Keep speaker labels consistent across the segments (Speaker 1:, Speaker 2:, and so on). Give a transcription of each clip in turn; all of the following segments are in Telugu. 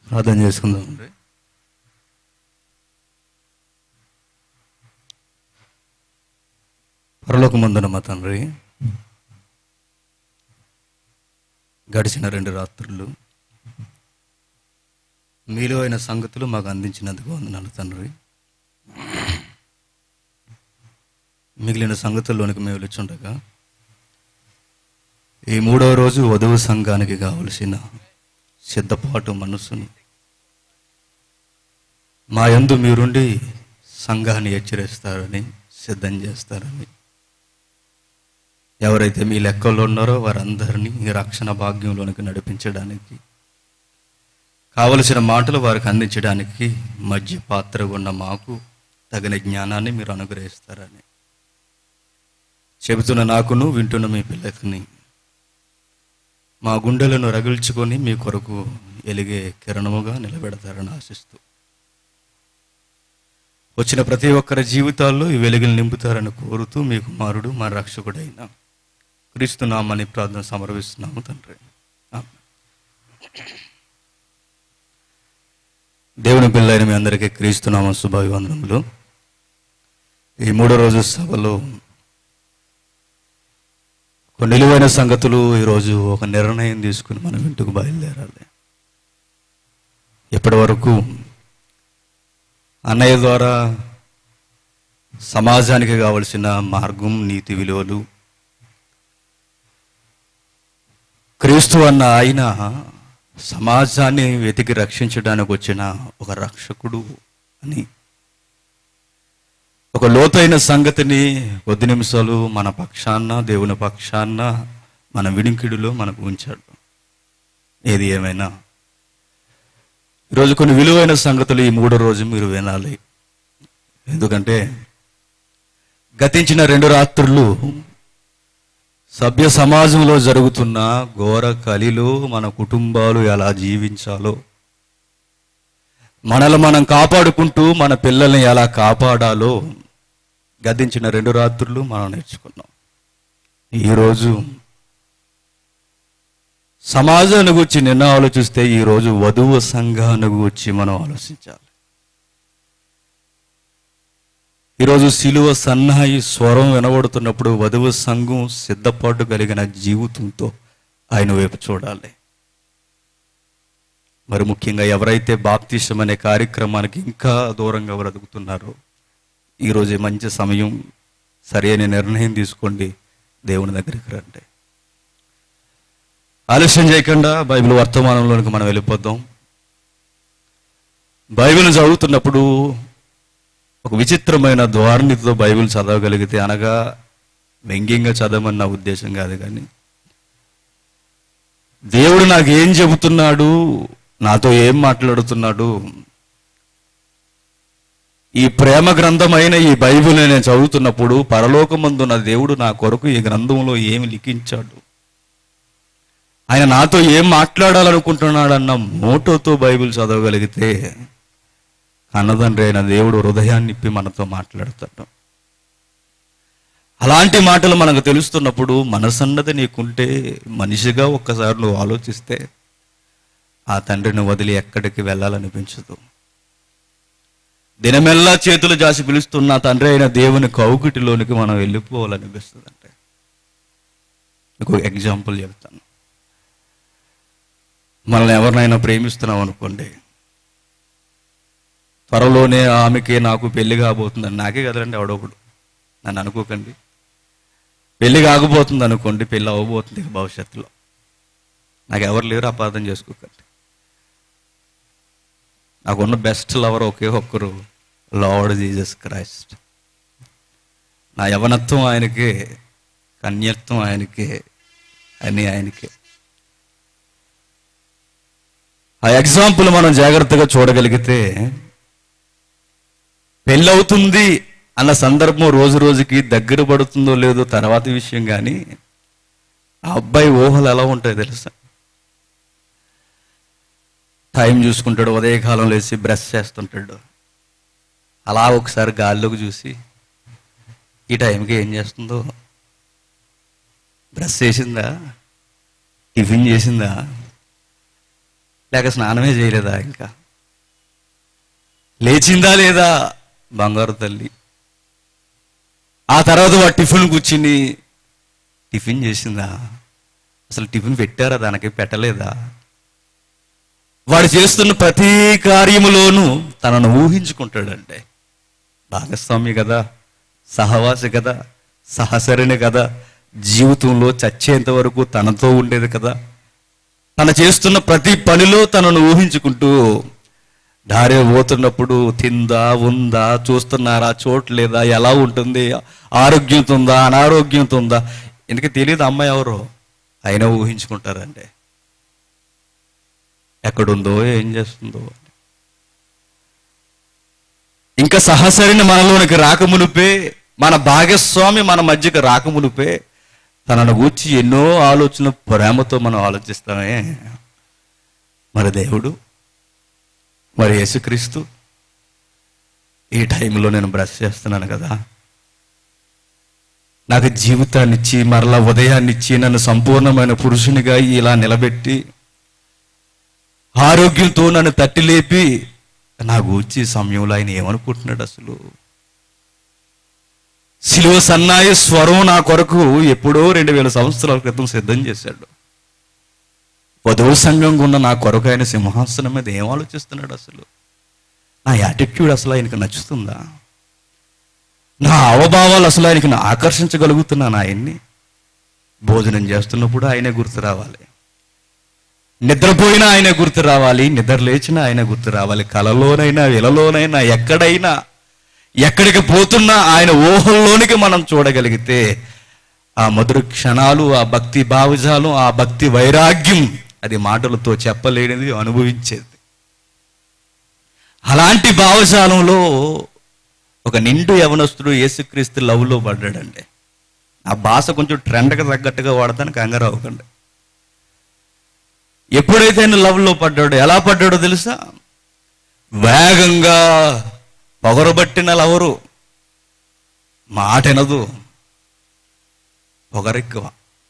Speaker 1: ప్రార్థన చేసుకుందాం అండి పరలోకమందున మా తండ్రి గడిచిన రెండు రాత్రులు మీలో అయిన సంగతులు మాకు అందించినందుకు వందనాలు తండ్రి మిగిలిన సంగతుల్లోనికి మేము వెళ్ళుచుండగా ఈ మూడవ రోజు వధువు సంఘానికి కావలసిన సిద్ధపాటు మనస్సును మా యందు మీరుండి సంఘాన్ని హెచ్చరిస్తారని సిద్ధం చేస్తారని ఎవరైతే మీ లెక్కల్లో ఉన్నారో వారందరినీ ఈ రక్షణ భాగ్యంలోనికి నడిపించడానికి కావలసిన మాటలు వారికి అందించడానికి మధ్య పాత్రగా ఉన్న మాకు తగిన జ్ఞానాన్ని మీరు అనుగ్రహిస్తారని చెబుతున్న నాకును వింటున్న మీ పిల్లకిని మా గుండెలను రగిల్చుకొని మీ కొరకు ఎలిగే కిరణముగా నిలబెడతారని ఆశిస్తూ వచ్చిన ప్రతి ఒక్కరి జీవితాల్లో ఈ వెలుగులు నింపుతారని కోరుతూ మీ కుమారుడు మా రక్షకుడైన క్రీస్తు నామని ప్రార్థన సమర్పిస్తున్నాము తండ్రి ఆమేన్. దేవుని పిల్లైన మీ అందరికీ క్రీస్తు నామ శుభాభివందనములు ఈ మూడో రోజు సభలో కొన్ని నిలువైన సంగతులు ఈరోజు ఒక నిర్ణయం తీసుకుని మనం ఇంటికి బయలుదేరాలి ఇప్పటి వరకు అన్నయ్య ద్వారా సమాజానికి కావలసిన మార్గం నీతి విలువలు క్రీస్తు అన్న ఆయన సమాజాన్ని వెతికి రక్షించడానికి వచ్చిన ఒక రక్షకుడు అని ఒక లోతైన సంగతిని కొద్ది నిమిషాలు మన పక్షాన్న దేవుని పక్షాన్న మన వినికిడిలో మనకు ఉంచాడు ఏది ఏమైనా ఈరోజు కొన్ని విలువైన సంగతులు ఈ మూడో రోజు మీరు వినాలి ఎందుకంటే గతించిన రెండు రాత్రులు సభ్య సమాజంలో జరుగుతున్న ఘోర కలిలో మన కుటుంబాలు ఎలా జీవించాలో మనల్ని మనం కాపాడుకుంటూ మన పిల్లల్ని ఎలా కాపాడాలో గతించిన రెండు రాత్రులు మనం నేర్చుకున్నాం ఈరోజు సమాజాన్ని గురించి నిన్న ఆలోచిస్తే ఈరోజు వధువు సంఘాన్ని గురించి మనం ఆలోచించాలి ఈరోజు సిలువ సన్నాయి స్వరం వినబడుతున్నప్పుడు వధువు సంఘం సిద్ధపాటు కలిగిన జీవితంతో ఆయన వైపు చూడాలి మరి ముఖ్యంగా ఎవరైతే బాప్తిష్టం అనే కార్యక్రమానికి ఇంకా దూరంగా బ్రతుకుతున్నారో ఈరోజు ఈ మంచి సమయం సరైన నిర్ణయం తీసుకోండి దేవుని దగ్గరికి రండి ఆలస్యం చేయకుండా బైబిల్ వర్తమానంలోనికి మనం వెళ్ళిపోదాం బైబిల్ చదువుతున్నప్పుడు ఒక విచిత్రమైన ధోరణితో బైబిల్ చదవగలిగితే అనగా వ్యంగ్యంగా చదవమని నా ఉద్దేశం కాదు కానీ దేవుడు నాకు ఏం చెబుతున్నాడు నాతో ఏం మాట్లాడుతున్నాడు ఈ ప్రేమ గ్రంథమైన ఈ బైబిల్ నేను చదువుతున్నప్పుడు పరలోకమందున్న దేవుడు నా కొరకు ఈ గ్రంథంలో ఏమి లిఖించాడు ఆయన నాతో ఏం మాట్లాడాలనుకుంటున్నాడన్న మోటోతో బైబిల్ చదవగలిగితే అన్నదండ్రి అయిన దేవుడు హృదయాన్ని ఇప్పి మనతో మాట్లాడతాడు అలాంటి మాటలు మనకు తెలుస్తున్నప్పుడు మనసన్నది నీకుంటే మనిషిగా ఒక్కసారి నువ్వు ఆలోచిస్తే ఆ తండ్రిని వదిలి ఎక్కడికి వెళ్ళాలనిపించదు దినమెల్లా చేతులు జాసి పిలుస్తున్న తండ్రి అయిన దేవుని కౌగిటిలోనికి మనం వెళ్ళిపోవాలనిపిస్తుంది అంటే మీకు ఎగ్జాంపుల్ చెప్తాను మనల్ని ఎవరినైనా ప్రేమిస్తున్నాం అనుకోండి త్వరలోనే ఆమెకి నాకు పెళ్లి కాబోతుందని నాకే కదండి ఎవడొకడు నన్ను అనుకోకండి పెళ్లి కాకపోతుంది అనుకోండి పెళ్లి అవ్వబోతుంది ఇక భవిష్యత్తులో నాకు ఎవరు లేరు అపార్థం చేసుకోకండి నాకున్న బెస్ట్ లవర్ ఒకే ఒక్కరు లార్డ్ జీసస్ క్రైస్ట్ నా యవనత్వం ఆయనకే కన్యత్వం ఆయనకే అన్నీ ఆయనకే ఆ ఎగ్జాంపుల్ మనం జాగ్రత్తగా చూడగలిగితే పెళ్ళవుతుంది అన్న సందర్భం రోజు రోజుకి దగ్గర పడుతుందో లేదో తర్వాత విషయం కానీ ఆ అబ్బాయి ఊహలు ఎలా ఉంటాయో తెలుసా టైం చూసుకుంటాడు ఉదయకాలం లేచి బ్రష్ చేస్తుంటాడు అలా ఒకసారి గాల్లోకి చూసి ఈ టైంకి ఏం చేస్తుందో బ్రష్ చేసిందా టిఫిన్ చేసిందా లేక స్నానమే చేయలేదా ఇంకా లేచిందా లేదా బంగారు తల్లి ఆ తర్వాత వాడు టిఫిన్ కూర్చుని టిఫిన్ చేసిందా అసలు టిఫిన్ పెట్టారా దానికి పెట్టలేదా వాడు చేస్తున్న ప్రతి కార్యములోనూ తనను ఊహించుకుంటాడంటే భాగస్వామి కదా సహవాసి కదా సహసరిని కదా జీవితంలో చచ్చేంత వరకు తనతో ఉండేది కదా తన చేస్తున్న ప్రతి పనిలో తనను ఊహించుకుంటూ దారి పోతున్నప్పుడు తిందా ఉందా చూస్తున్నారా చోట్లేదా ఎలా ఉంటుంది ఆరోగ్యంతో ఉందా అనారోగ్యంతో ఉందా ఎందుకు తెలియదు అమ్మాయి ఎవరో అయినా ఊహించుకుంటారంటే ఎక్కడుందో ఏం చేస్తుందో ఇంకా సహసరిని మనలోనికి రాకమునుపే మన భాగస్వామి మన మధ్యకి రాకమునుపే తనను గూర్చి ఎన్నో ఆలోచన ప్రేమతో మనం ఆలోచిస్తామే మరి దేవుడు మరి యేసుక్రీస్తు ఈ టైంలో నేను బ్రష్ చేస్తున్నాను కదా నాకు జీవితాన్ని ఇచ్చి మరలా ఉదయాన్ని ఇచ్చి నన్ను సంపూర్ణమైన పురుషునిగా ఇలా నిలబెట్టి ఆరోగ్యంతో నన్ను తట్టి లేపి నా గూర్చి సమయంలో ఆయన ఏమనుకుంటున్నాడు అసలు శిలువ సన్నాయి స్వరం నా కొరకు ఎప్పుడో రెండు వేల సంవత్సరాల క్రితం సిద్ధం చేశాడు వధువు సంఘంగా ఉన్న నా కొరకు ఆయన సింహాసనం మీద ఏం ఆలోచిస్తున్నాడు అసలు నా యాటిట్యూడ్ అసలు ఆయనకు నచ్చుతుందా నా అవభావాలు అసలు ఆయనకి ఆకర్షించగలుగుతున్నాను ఆయన్ని భోజనం చేస్తున్నప్పుడు ఆయనే గుర్తు రావాలి నిద్రపోయినా ఆయన గుర్తు రావాలి నిద్ర లేచినా ఆయన గుర్తు రావాలి కలలోనైనా ఇలలోనైనా ఎక్కడైనా ఎక్కడికి పోతున్నా ఆయన ఊహల్లోనికి మనం చూడగలిగితే ఆ మధుర క్షణాలు ఆ భక్తి భావజాలం ఆ భక్తి వైరాగ్యం అది మాటలతో చెప్పలేనిది అనుభవించేది అలాంటి భావజాలంలో ఒక నిండు యవనస్తుడు యేసుక్రీస్తు లవ్లో పడ్డాడండి ఆ భాష కొంచెం ట్రెండ్కి తగ్గట్టుగా వాడతాను కంగారు అవ్వకండి ఎప్పుడైతే ఆయన లవ్లో పడ్డాడో ఎలా పడ్డాడో తెలుసా వేగంగా పొగరబట్టిన లవరు మాట వినదు పొగరెక్కువ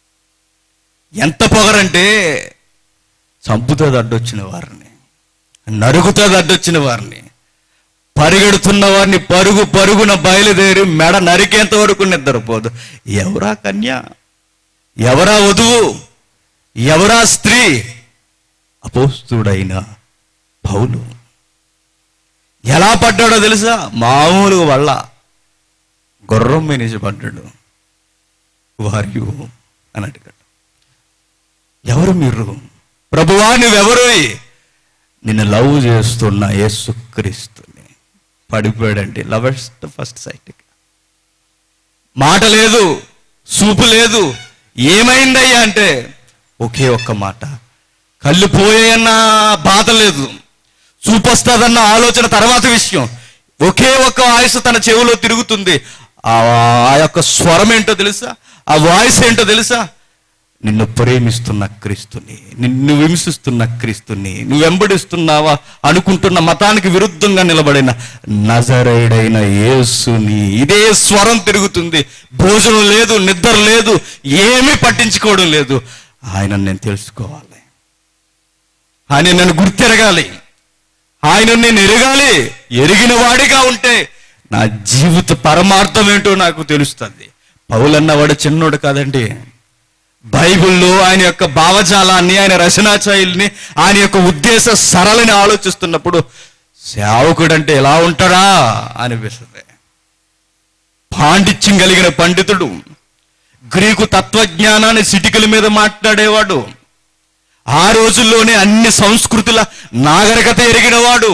Speaker 1: ఎంత పొగరంటే చంపుతుంది అడ్డొచ్చిన వారిని నరుగుతుంది అడ్డొచ్చిన వారిని పరిగెడుతున్న వారిని పరుగు పరుగున బయలుదేరి మెడ నరికేంత వరకు నిద్రపోదు ఎవరా కన్య ఎవరా వధువు ఎవరా స్త్రీ అపోస్తుడైన పౌలు ఎలా పడ్డాడో తెలుసా మామూలుగా వల్ల గుర్రం మీద పడ్డాడు వారు అని అడిగాడు ఎవరు మీరు ప్రభువా నువ్వెవరు నిన్ను లవ్ చేస్తున్న యేసుక్రీస్తుని పడిపోయాడండి లవర్స్ట్ ఫస్ట్ సైట్ మాట లేదు చూపు లేదు ఏమైందయ్యా అంటే ఒకే ఒక్క మాట కళ్ళు పోయాయన్న బాధ లేదు చూపు వస్తుందన్న ఆలోచన తర్వాత విషయం ఒకే ఒక్క వాయిస్ తన చెవిలో తిరుగుతుంది ఆ ఆ యొక్క స్వరం ఏంటో తెలుసా ఆ వాయిస్ ఏంటో తెలుసా నిన్ను ప్రేమిస్తున్న క్రీస్తుని నిన్ను హింసిస్తున్న క్రీస్తుని నువ్వు వెంబడిస్తున్నావా అనుకుంటున్న మతానికి విరుద్ధంగా నిలబడిన నజరేడైన యేసుని ఇదే స్వరం తిరుగుతుంది భోజనం లేదు నిద్ర లేదు ఏమీ పట్టించుకోవడం లేదు ఆయన నేను తెలుసుకోవాలి ఆయన నన్ను గుర్తెరగాలి ఆయన నేను ఎరగాలి ఎరిగిన వాడిగా ఉంటే నా జీవిత పరమార్థం ఏంటో నాకు తెలుస్తుంది పౌలన్నవాడు చిన్నోడు కాదండి బైబిల్లో ఆయన యొక్క భావజాలాన్ని ఆయన రచనాచాయిల్ని ఆయన యొక్క ఉద్దేశ సరళని ఆలోచిస్తున్నప్పుడు సేవకుడు అంటే ఎలా ఉంటాడా అనిపిస్తుంది పాండిత్యం కలిగిన పండితుడు గ్రీకు తత్వజ్ఞానాన్ని సిటికల మీద మాట్లాడేవాడు ఆ రోజుల్లోనే అన్ని సంస్కృతుల నాగరికత ఎరిగినవాడు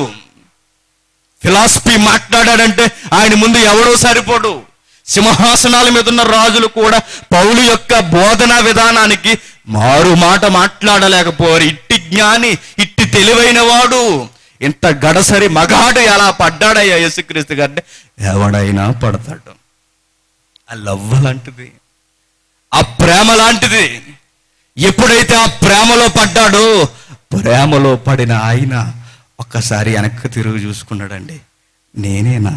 Speaker 1: ఫిలాసఫీ మాట్లాడాడంటే ఆయన ముందు ఎవడో సరిపోడు సింహాసనాల మీద ఉన్న రాజులు కూడా పౌలు యొక్క బోధనా విధానానికి మారు మాట మాట్లాడలేకపోరు ఇట్టి జ్ఞాని ఇట్టి తెలివైన వాడు ఇంత గడసరి మగాడు ఎలా పడ్డాడయ్యా యేసుక్రీస్తు గారంటే ఎవడైనా పడతాడు ఆ లవ్ లాంటిది ఆ ప్రేమ లాంటిది ఎప్పుడైతే ఆ ప్రేమలో పడ్డాడో ప్రేమలో పడిన ఆయన ఒక్కసారి వెనక్కి తిరిగి చూసుకున్నాడండి నేనేనా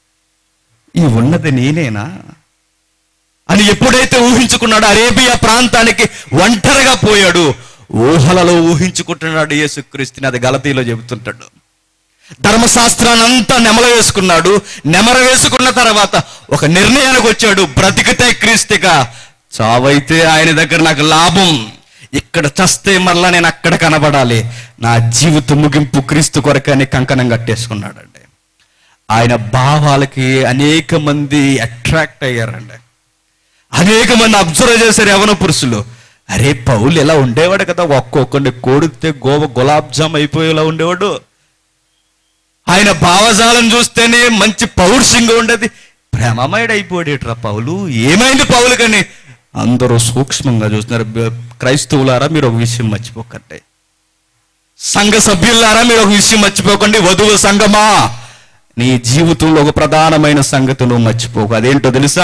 Speaker 1: ఈ ఉన్నది నేనేనా అని ఎప్పుడైతే ఊహించుకున్నాడో అరేబియా ప్రాంతానికి ఒంటరిగా పోయాడు ఊహలలో ఊహించుకుంటున్నాడు యేసుక్రీస్తుని అది గలతీలో చెబుతుంటాడు ధర్మశాస్త్రాన్ని అంతా నెమల వేసుకున్నాడు నెమర వేసుకున్న తర్వాత ఒక నిర్ణయానికి వచ్చాడు బ్రతికితే క్రీస్తుగా చావైతే ఆయన దగ్గర నాకు లాభం ఇక్కడ చస్తే మరలా నేను అక్కడ కనబడాలి నా జీవిత ముగింపు క్రీస్తు కొరకని కంకణం కట్టేసుకున్నాడండి ఆయన భావాలకి అనేక మంది అట్రాక్ట్ అయ్యారండి అనేక మంది అబ్జర్వ్ చేశారు యవన పురుషులు అరే పౌలు ఎలా ఉండేవాడు కదా ఒక్కొక్కడిని కోడితే గోవ గులాబ్ జామ్ అయిపోయేలా ఉండేవాడు ఆయన భావజాలం చూస్తేనే మంచి పౌరుషంగా ఉండేది ప్రేమమయుడు అయిపోయాడేట్రా పౌలు ఏమైంది పౌలు కానీ అందరూ సూక్ష్మంగా చూస్తున్నారు బ- క్రైస్తవులారా మీరు ఒక విషయం మర్చిపోకండి సంఘ సభ్యులారా మీరు ఒక విషయం మర్చిపోకండి వధువు సంఘమా నీ జీవితంలో ఒక ప్రధానమైన సంగతి నువ్వు మర్చిపోకు అదేంటో తెలుసా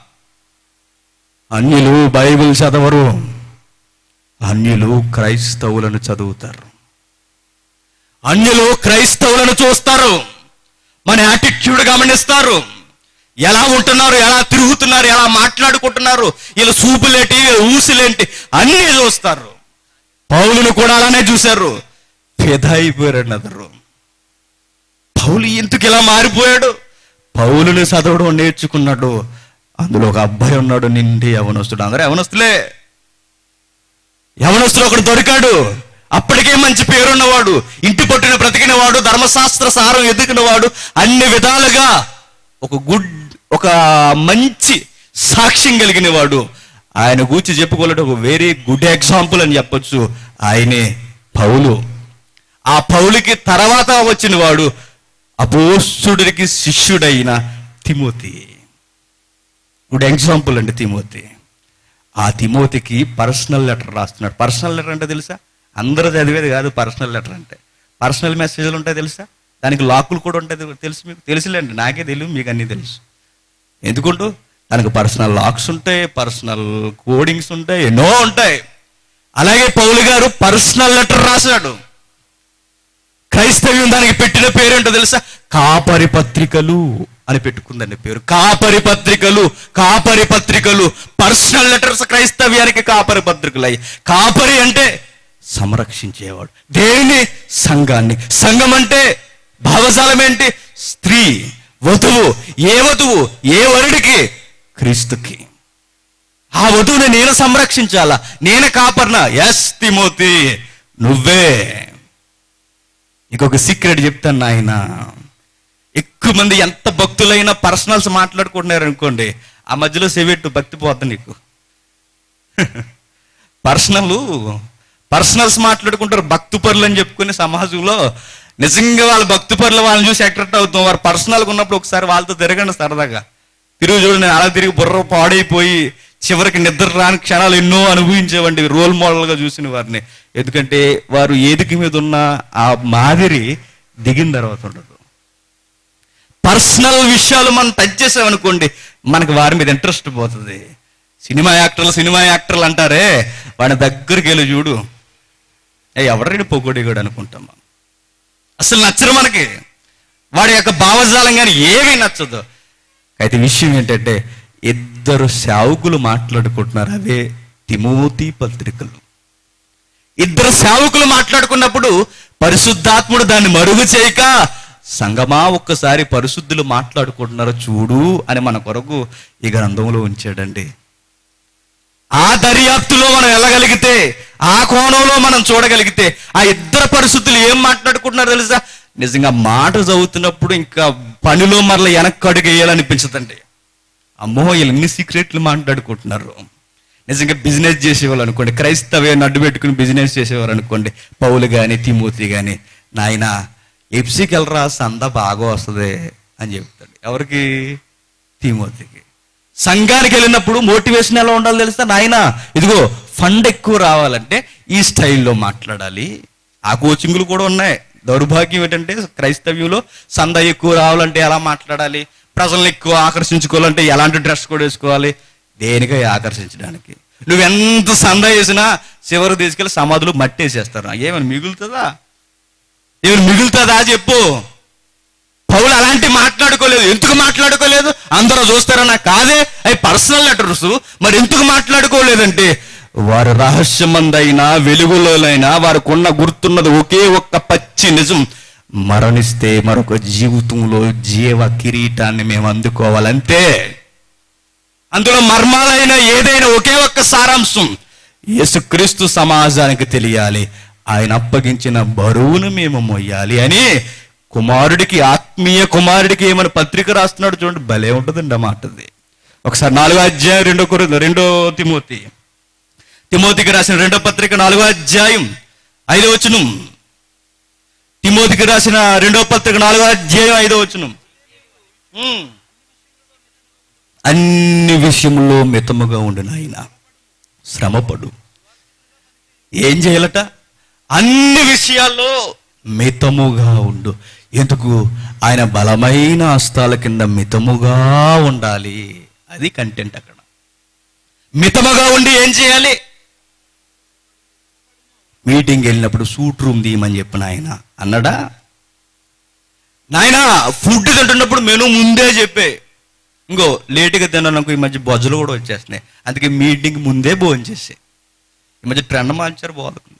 Speaker 1: అన్యులు బైబిల్ చదవరు అన్యులు క్రైస్తవులను చదువుతారు అన్యులు క్రైస్తవులను చూస్తారు మన యాటిట్యూడ్ గమనిస్తారు ఎలా ఉంటున్నారు ఎలా తిరుగుతున్నారు ఎలా మాట్లాడుకుంటున్నారు వీళ్ళ సూపులేంటి వీళ్ళ ఊసులేంటి అన్నీ చూస్తారు పౌలును కూడా అలానే చూశారు ఫిదా అయిపోయారు అదరు పౌలు ఎందుకు ఇలా మారిపోయాడు పౌలుని చదవడం నేర్చుకున్నాడు అందులో ఒక అబ్బాయి ఉన్నాడు నిండి యవనస్తుడు అందరూ యవనస్తులే యవనస్తుడు ఒకడు దొరికాడు అప్పటికే మంచి పేరున్నవాడు ఇంటి పట్టున బ్రతికిన వాడు ధర్మశాస్త్ర సారం ఎదుగునవాడు అన్ని విధాలుగా ఒక గుడ్ ఒక మంచి సాక్ష్యం కలిగిన వాడు ఆయన గూర్చి చెప్పుకోవాలంటే ఒక వెరీ గుడ్ ఎగ్జాంపుల్ అని చెప్పొచ్చు ఆయనే పౌలు ఆ పౌలుకి తర్వాత వచ్చిన వాడు అపోస్తుడికి శిష్యుడైన తిమోతి గుడ్ ఎగ్జాంపుల్ అండి తిమోతి ఆ తిమోతికి పర్సనల్ లెటర్ రాస్తున్నాడు పర్సనల్ లెటర్ అంటే తెలుసా అందరూ చదివేది కాదు పర్సనల్ లెటర్ అంటే పర్సనల్ మెసేజ్లు ఉంటాయి తెలుసా దానికి లాకులు కూడా ఉంటాయి తెలుసు మీకు తెలుసులేండి నాకే తెలియదు మీకు అన్నీ తెలుసు ఎందుకుంటూ దానికి పర్సనల్ లాక్స్ ఉంటాయి పర్సనల్ కోడింగ్స్ ఉంటాయి ఎన్నో ఉంటాయి అలాగే పౌలు గారు పర్సనల్ లెటర్ రాశాడు క్రైస్తవ్యం దానికి పెట్టిన పేరేంటో తెలుసా కాపరి పత్రికలు అని పెట్టుకుందండి పేరు కాపరి పత్రికలు కాపరి పత్రికలు పర్సనల్ లెటర్స్ క్రైస్తవ్యానికి కాపరి పత్రికలు అయ్యి కాపరి అంటే సంరక్షించేవాడు దేని సంఘాన్ని సంఘం అంటే భావజాలం ఏంటి స్త్రీ వధువు ఏ వధువు ఏ వరుడికి క్రీస్తుకి ఆ వధువుని నేను సంరక్షించాలా నేను కాపర్నా ఎస్ తిమోతి నువ్వే ఇంకొక సీక్రెట్ చెప్తాను నాయన ఎక్కువ మంది ఎంత భక్తులైనా పర్సనల్స్ మాట్లాడుకుంటున్నారు అనుకోండి ఆ మధ్యలో సెవెట్టు భక్తి పోద్ది నీకు పర్సనల్ పర్సనల్స్ మాట్లాడుకుంటారు భక్తు పరులు అని చెప్పుకునే సమాజంలో నిజంగా వాళ్ళ భక్తు పరులు వాళ్ళని చూసి అట్రాక్ట్ అవుతాం వారు పర్సనల్గా ఉన్నప్పుడు ఒకసారి వాళ్ళతో తిరగండి సరదాగా తిరుగు చూడు నేను అలా తిరిగి బుర్ర పాడైపోయి చివరికి నిద్ర రాని క్షణాలు ఎన్నో అనుభవించేవండి రోల్ మోడల్గా చూసిన వారిని ఎందుకంటే వారు ఏదికి మీద ఉన్న ఆ మాదిరి దిగిన తర్వాత ఉండదు పర్సనల్ విషయాలు మనం టచ్ చేసామనుకోండి మనకి వారి మీద ఇంట్రెస్ట్ పోతుంది సినిమా యాక్టర్లు సినిమా యాక్టర్లు అంటారే వాడి దగ్గరికి వెళ్ళి చూడు ఏ ఎవరైనా పొగొడిగాడు అనుకుంటాం మనం అసలు నచ్చరు మనకి వాడి యొక్క భావజాలం కానీ ఏమీ నచ్చదు అయితే విషయం ఏంటంటే ఇద్దరు సేవకులు మాట్లాడుకుంటున్నారు అవే తిమోతి పత్రికలు ఇద్దరు సేవకులు మాట్లాడుకున్నప్పుడు పరిశుద్ధాత్ముడు దాన్ని మరుగు చేయక సంగమా ఒక్కసారి పరిశుద్ధులు మాట్లాడుకుంటున్నారు చూడు అని మన కొరకు ఈ గ్రంథంలో ఉంచాడండి ఆ దర్యాప్తులో మనం వెళ్ళగలిగితే ఆ కోణంలో మనం చూడగలిగితే ఆ ఇద్దరు పరిస్థితులు ఏం మాట్లాడుకుంటున్నారో తెలుసా నిజంగా మాట చదువుతున్నప్పుడు ఇంకా పనిలో మరల వెనక్కి అడుగు వేయాలనిపించదండి అమ్మో వీళ్ళు ఎన్ని సీక్రెట్లు మాట్లాడుకుంటున్నారు నిజంగా బిజినెస్ చేసేవాళ్ళు అనుకోండి క్రైస్తవ్యాన్ని అడ్డు పెట్టుకుని బిజినెస్ చేసేవారు అనుకోండి పౌలు కానీ తిమోతి కానీ నాయన ఎఫ్సీకి వెళ్ళరా సంద బాగా వస్తుంది అని చెప్తాడు ఎవరికి తిమోతికి సంఘానికి వెళ్ళినప్పుడు మోటివేషన్ ఎలా ఉండాలో తెలుసా నాయన ఇదిగో ఫండ్ ఎక్కువ రావాలంటే ఈ స్టైల్లో మాట్లాడాలి ఆ కోచింగ్లు కూడా ఉన్నాయి దౌర్భాగ్యం ఏంటంటే క్రైస్తవ్యంలో సంద ఎక్కువ రావాలంటే ఎలా మాట్లాడాలి ప్రజలను ఎక్కువ ఆకర్షించుకోవాలంటే ఎలాంటి డ్రెస్ కోడ్ వేసుకోవాలి దేనికై ఆకర్షించడానికి నువ్వెంత సంద వేసినా చివరి తీసుకెళ్ళి సమాధులు మట్టేసేస్తారు ఏమైనా మిగులుతుందా ఏమైనా మిగులుతుందా చెప్పు పౌలు అలాంటి మాట్లాడుకోలేదు ఎందుకు మాట్లాడుకోలేదు అందరూ చూస్తారన్నా కాదే అవి పర్సనల్ లెటర్స్ మరి ఎందుకు మాట్లాడుకోలేదంటే వారి రహస్యమందైనా వెలుగులోనైనా వారికి ఉన్న గుర్తున్నది ఒకే ఒక్క పచ్చి నిజం మరణిస్తే మరొక జీవితంలో జీవ కిరీటాన్ని మేము అందుకోవాలంతే అందులో మర్మాలైన ఏదైనా ఒకే ఒక్క సారాంశం యేసుక్రీస్తు సమాజానికి తెలియాలి ఆయన అప్పగించిన బరువును మేము మొయ్యాలి అని కుమారుడికి ఆత్మీయ కుమారుడికి ఏమైనా పత్రిక రాస్తున్నాడు చూడండి భలే ఉంటుందండి ఆ మాటది ఒకసారి నాలుగో అధ్యాయం రెండో కొరింథీ రెండో తిమోతి తిమోతికి రాసిన రెండో పత్రిక నాలుగో అధ్యాయం ఐదో వచనం తిమోతికి రాసిన రెండో పత్రిక నాలుగో అధ్యాయం ఐదో వచనం ఉమ్. అన్ని విషయంలో మితముగా ఉండు నాయన శ్రమపడు ఏం చేయాలట అన్ని విషయాల్లో మితముగా ఉండు ఎందుకు ఆయన బలమైన హస్తాల కింద మితముగా ఉండాలి అది కంటెంట్ అక్కడ మితముగా ఉండి ఏం చేయాలి మీటింగ్ వెళ్ళినప్పుడు సూట్ రూమ్ తీయమని చెప్పిన ఆయన అన్నాడా నాయన ఫుడ్ తింటున్నప్పుడు మెను ముందే చెప్పే ఇంకో లేటుగా తినడానికి ఈ మధ్య బొజ్జలు కూడా వచ్చేస్తున్నాయి అందుకే మీటింగ్ ముందే భోజనం చేసే ఈ మధ్య ట్రెండ్ మార్చారు బోధకులు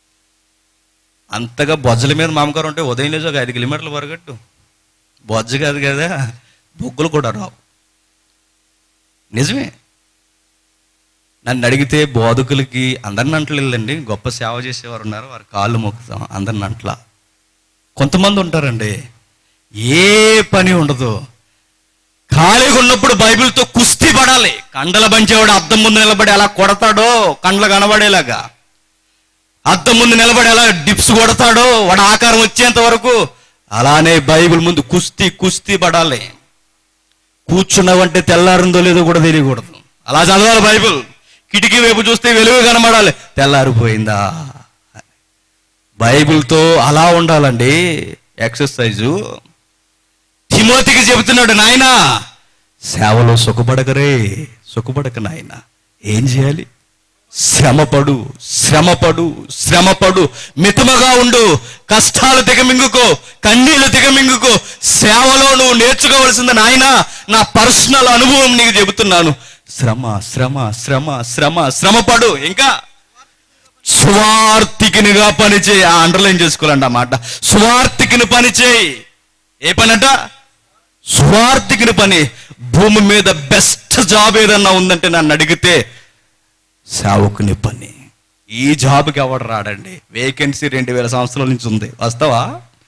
Speaker 1: అంతగా బొజ్జల మీద మామగారు ఉంటే ఉదయం లేచి ఒక ఐదు కిలోమీటర్లు వరగట్టు బొజ్జ కాదు కదా బొగ్గులు కూడా రావు నిజమే నన్ను అడిగితే బోధకులకి అందరిని అంటలేదండి గొప్ప సేవ చేసేవారు ఉన్నారు వారి కాళ్ళు మొక్కుతాం అందరిని అంట్ల కొంతమంది ఉంటారండి ఏ పని ఉండదు ఖాళీగా ఉన్నప్పుడు బైబిల్తో కుస్తీ పడాలి కండల బంచేవాడు అద్దం ముందు నిలబడి ఎలా కొడతాడో కండ్ల కనబడేలాగా అద్దం ముందు నిలబడి ఎలా డిప్స్ కొడతాడో వాడు ఆకారం వచ్చేంత వరకు అలానే బైబిల్ ముందు కుస్తీ కుస్తీ పడాలి కూర్చున్నావంటే తెల్లారిందో లేదో కూడా తెలియకూడదు అలా చదవాలి బైబిల్ కిటికీ వైపు చూస్తే వెలుగు కనబడాలి తెల్లారిపోయిందా బైబిల్తో అలా ఉండాలండి ఎక్సర్సైజు తిమోతికి చెబుతున్నాడు నాయనా సేవలో సుఖపడకరే సుఖపడక నాయన ఏం చేయాలి శ్రమపడు శ్రమపడు శ్రమపడు మితముగా ఉండు కష్టాలు దిగమింగుకో కన్నీళ్లు దిగమింగుకో సేవలో నువ్వు నేర్చుకోవలసింది నాయన నా పర్సనల్ అనుభవం నీకు చెబుతున్నాను శ్రమ శ్రమ శ్రమ శ్రమ శ్రమపడు ఇంకా స్వార్థికినిగా పనిచేయి ఆ అండర్లైన్ చేసుకోవాలండి ఆ మాట స్వార్థికిని పనిచేయి ఏ పని అంట స్వార్థికిని పని భూమి మీద బెస్ట్ జాబ్ ఏదన్నా ఉందంటే నన్ను అడిగితే సేవకుని పని ఈ జాబ్కి ఎవడు రాడండి వేకెన్సీ రెండు వేల సంవత్సరాల నుంచి ఉంది వస్తావా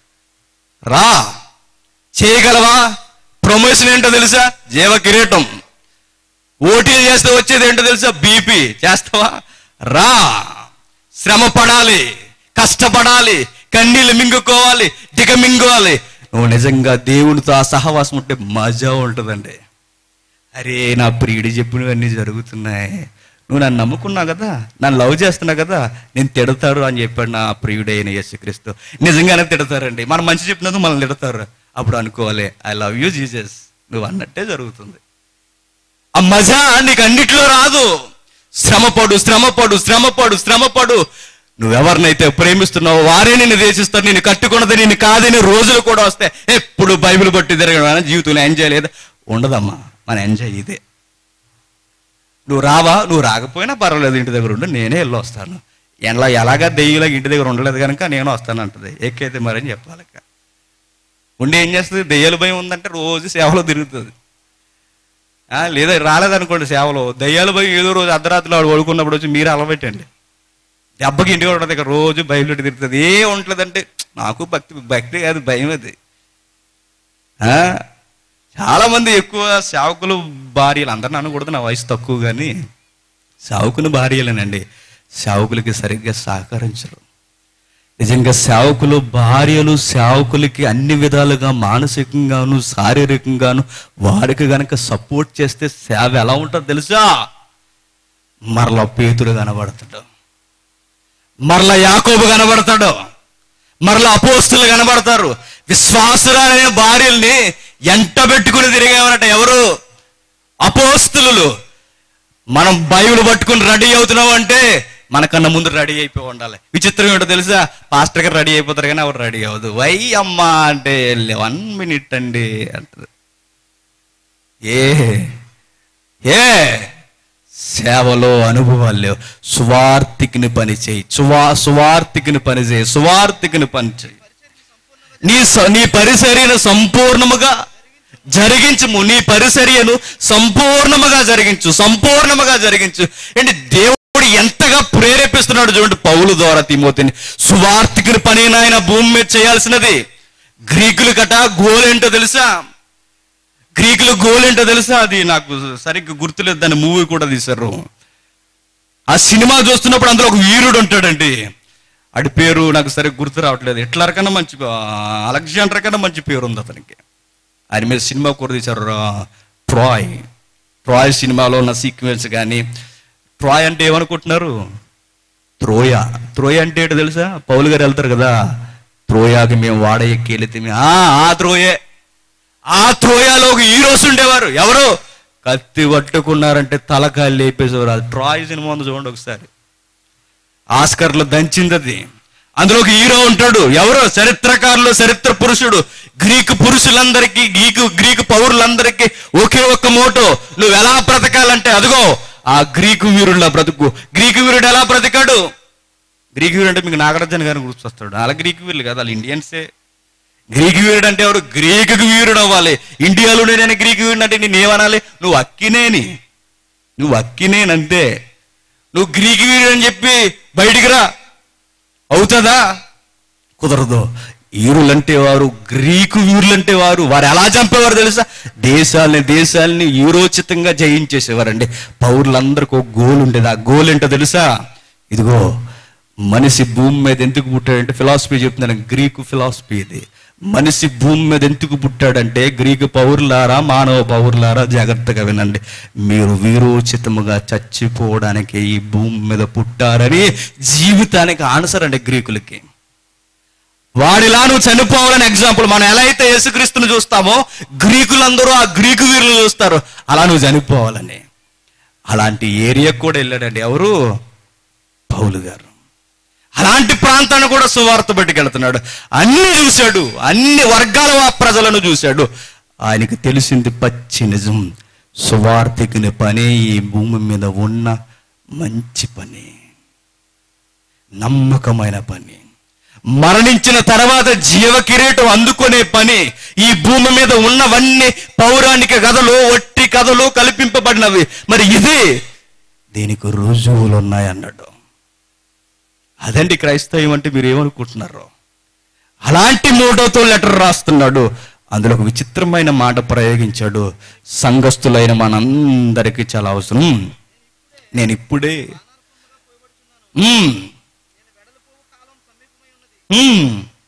Speaker 1: రా చేయగలవా ప్రమోషన్ ఏంటో తెలుసా జీవ కిరీటం ఓటీ చేస్తే వచ్చేది ఏంటో తెలుసా బీపీ చేస్తావా రా శ్రమ పడాలి కష్టపడాలి కన్నీళ్ళు మింగుకోవాలి దిగ మింగుకోవాలి నువ్వు నిజంగా దేవునితో ఆ సహవాసం ఉంటే మజా ఉంటుందండి అరే నా ప్రియుడు చెప్పినవన్నీ జరుగుతున్నాయి నువ్వు నన్ను నమ్ముకున్నావు కదా నన్ను లవ్ చేస్తున్నావు కదా నేను తిడతారు అని చెప్పాడు నా ప్రియుడైన యేసుక్రీస్తు నిజంగానే తిడతారండి మనం మంచి చెప్పినందుకు మనల్ని తిడతారు అప్పుడు అనుకోవాలి ఐ లవ్ యూ జీసస్ నువ్వు అన్నట్టే జరుగుతుంది ఆ మజా నీకు అన్నిట్లో రాదు శ్రమపడు శ్రమపడు శ్రమపడు శ్రమపడు నువ్వెవరినైతే ప్రేమిస్తున్నావో వారే నిన్ను దేశిస్తారు నేను కట్టుకున్నది నేను కాదని రోజులు కూడా వస్తాయి ఎప్పుడు బైబిల్ పట్టి తిరగడం జీవితంలో ఎంజాయ్ లేదా ఉండదమ్మా మన ఎంజాయ్ ఇదే నువ్వు రావా నువ్వు రాకపోయినా పర్వాలేదు ఇంటి దగ్గర ఉండు నేనే వెళ్ళి వస్తాను ఎలా ఎలాగా దెయ్యంలాగా ఇంటి దగ్గర ఉండలేదు కనుక నేను వస్తాను అంటది ఎక్కైతే మరి అని చెప్పాలి ఇక. ఉండి ఏం చేస్తుంది దెయ్యాల భయం ఉందంటే రోజు సేవలో తిరుగుతుంది ఆ, లేదా రాలేదనుకోండి సేవలో దయ్యాల భయం ఏదో రోజు అర్ధరాత్రిలో వాడు పడుకున్నప్పుడు వచ్చి మీరు అలవెట్టండి దెబ్బకి ఇంటి కూడా దగ్గర రోజు బయలుదేరి తిరుగుతుంది ఏ ఉంటుందంటే నాకు భక్తి భక్తి కాదు భయం అది ఆ? చాలా మంది ఎక్కువ సేవకులు భార్యలు అందరిని అనకూడదు నా వయసు తక్కువ కానీ సేవకుని భార్యలేనండి సేవకులకి సరిగ్గా సహకరించరు నిజంగా సేవకులు భార్యలు సేవకులకి అన్ని విధాలుగా మానసికంగాను శారీరకంగాను వారికి గనక సపోర్ట్ చేస్తే సేవ ఎలా ఉంటుందో తెలుసా మరలా పేతుడు కనబడతాడు మరలా యాకోబు కనబడతాడు మరలా అపోస్తులు కనబడతారు విశ్వాసురాలైన భార్యల్ని ఎంట పెట్టుకుని తిరిగేవనట ఎవరు అపోస్తులు మనం బైబిల్ పట్టుకుని రెడీ అవుతున్నాం అంటే మనకన్నా ముందు రెడీ అయిపోయి ఉండాలి విచిత్రం ఏంటో తెలుసా పాస్టర్ గారు రెడీ అయిపోతారు కానీ ఎవరు రెడీ అవ్వదు వై అమ్మా అంటే వన్ మినిట్ అండి అంటది ఏ ఏ సేవలో అనుభవాలు లేవు సువార్తికిని పని చేయి సువా సువార్తికిని పని చేయి సువార్తికిని పని చేయి నీ స- నీ పరిచర్యను సంపూర్ణముగా జరిగించము నీ పరిచర్యను సంపూర్ణముగా జరిగించు సంపూర్ణముగా జరిగించు ఏంటి దేవుడు ఎంతగా ప్రేరేపిస్తున్నాడు చూడండి పౌలు ద్వారా తిమోతిని సువార్తికుని పని ఆయన భూమి మీద చేయాల్సినది గ్రీకులు కట గోలేంటో తెలుసా గ్రీకులు గోలేంటో తెలుసా అది నాకు సరిగ్గా గుర్తులేదు దాని మూవీ కూడా తీశారు ఆ సినిమా చూస్తున్నప్పుడు అందులో ఒక వీరుడు ఉంటాడండి అడి పేరు నాకు సరిగ్గా గుర్తు రావట్లేదు ఎట్లర్ కన్నా మంచి ఆ, అలెగ్జాండర్ కన్నా మంచి పేరు ఉంది అతనికి ఆయన మీద సినిమా కూడా తీశారు ఆ, ట్రాయ్ ట్రాయ్ సినిమాలో ఉన్న సీక్వెన్స్ కానీ ట్రాయ్ అంటే ఏమనుకుంటున్నారు త్రోయ త్రోయ అంటే ఏంటో తెలుసా పౌలు గారు వెళ్తారు కదా త్రోయాకి మేము వాడ ఎక్కి వెళితే ఆ ఆ త్రోయే ఆ త్రోయాలో ఒక హీరోస్ ఉండేవారు ఎవరు కత్తి పట్టుకున్నారంటే తలకాయలు లేపేసేవారు అది ట్రాయ్ సినిమా ఉంది చూడండి ఒకసారి ఆస్కర్లో దంచింది అది అందులో ఒక హీరో ఉంటాడు ఎవరు చరిత్రకారులు చరిత్ర పురుషుడు గ్రీకు పురుషులందరికీ గ్రీకు గ్రీకు పౌరులందరికీ ఒకే ఒక్క మోటో నువ్వు ఎలా బ్రతకాలంటే అదిగో ఆ గ్రీకు వీరుల బ్రతుకు గ్రీకు వీరుడు ఎలా బ్రతికాడు గ్రీకు వీరుడు అంటే మీకు నాగార్జున గారిని గుర్తొస్తాడు అలా గ్రీకు వీరులు కదా వాళ్ళు ఇండియన్సే గ్రీకు వీరుడు అంటే ఎవరు గ్రీకు వీరుడు అవ్వాలి ఇండియాలో నేను గ్రీకు వీరుడు అంటే నేను ఏమనాలి నువ్వు అక్కినేని నువ్వు అక్కినేనంతే నువ్వు గ్రీకు వీరుడు అని చెప్పి బయటికి రా అవుతుందా కుదరదు వీరులంటే వారు గ్రీకు వీరులంటే వారు వారు ఎలా చంపేవారు తెలుసా దేశాలని దేశాలని యూరోచితంగా జయించేసేవారండి పౌరులందరికీ ఒక గోల్ ఉండేది ఆ గోల్ ఏంటో తెలుసా ఇదిగో మనిషి భూమి మీద ఎందుకు పుట్టాడంటే ఫిలాసఫీ చెప్తున్నాను గ్రీకు ఫిలాసఫీ ఇది మనిషి భూమి మీద ఎందుకు పుట్టాడంటే గ్రీకు పౌరులారా మానవ పౌరులారా జాగ్రత్తగా వినండి మీరు వీరోచితముగా చచ్చిపోవడానికి ఈ భూమి మీద పుట్టారని జీవితానికి ఆన్సర్ అండి గ్రీకులకి వాడిలా నువ్వు చనిపోవాలని ఎగ్జాంపుల్ మనం ఎలా అయితే యేసుక్రీస్తుని చూస్తామో గ్రీకులందరూ ఆ గ్రీకు వీరులు చూస్తారు అలా నువ్వు చనిపోవాలని అలాంటి ఏరియాకు కూడా వెళ్ళాడండి ఎవరు పౌలు గారు అలాంటి ప్రాంతాన్ని కూడా సువార్త పట్టుకెళ్తున్నాడు అన్ని చూశాడు అన్ని వర్గాల వా- ప్రజలను చూశాడు ఆయనకి తెలిసింది పచ్చి నిజం సువార్తికుని పని ఈ భూమి మీద ఉన్న మంచి పని నమ్మకమైన పని మరణించిన తర్వాత జీవ కిరీటం అందుకునే పని ఈ భూమి మీద ఉన్నవన్నీ పౌరాణిక కథలు ఒట్టి కథలు కల్పింపబడినవి మరి ఇది దీనికి రుజువులు ఉన్నాయన్నాడు అదండి క్రైస్తవం అంటే మీరు ఏమనుకుంటున్నారు అలాంటి మూడోతో లెటర్ రాస్తున్నాడు అందులో ఒక విచిత్రమైన మాట ప్రయోగించాడు సంఘస్థులైన మనందరికీ చాలా అవసరం నేను ఇప్పుడే మ్మ్. మ్మ్.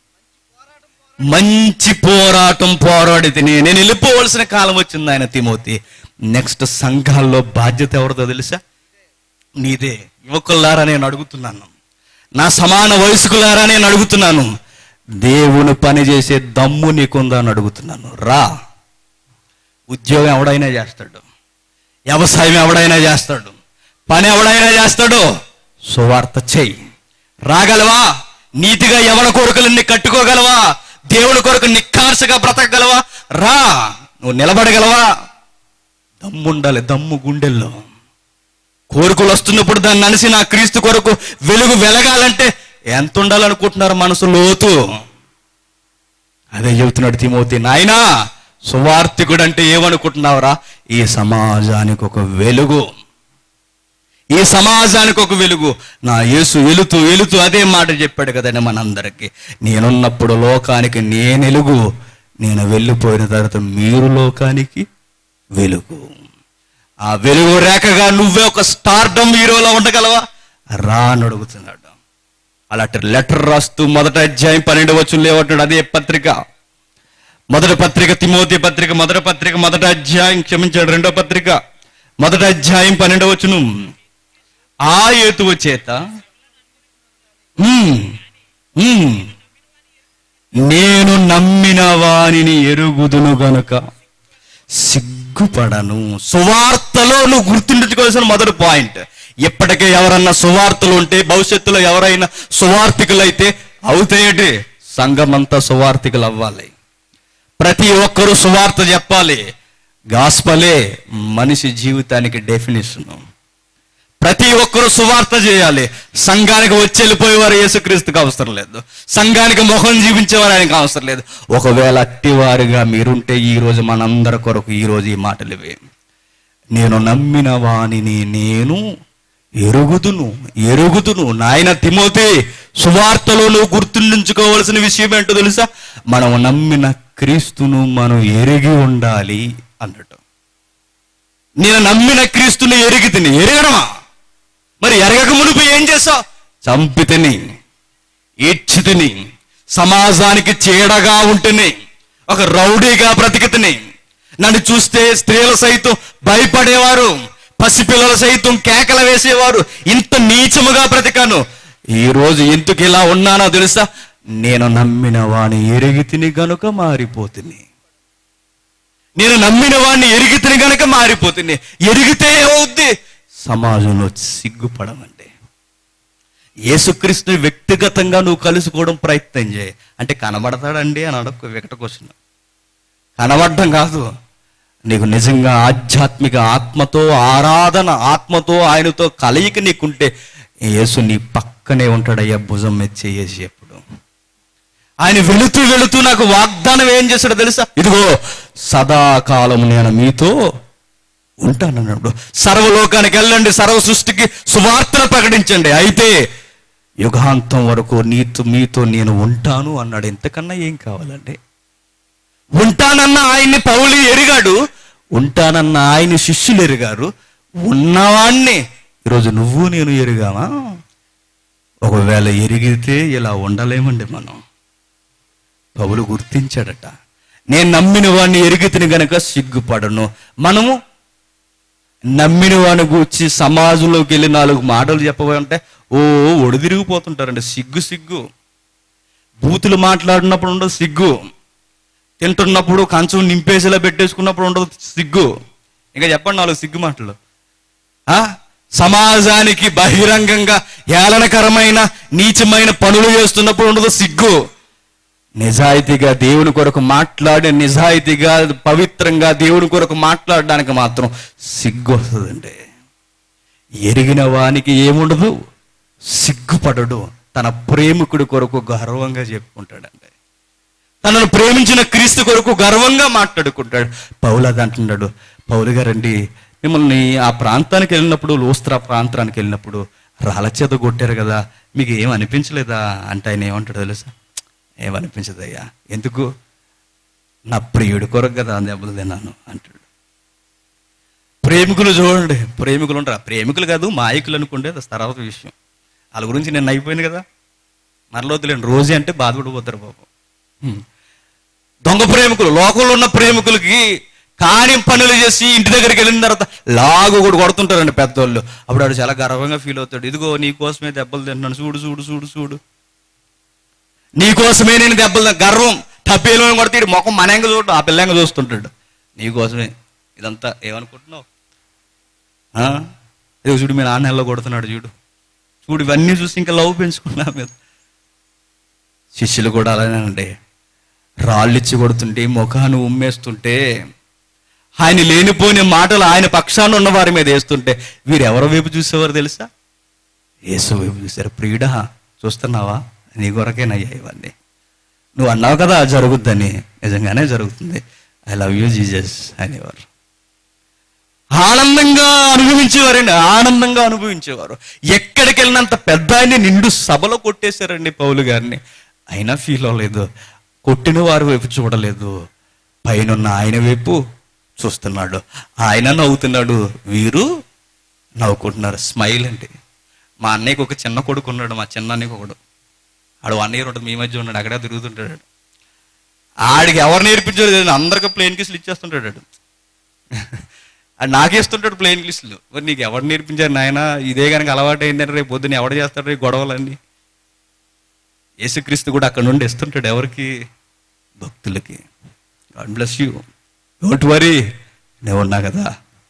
Speaker 1: మంచి పోరాటం పోరాడి తిని నేను వెళ్ళిపోవలసిన కాలం వచ్చింది ఆయన తిమోతి నెక్స్ట్ సంఘాల్లో బాధ్యత ఎవరిదో తెలుసా నీదే యువకులారా నేను అడుగుతున్నాను నా సమాన వయసుకులారా నేను అడుగుతున్నాను దేవుని పని చేసే దమ్ము నీకుందా అని అడుగుతున్నాను రా ఉద్యోగం ఎవడైనా చేస్తాడు వ్యవసాయం ఎవడైనా చేస్తాడు పని ఎవడైనా చేస్తాడు సువార్త చెయ్యి రాగలవా నీతిగా ఎవరి కొరకులన్నీ కట్టుకోగలవా దేవుని కొరకు నిక్కార్సగా బ్రతకగలవా రా నువ్వు నిలబడగలవా దమ్ము ఉండాలి దమ్ము గుండెల్లో కోరికలు వస్తున్నప్పుడు దాన్ని అనిసి నా క్రీస్తు కొరకు వెలుగు వెలగాలంటే ఎంత ఉండాలనుకుంటున్నారు మనసు లోతు అదే చెబుతున్నాడు తిమోతి నాయనా సువార్తికుడు అంటే ఏమనుకుంటున్నావురా ఈ సమాజానికి ఒక వెలుగు ఈ సమాజానికి ఒక వెలుగు నా యేసు వెలుతూ వెలుతూ అదే మాట చెప్పాడు కదండి మనందరికీ నేనున్నప్పుడు లోకానికి నేను వెలుగు నేను వెళ్ళిపోయిన తర్వాత మీరు లోకానికి వెలుగు ఆ వెలుగు రేఖగా నువ్వే ఒక స్టార్డమ్ హీరోలో ఉండగలవా రా అని అడుగుతున్నాడు అలాంటి లెటర్ రాస్తూ మొదట అధ్యాయం పన్నెండు వచ్చులు లేవట్టాడు అదే పత్రిక మొదటి పత్రిక తిమోతి పత్రిక మొదటి పత్రిక మొదటి అధ్యాయం క్షమించాడు రెండో పత్రిక మొదటి అధ్యాయం పన్నెండవ వచ్చును ఆ హేతువు చేత ఉమ్, ఉమ్, నేను నమ్మిన వానిని ఎరుగుదును గనుక సిగ్గుపడను సువార్తలో నువ్వు గుర్తుంచుకోవాల్సిన మొదటి పాయింట్ ఇప్పటికే ఎవరన్నా సువార్తలు ఉంటే భవిష్యత్తులో ఎవరైనా సువార్థికులైతే అవుతాయటి సంఘమంతా సువార్థికులు అవ్వాలి ప్రతి ఒక్కరూ సువార్త చెప్పాలి గాస్పలే మనిషి జీవితానికి డెఫినేషన్ ప్రతి ఒక్కరూ సువార్త చేయాలి సంఘానికి వచ్చి వెళ్ళిపోయేవారు యేసుక్రీస్తుకి అవసరం లేదు సంఘానికి ముఖం చూపించేవారు ఆయనకి అవసరం లేదు ఒకవేళ అట్టివారుగా మీరుంటే ఈ రోజు మనందరి కొరకు ఈ రోజు ఈ మాటలు ఇవే నేను నమ్మిన వానిని నేను ఎరుగుదును ఎరుగుదును నాయన తిమోతి సువార్తలో నువ్వు గుర్తుంచుకోవలసిన విషయం ఏంటో తెలుసా మనం నమ్మిన క్రీస్తును మనం ఎరిగి ఉండాలి అన్నట్టు నేను నమ్మిన క్రీస్తుని ఎరిగి తిని ఎరగడమా మరి ఎరగక మునుపు ఏం చేసావు చంపితిని ఈడ్చితిని సమాజానికి చీడగా ఉంటేనే ఒక రౌడీగా బ్రతికితిని నన్ను చూస్తే స్త్రీలు సైతం భయపడేవారు పసిపిల్లలు సైతం కేకలు వేసేవారు ఇంత నీచముగా బ్రతికాను ఈ రోజు ఎందుకు ఇలా ఉన్నానో తెలుసా నేను నమ్మిన వాణి ఎరిగి తిని గనుక మారిపోతుంది నేను నమ్మిన వాడిని ఎరిగితే గనక మారిపోతుంది ఎరిగితే ఏమవుద్ది సమాజంలో సిగ్గుపడమండి యేసుక్రీస్తుని వ్యక్తిగతంగా నువ్వు కలుసుకోవడం ప్రయత్నం చేయి అంటే కనబడతాడండి అని అడగ వికట క్వశ్చన్ కనబడడం కాదు నీకు నిజంగా ఆధ్యాత్మిక ఆత్మతో ఆరాధన ఆత్మతో ఆయనతో కలయిక నీకుంటే యేసు నీ పక్కనే ఉంటాడయ్యా భుజం మీద చేసి ఎప్పుడు ఆయన వెళుతూ వెళుతూ నాకు వాగ్దానం ఏం చేశాడో తెలుసా ఇదిగో సదాకాలం నేను మీతో ఉంటానన్నాడు సర్వలోకానికి వెళ్ళండి సర్వ సృష్టికి సువార్తను ప్రకటించండి అయితే యుగాంతం వరకు నీతో మీతో నేను ఉంటాను అన్నాడు ఎంతకన్నా ఏం కావాలండి ఉంటానన్న ఆయన్ని పౌలి ఎరిగాడు ఉంటానన్న ఆయన శిష్యులు ఎరిగారు ఉన్నవాణ్ణి ఈరోజు నువ్వు నేను ఎరిగామా ఒకవేళ ఎరిగితే ఇలా ఉండలేమండి మనం పౌలు గుర్తించాడట నేను నమ్మిన వాడిని ఎరిగితిని గనక సిగ్గుపడను మనము నమ్మిన వాడిని గూర్చి సమాజంలోకి వెళ్ళి నాలుగు మాటలు చెప్పబోయంటే ఓ ఒడిదిరిగిపోతుంటారండి సిగ్గు సిగ్గు బూతులు మాట్లాడినప్పుడు ఉండదు సిగ్గు తింటున్నప్పుడు కంచం నింపేసేలా పెట్టేసుకున్నప్పుడు ఉండదు సిగ్గు ఇంకా చెప్పండి నాలుగు సిగ్గు మాటలు ఆ సమాజానికి బహిరంగంగా ఏలనకరమైన నీచమైన పనులు చేస్తున్నప్పుడు ఉండదు సిగ్గు నిజాయితీగా దేవుని కొరకు మాట్లాడి నిజాయితీగా పవిత్రంగా దేవుని కొరకు మాట్లాడడానికి మాత్రం సిగ్గు వస్తుందండి ఎరిగిన వానికి ఏముండదు సిగ్గుపడడు తన ప్రేమికుడి కొరకు గర్వంగా చెప్పుకుంటాడండి తనను ప్రేమించిన క్రీస్తు కొరకు గర్వంగా మాట్లాడుకుంటాడు పౌలు అది అంటున్నాడు పౌలు గారండి మిమ్మల్ని ఆ ప్రాంతానికి వెళ్ళినప్పుడు లోస్త్రా ప్రాంతానికి వెళ్ళినప్పుడు రాళ్ళ చేత కొట్టారు కదా మీకు ఏం అనిపించలేదా అంటే ఆయన ఏమంటాడు తెలుసా ఏమనిపించదయ్యా ఎందుకు నా ప్రియుడి కొరకు కదా దెబ్బలు తిన్నాను అంటాడు ప్రేమికులు చూడండి ప్రేమికులు ఉంటారు ప్రేమికులు కాదు మాయకులు అనుకుంటే అది తర్వాత విషయం వాళ్ళ గురించి నేను అయిపోయింది కదా మరలో వదిలేండి రోజే అంటే బాధపడిపోతారు పాపం హ్మ్. దొంగ ప్రేమికులు లోకంలో ఉన్న ప్రేమికులకి కాని పనులు చేసి ఇంటి దగ్గరికి వెళ్ళిన తర్వాత లాగు కూడా కొడుతుంటారండి పెద్దోళ్ళు అప్పుడు వాడు చాలా గర్వంగా ఫీల్ అవుతాడు ఇదిగో నీ కోసమే దెబ్బలు తింటున్నాను చూడు చూడు చూడు చూడు నీ కోసమే నేను దెబ్బలు తిన్నా- గర్వం టప్పేలో కొడితే ఈడు ముఖం మనంగా చూడు ఆ పిల్లంగా చూస్తుంటాడు నీ కోసమే ఇదంతా ఏమనుకుంటున్నావు ఆ? ఇదిగో చూడు మీ నాన్న ఎలా కొడుతున్నాడు చూడు చూడు ఇవన్నీ చూసి ఇంకా లవ్ పెంచుకున్నా మీద శిష్యులు కూడా అలానేనండి రాళ్ళిచ్చి కొడుతుంటే ముఖాన్ని ఉమ్మేస్తుంటే ఆయన లేనిపోయిన మాటలు ఆయన పక్షాన ఉన్న వారి మీద వేస్తుంటే వీరు ఎవరి వైపు చూసేవారు తెలుసా యేసు వైపు చూసారు ప్రియుడా చూస్తున్నావా నీ కొరకేనయ్యా ఇవన్నీ నువ్వు అన్నావు కదా జరుగుద్దని నిజంగానే జరుగుతుంది ఐ లవ్ యూ జీజస్ అనేవారు ఆనందంగా అనుభవించేవారండి ఆనందంగా అనుభవించేవారు ఎక్కడికి వెళ్ళినంత పెద్ద ఆయన్ని నిండు సభలో కొట్టేశారండి పౌలు గారిని అయినా ఫీల్ అవ్వలేదు కొట్టిన వారి వైపు చూడలేదు పైనున్న ఆయన వైపు చూస్తున్నాడు ఆయన నవ్వుతున్నాడు వీరు నవ్వుకుంటున్నారు స్మైల్ అంటే మా అన్నయ్యకి ఒక చిన్న కొడుకు ఉన్నాడు మా చిన్న అన్నయ్యకి ఒకడు ఆడు వన్ ఇయర్ ఉంటుంది మీ మధ్య ఉన్నాడు అక్కడే తిరుగుతుంటాడు ఆడికి ఎవరు నేర్పించారు తెలియదు అందరికీ ప్లేన్ కిస్లు ఇచ్చేస్తుంటాడు ఆడు అది నాకేస్తుంటాడు ప్లేన్ కిస్లు మరి నీకు ఎవరు నేర్పించారు నాయన ఇదే కనుక అలవాటు అయిందని రేపు పొద్దున్న ఎవడు చేస్తాడు రేపు గొడవలన్నీ యేసుక్రీస్తు కూడా అక్కడ నుండి ఇస్తుంటాడు ఎవరికి భక్తులకి God bless you don't worry నేను ఉన్నా కదా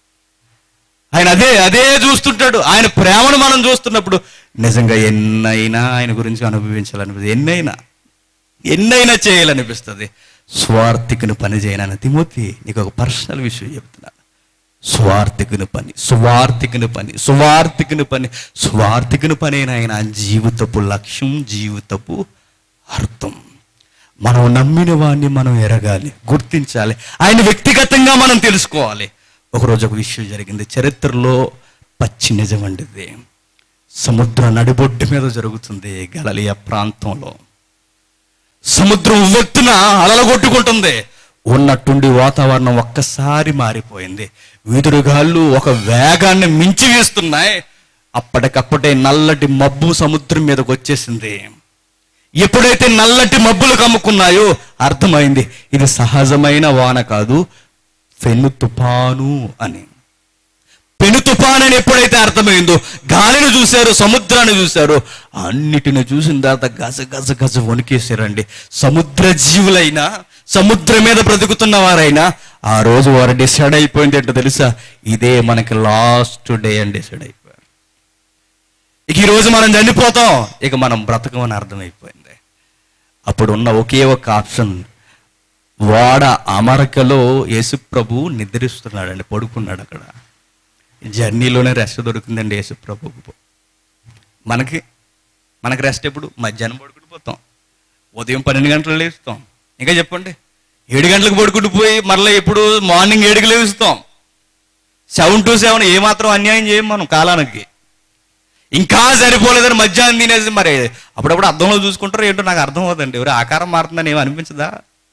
Speaker 1: ఆయన అదే అదే చూస్తుంటాడు ఆయన ప్రేమను మనం చూస్తున్నప్పుడు నిజంగా ఎన్నైనా ఆయన గురించి అనుభవించాలనిపిస్తుంది ఎన్నైనా ఎన్నైనా చేయాలనిపిస్తుంది స్వార్థికుని పని చేయనని తిమోతి నీకు ఒక పర్సనల్ విషయం చెప్తున్నాను స్వార్థికుని పని స్వార్థికుని పని స్వార్థికుని పని స్వార్థికుని పని ఆయన జీవితపు లక్ష్యం జీవితపు అర్థం మనం నమ్మిన వాడిని మనం ఎరగాలి గుర్తించాలి ఆయన వ్యక్తిగతంగా మనం తెలుసుకోవాలి ఒకరోజు ఒక విషయం జరిగింది చరిత్రలో పచ్చి నిజం వంటిది సముద్ర నడిబొడ్డు మీద జరుగుతుంది గలలియా ప్రాంతంలో సముద్రం ఉవ్వెత్తున అలలు కొట్టుకుంటుంది ఉన్నట్టుండి వాతావరణం ఒక్కసారి మారిపోయింది వీదురుగాళ్ళు ఒక వేగాన్ని మించి వీస్తున్నాయి అప్పటికప్పుడే నల్లటి మబ్బు సముద్రం మీదకి వచ్చేసింది ఎప్పుడైతే నల్లటి మబ్బులు కమ్ముకున్నాయో అర్థమైంది ఇది సహజమైన వాన కాదు ఫెను తుఫాను అని పెను తుఫాన్ అని ఎప్పుడైతే అర్థమైందో గాలిని చూశారు సముద్రాన్ని చూశారు అన్నిటిని చూసిన తర్వాత గజ గజ గజ వణికేశారండి సముద్ర జీవులైనా సముద్రం మీద బ్రతుకుతున్న వారైనా ఆ రోజు వారు డిసైడ్ అయిపోయింది ఏంటో తెలుసా ఇదే మనకి లాస్ట్ డే అని డిసైడ్ అయిపోయారు ఇక ఈ రోజు మనం చనిపోతాం ఇక మనం బ్రతకమని అర్థమైపోయింది అప్పుడు ఉన్న ఒకే ఒక ఆప్షన్ వాడ అమరికలో యేసుప్రభు నిద్రిస్తున్నాడండి పడుకున్నాడు అక్కడ జర్నీలోనే రెస్ట్ దొరికిందండి యేసుప్రభుకు మనకి మనకి రెస్ట్ ఎప్పుడు మధ్యాహ్నం పడుకుని పోతాం ఉదయం పన్నెండు గంటలు లేస్తాం ఇంకా చెప్పండి ఏడు గంటలకు పడుకుంటూ పోయి మరలా ఎప్పుడు మార్నింగ్ ఏడుకి లేస్తాం సెవెన్ టు సెవెన్ ఏమాత్రం అన్యాయం చేయం మనం కాలానికి ఇంకా సరిపోలేదని మధ్యాహ్నం తినేసి మరి అప్పుడప్పుడు అర్థంలో చూసుకుంటారు ఏంటో నాకు అర్థం అవుతుంది ఎవరు ఆకారం మారుతుందని ఏమి అనిపించదా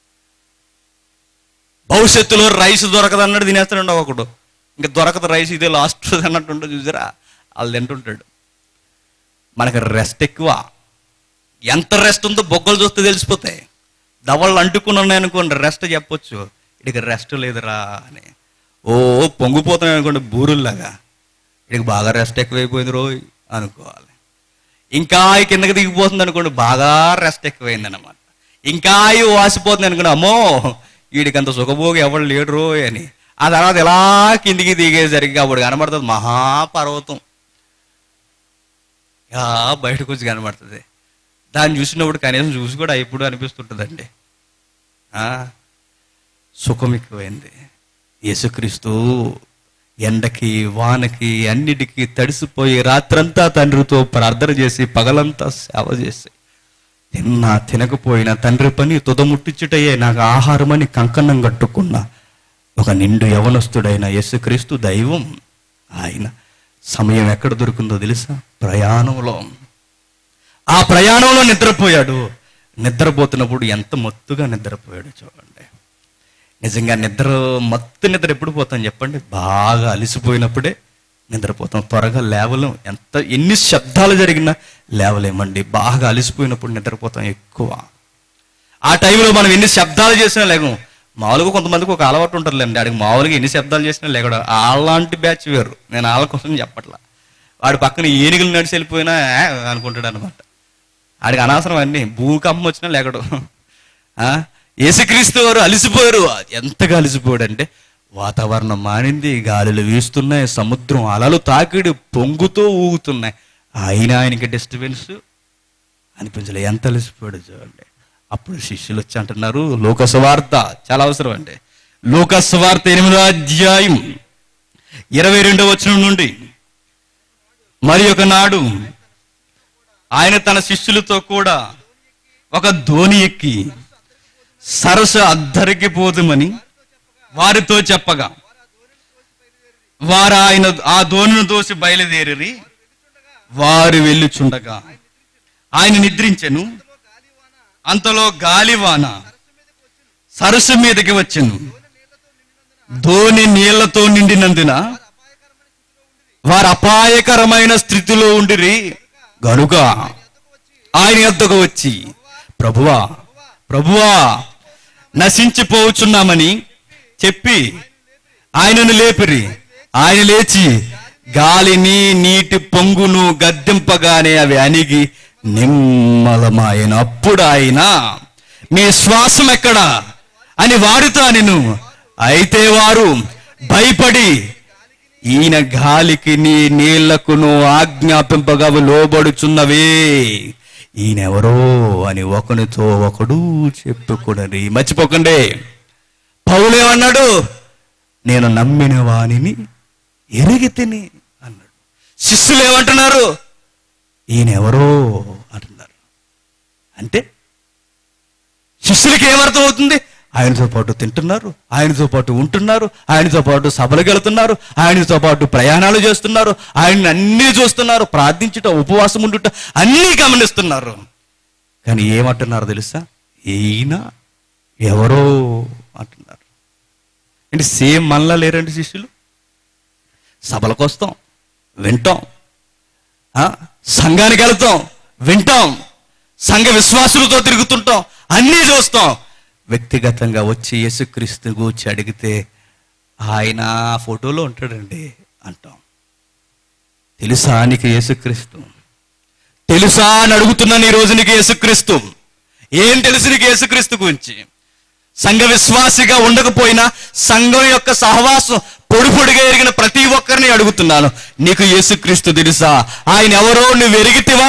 Speaker 1: భవిష్యత్తులో రైస్ దొరకదు అన్నట్టు తినేస్తాడు ఒకడు ఇంకా దొరకదు రైస్ ఇదే లాస్ట్ అన్నట్టు ఉంటుంది చూసారా వాళ్ళు తింటుంటాడు మనకి రెస్ట్ ఎక్కువ ఎంత రెస్ట్ ఉందో బొగ్గలు చూస్తే తెలిసిపోతాయి దవళ్ళు అంటుకుని ఉన్నాయనుకోండి రెస్ట్ చెప్పొచ్చు ఇడికి రెస్ట్ లేదురా అని ఓ పొంగిపోతున్నాయి అనుకోండి బూరుల్లాగా ఇడికి బాగా రెస్ట్ ఎక్కువైపోయింది రోయ్ అనుకోవాలి ఇంకా ఈ కిందకి దిగిపోతుంది అనుకోండి బాగా రెస్ట్ ఎక్కువైంది అనమాట ఇంకా ఈ వాసిపోతుంది అనుకోండి అమ్మో వీడికి అంత సుఖభోగి ఎవడు లేడు రోయ్ అని ఆ తర్వాత ఇలా కిందికి దిగేసరికి అప్పుడు కనబడుతుంది మహాపర్వతం ఇలా బయటకు వచ్చి కనబడుతుంది దాన్ని చూసినప్పుడు కనీసం చూసి కూడా ఇప్పుడు అనిపిస్తుంటుందండి ఆ, సుఖం ఎక్కువైంది యేసుక్రీస్తు ఎండకి వానకి అన్నిటికీ తడిసిపోయి రాత్రంతా తండ్రితో ప్రార్థన చేసి పగలంతా సేవ చేసి తిన్నా తినకపోయినా తండ్రి పని తుదముట్టించుటయే నాకు ఆహారమని కంకణం కట్టుకున్న ఒక నిండు యవనస్తుడైన యేసుక్రీస్తు దైవం ఆయన సమయం ఎక్కడ దొరికిందో తెలుసా ప్రయాణంలో ఆ ప్రయాణంలో నిద్రపోయాడు నిద్రపోతున్నప్పుడు ఎంత మత్తుగా నిద్రపోయాడు చూడండి నిజంగా నిద్ర మత్తు నిద్ర ఎప్పుడు పోతాం చెప్పండి బాగా అలసిపోయినప్పుడే నిద్రపోతాం త్వరగా లేవలేం ఎంత ఎన్ని శబ్దాలు జరిగినా లేవలేమండి బాగా అలసిపోయినప్పుడు నిద్రపోతాం ఎక్కువ ఆ టైంలో మనం ఎన్ని శబ్దాలు చేసినా లేకం మామూలుగా కొంతమందికి ఒక అలవాటు ఉంటుందిలేండి ఆడికి మామూలుగా ఎన్ని శబ్దాలు చేసినా లేకడం అలాంటి బ్యాచ్ వేరు నేను వాళ్ళ కోసం చెప్పట్లా వాడి పక్కన ఏనుగులు నడిచి వెళ్ళిపోయినా "ఆ" అనుకుంటాడు అనమాట ఆడికి అనవసరం అన్ని భూకంపం వచ్చినా లేకడు ఆ? యేసుక్రీస్తు వారు అలిసిపోయారు ఎంతగా అలిసిపోయాడు అంటే వాతావరణం మారింది గాలులు వీస్తున్నాయి సముద్రం అలలు తాకిడి పొంగుతూ ఊగుతున్నాయి అయినా ఆయనకి డిస్టర్బెన్స్ అనిపించలే ఎంత అలసిపోయాడు చూడండి అప్పుడు శిష్యులు వచ్చి అంటున్నారు లోకస్వార్త చాలా అవసరం అండి లోకస్వార్త ఎనిమిదో అధ్యాయం ఇరవై రెండో వచనం నుండి మరి ఒక నాడు ఆయన తన శిష్యులతో కూడా ఒక ధోని ఎక్కి సరస అద్దరికి పోదుమని వారితో చెప్పగా వారు ఆయన ఆ ధోనిని దోసి బయలుదేరి వారు వెళ్ళుచుండగా ఆయన నిద్రించెను అంతలో గాలివాన సరస్సు మీదకి వచ్చెను ధోని నీళ్లతో నిండినందున వారు అపాయకరమైన స్థితిలో ఉండిరి గనుక ఆయన యొద్దకు వచ్చి ప్రభువా ప్రభువా నశించిపోవచ్చున్నామని చెప్పి ఆయనను లేపిరి ఆయన లేచి గాలిని నీటి పొంగును గద్దెంపగానే అవి అణిగి నిమ్మలమాయన అప్పుడు ఆయన మీ శ్వాసం ఎక్కడా అని వాడుతా నేను అయితే వారు భయపడి ఈయన గాలికి నీ నీళ్లకును ఆజ్ఞాపింపగా లోబడుచున్నవే ఈయనెవరో అని ఒకనితో ఒకడు చెప్పుకునరి మర్చిపోకండి పౌలేమన్నాడు నేను నమ్మిన వానిని ఎరిగితిని అన్నాడు శిష్యులు ఏమంటున్నారు ఈయన ఎవరో అంటున్నారు అంటే శిష్యులకి ఏమర్థం అవుతుంది ఆయనతో పాటు తింటున్నారు ఆయనతో పాటు ఉంటున్నారు ఆయనతో పాటు సభలకు వెళ్తున్నారు ఆయనతో పాటు ప్రయాణాలు చేస్తున్నారు ఆయన్ని అన్నీ చూస్తున్నారు ప్రార్థించుట ఉపవాసం ఉండుట అన్నీ గమనిస్తున్నారు కానీ ఏమంటున్నారు తెలుసా ఈయన ఎవరో అంటున్నారు అంటే సేమ్ మనలా లేరండి శిష్యులు సభలకు వస్తాం వింటాం ఆ? సంఘానికి వెళ్తాం వింటాం సంఘ విశ్వాసులతో తిరుగుతుంటాం అన్నీ చూస్తాం వ్యక్తిగతంగా వచ్చి యేసుక్రీస్తు గూర్చి అడిగితే ఆయన ఆ ఫోటోలో ఉంటాడండి అంటాం తెలుసా నీకు యేసుక్రీస్తు తెలుసా అని అడుగుతున్నాను ఈ రోజు నీకు యేసుక్రీస్తు ఏం తెలుసు నీకు యేసుక్రీస్తు గురించి సంఘ విశ్వాసిగా ఉండకపోయినా సంఘం యొక్క సహవాసం పొడి పొడిగా ఎరిగిన ప్రతి ఒక్కరిని అడుగుతున్నాను నీకు యేసుక్రీస్తు తెలుసా ఆయన ఎవరో నువ్వు ఎరిగితివా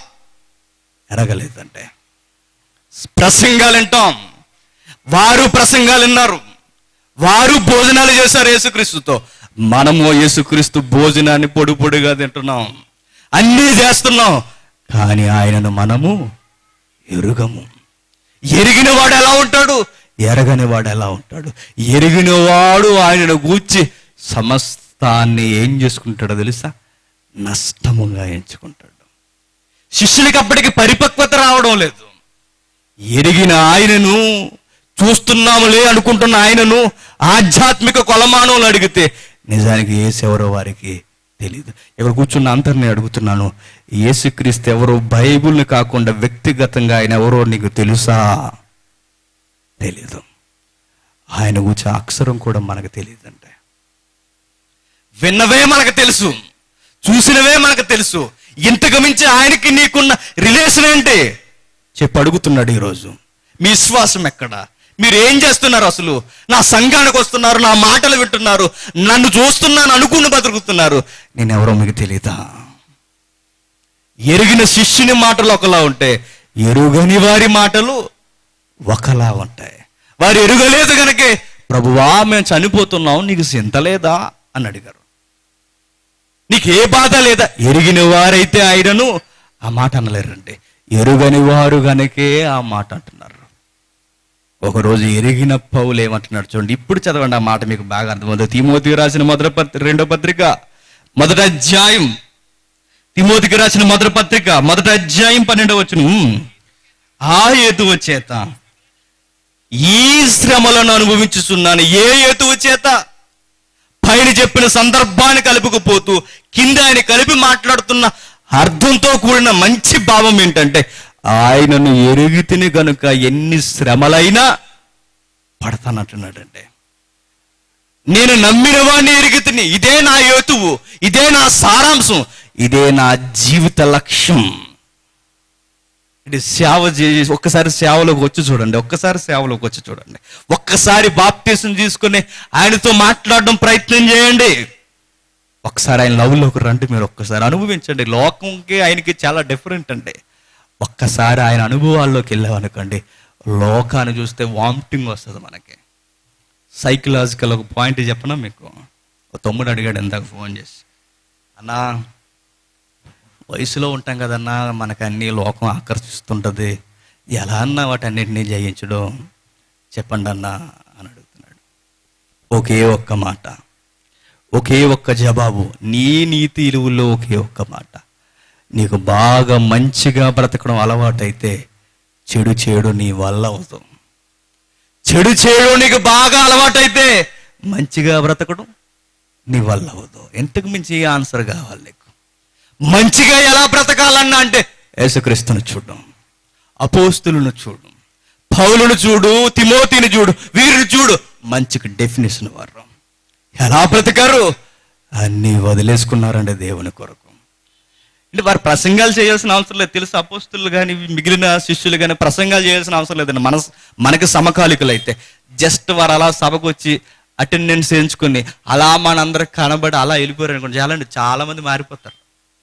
Speaker 1: ఎరగలేదంటే ప్రసంగాలు వింటాం వారు ప్రసంగాలు విన్నారు వారు భోజనాలు చేశారు యేసుక్రీస్తుతో మనము యేసుక్రీస్తు భోజనాన్ని పొడి పొడిగా తింటున్నాం అన్నీ చేస్తున్నాం కానీ ఆయనను మనము ఎరుగము ఎరిగిన వాడు ఎలా ఉంటాడు ఎరగని వాడు ఎలా ఉంటాడు ఎరిగిన వాడు ఆయనను గూర్చి సమస్తాన్ని ఏం చేసుకుంటాడో తెలుసా నష్టముగా ఎంచుకుంటాడు శిష్యులకి అప్పటికి పరిపక్వత రావడం లేదు ఎరిగిన ఆయనను చూస్తున్నాములే అనుకుంటున్న ఆయనను ఆధ్యాత్మిక కొలమానంలో అడిగితే నిజానికి ఏసెవరో వారికి తెలియదు ఇక్కడ కూర్చున్న అంతర్ని అడుగుతున్నాను యేసుక్రీస్తు ఎవరో బైబిల్ని కాకుండా వ్యక్తిగతంగా ఆయన ఎవరో నీకు తెలుసా తెలియదు ఆయన గురించి అక్షరం కూడా మనకు తెలియదంటే విన్నవే మనకు తెలుసు చూసినవే మనకు తెలుసు ఇంతకు మించి ఆయనకి నీకున్న రిలేషన్ ఏంటి చెప్పి అడుగుతున్నాడు ఈరోజు మీ విశ్వాసం ఎక్కడ మీరు ఏం చేస్తున్నారు అసలు నా సంఘానికి వస్తున్నారు నా మాటలు వింటున్నారు నన్ను చూస్తున్నాను అనుకుని బతుకుతున్నారు నేను ఎవరో మీకు తెలియదా ఎరిగిన శిష్యుని మాటలు ఒకలా ఉంటే ఎరుగని వారి మాటలు ఒకలా ఉంటాయి వారు ఎరుగలేదు గనకే ప్రభువా మేము చనిపోతున్నాం నీకు చింత లేదా అని అడిగారు నీకు ఏ బాధ లేదా ఎరిగిన వారైతే ఆయనను ఆ మాట అనలేరండి ఎరుగని వారు గనకే ఆ మాట అంటున్నారు ఒకరోజు ఎరిగిన పౌలు ఏమంటున్నాడు చూడండి ఇప్పుడు చదవండి ఆ మాట మీకు బాగా అర్థమవుతుంది తిమోతి రాసిన మొదటి పత్రిక రెండో పత్రిక మొదటి అధ్యాయం తిమోతికి రాసిన మొదటి పత్రిక మొదటి అధ్యాయం పన్నెండవ వచ్చును ఆ హేతువు చేత ఈ శ్రమలను అనుభవించుచున్నాను ఏ హేతువు చేత పైన చెప్పిన సందర్భాన్ని కలుపుకుపోతూ కింద ఆయన కలిపి మాట్లాడుతున్న అర్థంతో కూడిన మంచి భావం ఏంటంటే ఆయనను ఎరుగుతిని గనుక ఎన్ని శ్రమలైనా పడతానంటున్నాడంటే నేను నమ్మిన వాడిని ఎరుగుతిని ఇదే నా యోతువు ఇదే నా సారాంశం ఇదే నా జీవిత లక్ష్యం ఇది సేవ చేసి ఒక్కసారి సేవలోకి వచ్చి చూడండి ఒక్కసారి సేవలోకి వచ్చి చూడండి ఒక్కసారి బాప్తీసం తీసుకుని ఆయనతో మాట్లాడడం ప్రయత్నం చేయండి ఒక్కసారి ఆయన లవ్లోకి రండి మీరు ఒక్కసారి అనుభవించండి లోకంకి ఆయనకి చాలా డిఫరెంట్ అండి ఒక్కసారి ఆయన అనుభవాల్లోకి వెళ్ళామనుకోండి లోకాన్ని చూస్తే వామిటింగ్ వస్తుంది మనకి సైకలాజికల్ ఒక పాయింట్ చెప్పనా మీకు ఒక తమ్ముడు అడిగాడు ఇందాక ఫోన్ చేసి అన్నా వయసులో ఉంటాం కదన్నా మనకు అన్ని లోకం ఆకర్షిస్తుంటుంది ఎలా అన్నా వాటన్నిటినీ జయించడం చెప్పండి అన్నా అని అడుగుతున్నాడు ఒకే ఒక్క మాట ఒకే ఒక్క జవాబు నీ నీతి ఇలువుల్లో ఒకే ఒక్క మాట నీకు బాగా మంచిగా బ్రతకడం అలవాటైతే చెడు చెడు నీ వల్ల అవుతాం చెడు చెడు నీకు బాగా అలవాటైతే మంచిగా బ్రతకడం నీ వల్ల అవదు ఎంతకు మించి ఆన్సర్ కావాలి నీకు మంచిగా ఎలా బ్రతకాలన్నా అంటే యేసుక్రీస్తును చూడడం అపోస్తులను చూడు పౌలును చూడు తిమోతిని చూడు వీరిని చూడు మంచికి డెఫినేషన్ వారు ఎలా బ్రతికారు అన్నీ వదిలేసుకున్నారండి దేవుని కొరకు అంటే వారు ప్రసంగాలు చేయాల్సిన అవసరం లేదు తెలుసు అపోస్తులు కానీ మిగిలిన శిష్యులు కానీ ప్రసంగాలు చేయాల్సిన అవసరం లేదండి మన మనకి సమకాలికులు అయితే జస్ట్ వారు అలా సభకు వచ్చి అటెండెన్స్ వేయించుకుని అలా మనందరికి కనబడి అలా వెళ్ళిపోయారు అనుకోండి చాలండి చాలా మంది మారిపోతారు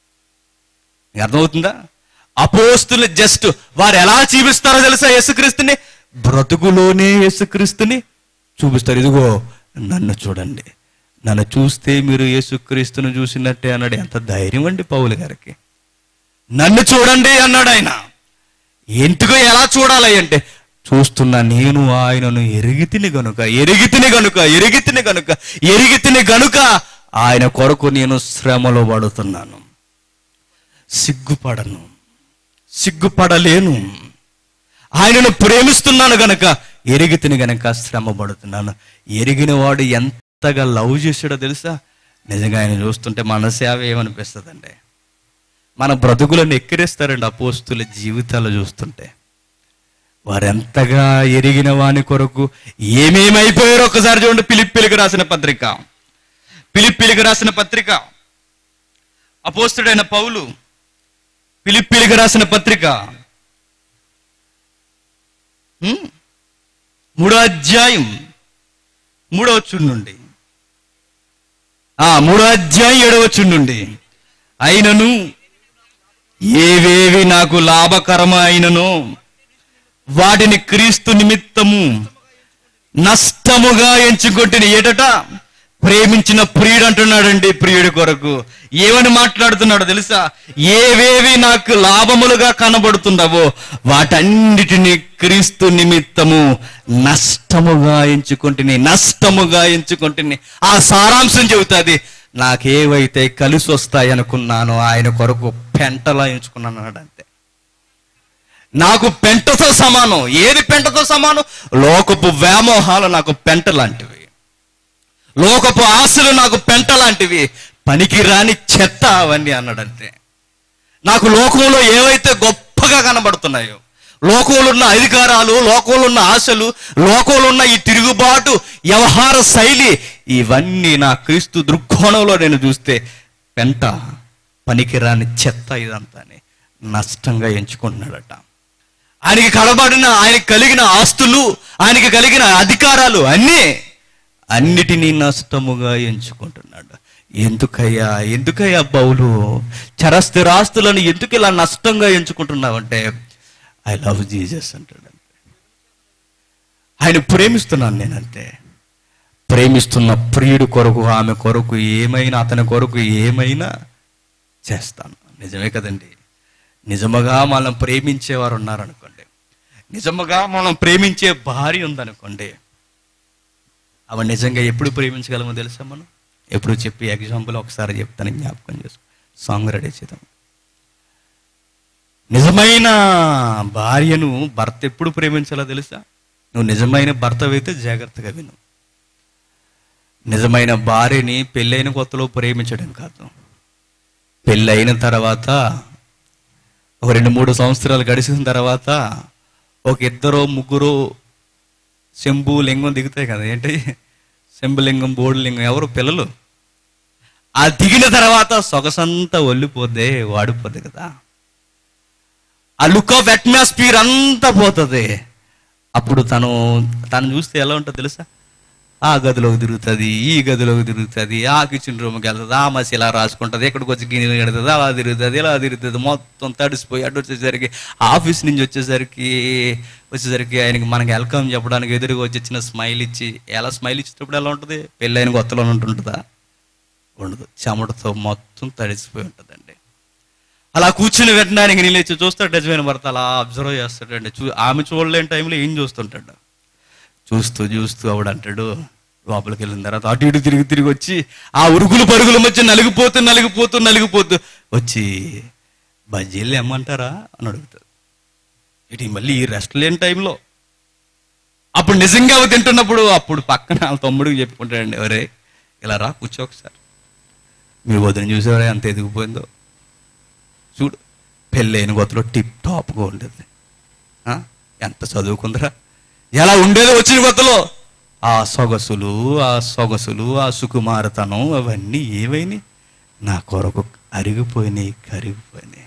Speaker 1: మీకు అర్థమవుతుందా అపోస్తులు జస్ట్ వారు ఎలా చూపిస్తారో తెలుసా యేసుక్రీస్తుని బ్రతుకులోనే యేసుక్రీస్తుని చూపిస్తారు ఇదిగో నన్ను చూడండి నన్ను చూస్తే మీరు యేసుక్రీస్తును చూసినట్టే అన్నాడు ఎంత ధైర్యం అండి పౌలు గారికి నన్ను చూడండి అన్నాడు ఆయన ఎందుకు ఎలా చూడాలి అంటే చూస్తున్నా నేను ఆయనను ఎరిగితిని గనుక ఎరిగితిని గనుక ఎరిగితిని గనుక ఎరిగితిని గనుక ఆయన కొరకు నేను శ్రమలో పడుతున్నాను సిగ్గుపడను సిగ్గుపడలేను ఆయనను ప్రేమిస్తున్నాను గనక ఎరిగితిని గనక శ్రమ పడుతున్నాను ఎరిగిన వాడు ఎంతగా లవ్ చేసాడో తెలుసా నిజంగా ఆయన చూస్తుంటే మన సేవ ఏమనిపిస్తుందండి మన బ్రతుకులను ఎక్కిరిస్తారండి అపోస్తుల జీవితాలు చూస్తుంటే వారెంతగా ఎరిగిన వాని కొరకు ఏమేమైపోయారో ఒకసారి చూడండి పిలిప్పిలికి రాసిన పత్రిక పిలిప్పిలికి రాసిన పత్రిక అపోస్తుడైన పౌలు పిలిప్పిలికి రాసిన పత్రిక హ్మ్? మూడో అధ్యాయం మూడో వచ్చు నుండి ఆ మూడో అధ్యాయం ఏడవచ్చు నుండి అయినను ఏవేవి నాకు లాభకరమైనను వాటిని క్రీస్తు నిమిత్తము నష్టముగా ఎంచుకొట్టిన ఏటట ప్రేమించిన ప్రియుడు అంటున్నాడండి ప్రియుడి కొరకు ఏమని మాట్లాడుతున్నాడో తెలుసా ఏవేవి నాకు లాభములుగా కనబడుతున్నావో వాటన్నిటిని క్రీస్తు నిమిత్తము నష్టముగా ఎంచుకుంటుని నష్టముగా ఎంచుకుంటుని ఆ సారాంశం చెబుతుంది నాకేవైతే కలిసి వస్తాయి అనుకున్నానో ఆయన కొరకు పెంటలా ఎంచుకున్నాను అన్నాడు అంతే నాకు పెంటతో సమానం ఏది పెంటతో సమానం లోకపు వ్యామోహాలు నాకు పెంట లాంటివి లోకపు ఆశలు నాకు పెంట లాంటివి పనికి రాని చెత్త అవన్నీ అన్నాడంతే నాకు లోకంలో ఏవైతే గొప్పగా కనబడుతున్నాయో లోకంలో ఉన్న అధికారాలు లోకంలో ఉన్న ఆశలు లోకంలో ఉన్న ఈ తిరుగుబాటు వ్యవహార శైలి ఇవన్నీ నా క్రీస్తు దృక్కోణంలో నేను చూస్తే పెంట పనికిరాని చెత్త ఇదంతా అని నష్టంగా ఎంచుకుంటున్నాడట ఆయనకి కనబడిన ఆయనకి కలిగిన ఆస్తులు ఆయనకి కలిగిన అధికారాలు అన్నీ అన్నిటినీ నష్టముగా ఎంచుకుంటున్నాడు ఎందుకయ్యా ఎందుకయ్యా బౌలు చరస్థిరాస్తులను ఎందుకు ఇలా నష్టంగా ఎంచుకుంటున్నావంటే ఐ లవ్ జీసస్ అంటాడు ఆయన ప్రేమిస్తున్నాను నేనంతే ప్రేమిస్తున్న ప్రియుడు కొరకు ఆమె కొరకు ఏమైనా అతని కొరకు ఏమైనా చేస్తాను నిజమే కదండి నిజముగా మనం ప్రేమించేవారు ఉన్నారనుకోండి నిజముగా మనం ప్రేమించే భార్య ఉందనుకోండి అవి నిజంగా ఎప్పుడు ప్రేమించగలమో తెలుసా మనం ఎప్పుడు చెప్పి ఎగ్జాంపుల్ ఒకసారి చెప్తాను జ్ఞాపకం చేసుకో సాంగ్ రెడీ చేద్దాం నిజమైన భార్యను భర్త ఎప్పుడు ప్రేమించాలో తెలుసా నువ్వు నిజమైన భర్తవైతే జాగ్రత్తగా విను నిజమైన భార్యని పెళ్ళైన కొత్తలో ప్రేమించడం కాదు పెళ్ళైన తర్వాత ఒక రెండు మూడు సంవత్సరాలు గడిచిన తర్వాత ఒక ఇద్దరు ముగ్గురు శంభు లింగం దిగుతాయి కదా ఏంటి శంభులింగం బోర్డు లింగం ఎవరు పిల్లలు ఆ దిగిన తర్వాత సొగసంతా ఒల్లిపోద్ది వాడిపోద్ది కదా ఆ లుక్ ఆఫ్ అట్మాస్ఫియర్ అంతా పోతుంది అప్పుడు తను తను చూస్తే ఎలా ఉంటుంది తెలుసా ఆ గదిలోకి తిరుగుతుంది ఈ గదిలోకి తిరుగుతుంది ఆ కిచెన్ రూమ్కి వెళ్తుంది ఆ మసి ఇలా రాసుకుంటుంది ఎక్కడికి వచ్చి గిన్నెలు కడుతుంది అలా తిరుగుతుంది ఇలా తిరుగుతుంది మొత్తం తడిసిపోయి అడ్డు వచ్చేసరికి ఆఫీస్ నుంచి వచ్చేసరికి వచ్చేసరికి ఆయనకి మనకి వెల్కమ్ చెప్పడానికి ఎదురుగా వచ్చి చిన్న స్మైల్ ఇచ్చి ఎలా స్మైల్ ఇచ్చేటప్పుడు ఎలా ఉంటుంది పెళ్ళైన కొత్తలో ఉంటుంటుందా ఉండదు చెమటతో మొత్తం తడిసిపోయి ఉంటుందండి అలా కూర్చుని వెంటనే నిలేచి చూస్తాడు నిజమైన భర్త అలా అబ్జర్వ్ చేస్తాడండి చూ ఆమె చూడలేని టైంలో ఏం చూస్తుంటాడు చూస్తూ చూస్తూ ఆవిడ అంటాడు లోపలికి వెళ్ళిన తర్వాత అటు ఇటు తిరిగి తిరిగి వచ్చి ఆ ఉరుగులు పరుగుల మధ్య నలిగిపోతూ నలిగిపోతూ నలిగిపోతూ వచ్చి బజ్జీలు ఏమంటారా అని అడుగుతాడు ఇటు మళ్ళీ ఈ రెస్ట్ లేని టైంలో అప్పుడు నిజంగా అవి తింటున్నప్పుడు అప్పుడు పక్కన వాళ్ళ తమ్ముడికి చెప్పుకుంటాడండి ఎవరే ఇలా రా కూర్చో ఒకసారి మీ వదిన చూసేవారే అంత ఎదిగిపోయిందో చూడు పెళ్ళైన కొత్తలో టిప్ టాప్గా ఉండేది ఆ? ఎంత చదువుకుందరా ఎలా ఉండేది వచ్చిన కొత్తలో ఆ సొగసులు ఆ సొగసులు ఆ సుకుమారతనం అవన్నీ ఏవైనాయి నా కొరకు అరిగిపోయినాయి కరిగిపోయినాయి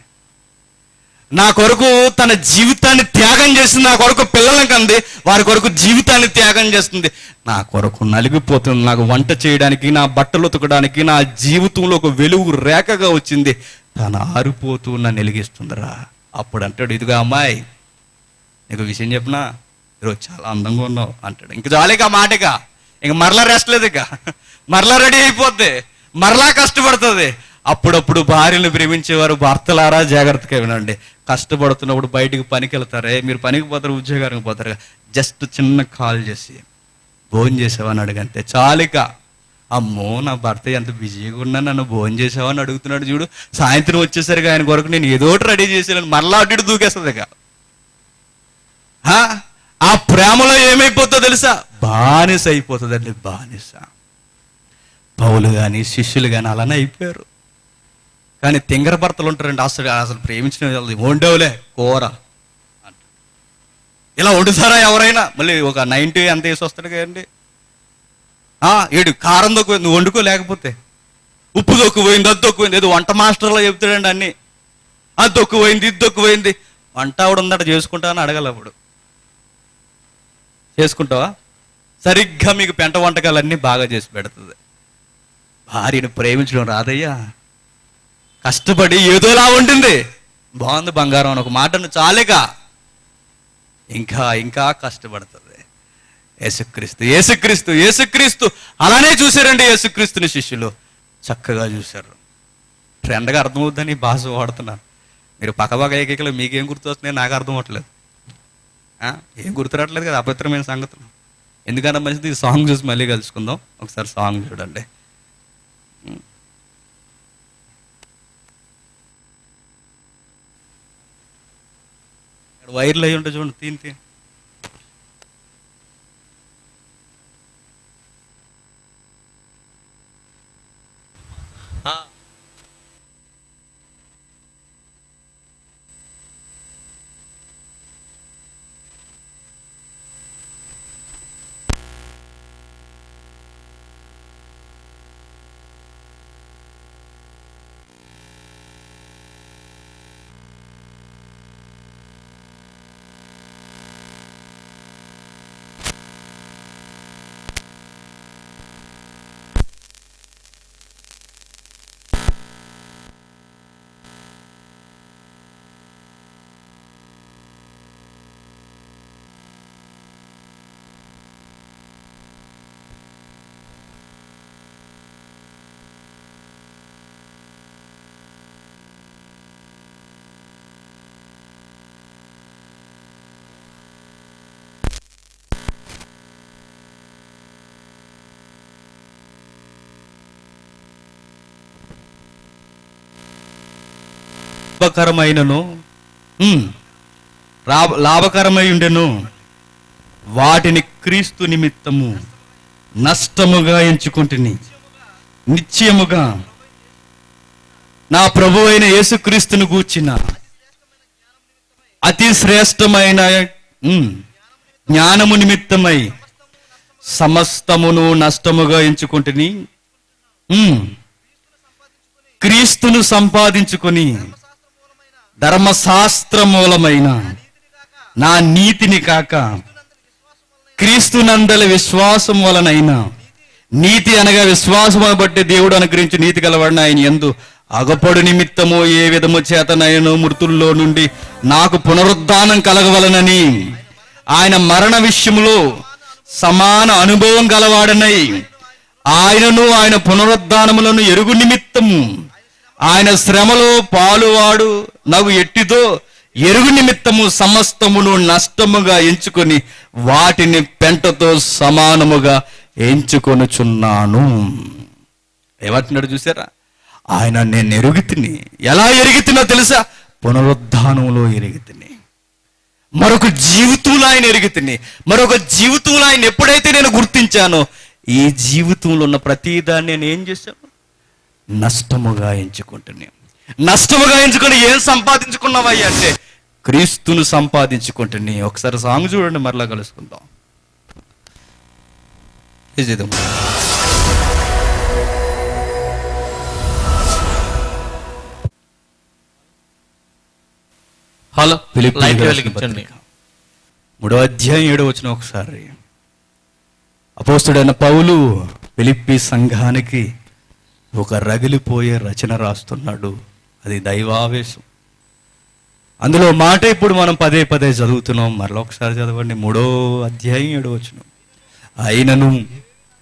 Speaker 1: నా కొరకు తన జీవితాన్ని త్యాగం చేసింది నా కొరకు పిల్లలను కంది వారి కొరకు జీవితాన్ని త్యాగం చేస్తుంది నా కొరకు నలిగిపోతుంది నాకు వంట చేయడానికి నా బట్టలు ఉతకడానికి నా జీవితంలో ఒక వెలుగు రేఖగా వచ్చింది తను ఆరిపోతూ నన్ను వెలిగిస్తుందిరా అప్పుడు అంటాడు ఇదిగా అమ్మాయి నీకు విషయం చెప్పనా ఈరోజు చాలా అందంగా ఉన్నావు అంటాడు ఇంక జాలేగా మాటగా ఇంక మరలా రెస్ట్ లేదు ఇక మరలా రెడీ అయిపోద్ది మరలా కష్టపడుతుంది అప్పుడప్పుడు భార్యను ప్రేమించేవారు భర్తలారా జాగ్రత్తగా వినండి కష్టపడుతున్నప్పుడు బయటికి పనికి వెళ్తారే మీరు పనికి పోతారు ఉద్యోగానికి పోతారు జస్ట్ చిన్న కాల్ చేసి భోజనం చేసావని అడగంతే చాలిక అమ్మో నా భర్త ఎంత బిజీగా ఉన్నా నన్ను భోజనం చేసావని అడుగుతున్నాడు చూడు సాయంత్రం వచ్చేసరికి ఆయన కొరకు నేను ఏదో ఒకటి రెడీ చేసాను మరలా అడ్డు ఇటు దూకేస్తుంది ఇక ఆ? ఆ ప్రేమలో ఏమైపోతుందో తెలుసా బానిస అయిపోతుందండి బానిస పౌలు కానీ శిష్యులు కానీ అలానే అయిపోయారు కానీ తింగర భర్తలు ఉంటారండి అసలు అసలు ప్రేమించిన వాళ్ళు వండవులే కూర అంట. ఇలా వండుతారా ఎవరైనా మళ్ళీ ఒక నైంటీ ఎంత వేసి వస్తాడు కదండి ఆ, ఏడు కారం తక్కువ నువ్వు వండుకో లేకపోతే ఉప్పు తక్కువైంది అది తక్కువైంది ఏదో వంట మాస్టర్లో చెప్తాడండి అన్ని అది తక్కువైంది ఇది తక్కువైంది వంట ఆవిడ ఉందట చేసుకుంటా అని అడగాలి అప్పుడు చేసుకుంటావా సరిగ్గా మీకు పెంట వంటకాలన్నీ బాగా చేసి పెడుతుంది భార్యను ప్రేమించడం రాదయ్యా కష్టపడి ఏదోలా ఉంటుంది బాగుంది బంగారం అని ఒక మాటను చాలేక ఇంకా ఇంకా కష్టపడుతుంది యేసుక్రీస్తు యేసుక్రీస్తు యేసుక్రీస్తు అలానే చూశారండి యేసుక్రీస్తుని శిష్యులు చక్కగా చూశారు ట్రెండ్గా అర్థమవుద్దని ఈ భాష వాడుతున్నాను మీరు పక్కపక్క ఏకైకలు మీకేం గుర్తు వస్తున్నాయి నాకు అర్థం అవ్వట్లేదు ఆ? ఏం గుర్తురావట్లేదు కదా అపవిత్రమైన సంగతులు ఎందుకన్నా మంచిది ఈ సాంగ్ చూసి మళ్ళీ కలుసుకుందాం ఒకసారి సాంగ్ చూడండి ఇక్కడ వైర్లు అయి ఉంటాయి చూడండి తీన్ తీన్ లాభకరమైనను ఉమ్, రా- లాభకరమై ఉండెను వాటిని క్రీస్తు నిమిత్తము నష్టముగా ఎంచుకుంటుని నిశ్చయముగా నా ప్రభు అయిన యేసుక్రీస్తును గూర్చిన అతి శ్రేష్టమైన ఉమ్, జ్ఞానము నిమిత్తమై సమస్తమును నష్టముగా ఎంచుకుంటుని ఉమ్, క్రీస్తును సంపాదించుకొని ధర్మశాస్త్ర మూలమైన నా నీతిని కాక క్రీస్తునందల విశ్వాసం వలనైన నీతి అనగా విశ్వాసము బట్టి దేవుడు అనుగ్రహించి నీతి కలవాడిన ఆయన ఎందు అగపడు నిమిత్తము ఏ విధము చేతనైన మృతుల్లో నుండి నాకు పునరుద్ధానం కలగవలనని ఆయన మరణ విషయములో సమాన అనుభవం గలవాడనై ఆయనను ఆయన పునరుద్ధానములను ఎరుగు నిమిత్తము ఆయన శ్రమలో పాలువాడు నగు ఎట్టిదో ఎరుగు నిమిత్తము సమస్తమును నష్టముగా ఎంచుకొని వాటిని పెంటతో సమానముగా ఎంచుకొనుచున్నాను ఏమంటున్నాడు చూసారా ఆయన నేను ఎరుగుతిని ఎలా ఎరిగితినో తెలుసా పునరుద్ధానంలో ఎరిగితిని మరొక జీవితంలో ఆయన ఎరిగితిని మరొక జీవితంలో ఆయన ఎప్పుడైతే నేను గుర్తించానో ఈ జీవితంలో ఉన్న ప్రతిదాన్ని నేను ఏం చేశాను నష్టముగా ఎంచుకుంటున్నాను నష్టముగా ఎంచుకొని ఏం సంపాదించుకున్నావయ్యా అంటే క్రీస్తును సంపాదించుకుంటుని ఒకసారి సాంగ్ చూడండి మరలా కలుసుకుందాం ఇది ఇది.
Speaker 2: హలో
Speaker 1: ఫిలిప్పీయులకు
Speaker 2: లైట్
Speaker 1: రాసిన
Speaker 2: వెలిగించండి
Speaker 1: పత్రిక. మూడో అధ్యాయం ఏడో వచ్చిన ఒకసారి అపోస్తుడైన పౌలు ఫిలిప్పి సంఘానికి ఒక రగిలిపోయే రచన రాస్తున్నాడు అది దైవావేశం అందులో మాట ఇప్పుడు మనం పదే పదే చదువుతున్నాం మరలా ఒకసారి చదవండి మూడో అధ్యాయం ఏడో వచ్చిన అయినను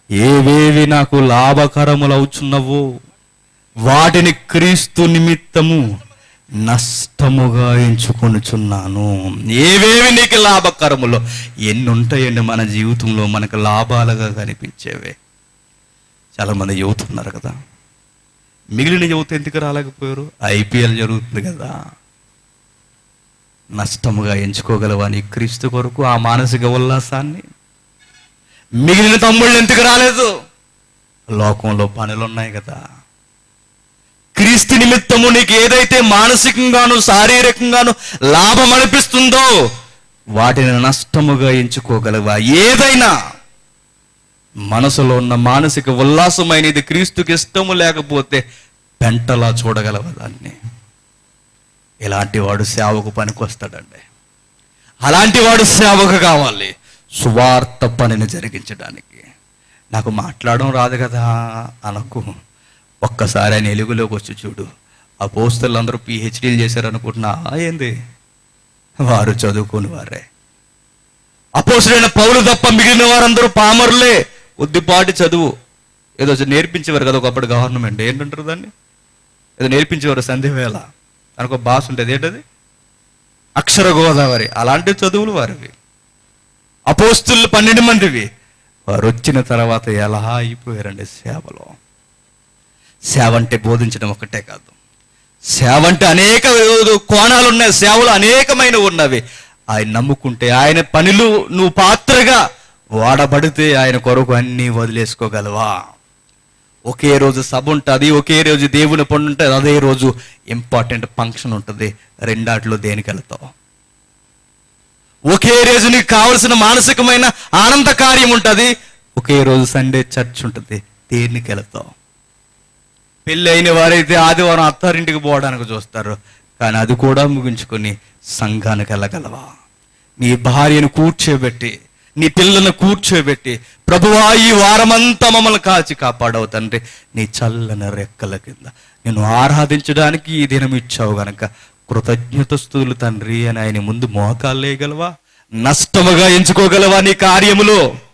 Speaker 1: ఏవేవి నాకు లాభకరములవుచున్నవో వాటిని క్రీస్తు నిమిత్తము నష్టముగా ఎంచుకొనుచున్నాను ఏవేవి నీకు లాభకరములో ఎన్ని ఉంటాయండి మన జీవితంలో మనకు లాభాలుగా కనిపించేవే చాలా మంది యువత ఉన్నారు కదా మిగిలిన యువత ఎందుకు రాలేకపోయారు ఐపీఎల్ జరుగుతుంది కదా నష్టముగా ఎంచుకోగలవా నీ క్రీస్తు కొరకు ఆ మానసిక ఉల్లాసాన్ని మిగిలిన తమ్ముళ్ళు ఎందుకు రాలేదు లోకంలో పనులు ఉన్నాయి కదా క్రీస్తు నిమిత్తము నీకు ఏదైతే మానసికంగాను శారీరకంగాను లాభం అనిపిస్తుందో వాటిని నష్టముగా ఎంచుకోగలవా ఏదైనా మనసులో ఉన్న మానసిక ఉల్లాసమైనది క్రీస్తుకి ఇష్టము లేకపోతే పెంటలా చూడగలవా దాన్ని ఇలాంటి వాడు సేవకు పనికొస్తాడండి అలాంటి వాడు సేవకు కావాలి సువార్త పనిని జరిగించడానికి నాకు మాట్లాడడం రాదు కదా అనకు ఒక్కసారి ఆయన ఎలుగులోకి వచ్చి చూడు ఆ పోస్తులు అందరూ పిహెచ్డీలు చేశారనుకుంటున్నా "ఆ, ఏంది వారు చదువుకుని వారే అపోసుడైన పౌలు తప్ప మిగిలిన వారందరూ పామరులే కొద్దిపాటి చదువు ఏదో నేర్పించేవారు కదా ఒకప్పుడు గవర్నమెంట్ ఏంటంటారు దాన్ని ఏదో నేర్పించేవారు సంధ్య వేళ దానికి ఒక భాష ఉంటుంది ఏంటది అక్షర గోదావరి అలాంటి చదువులు వారివి అపోస్తులు పన్నెండు మందివి వారు వచ్చిన తర్వాత ఎలా అయిపోయారండి సేవలో సేవ అంటే బోధించడం ఒకటే కాదు సేవ అంటే అనేక కోణాలు ఉన్నాయి సేవలు అనేకమైన ఉన్నవి ఆయన నమ్ముకుంటే ఆయన పనులు నువ్వు పాత్రగా వాడబడితే ఆయన కొరకు అన్నీ వదిలేసుకోగలవా ఒకే రోజు సభ ఉంటుంది ఒకే రోజు దేవుని పని ఉంటుంది అదే రోజు ఇంపార్టెంట్ ఫంక్షన్ ఉంటుంది రెండాట్లో దేనికి వెళ్తావు ఒకే రోజు నీకు కావలసిన మానసికమైన ఆనంద కార్యం ఉంటుంది ఒకే రోజు సండే చర్చ్ ఉంటుంది దేనికి వెళ్తావు పెళ్ళి అయిన వారైతే ఆదివారం అత్తారింటికి పోవడానికి చూస్తారు కానీ అది కూడా ముగించుకొని సంఘానికి వెళ్ళగలవా నీ భార్యను కూర్చోబెట్టి నీ పిల్లలను కూర్చోబెట్టి ప్రభువా ఈ వారమంతా మమ్మల్ని కాచి కాపాడవు తండ్రి నీ చల్లని రెక్కల కింద నేను ఆరాధించడానికి ఈ దినం ఇచ్చావు గనక కృతజ్ఞత స్థుతులు తండ్రి అని ఆయన ముందు మోకాలు లేయగలవా నష్టముగా ఎంచుకోగలవా నీ కార్యములో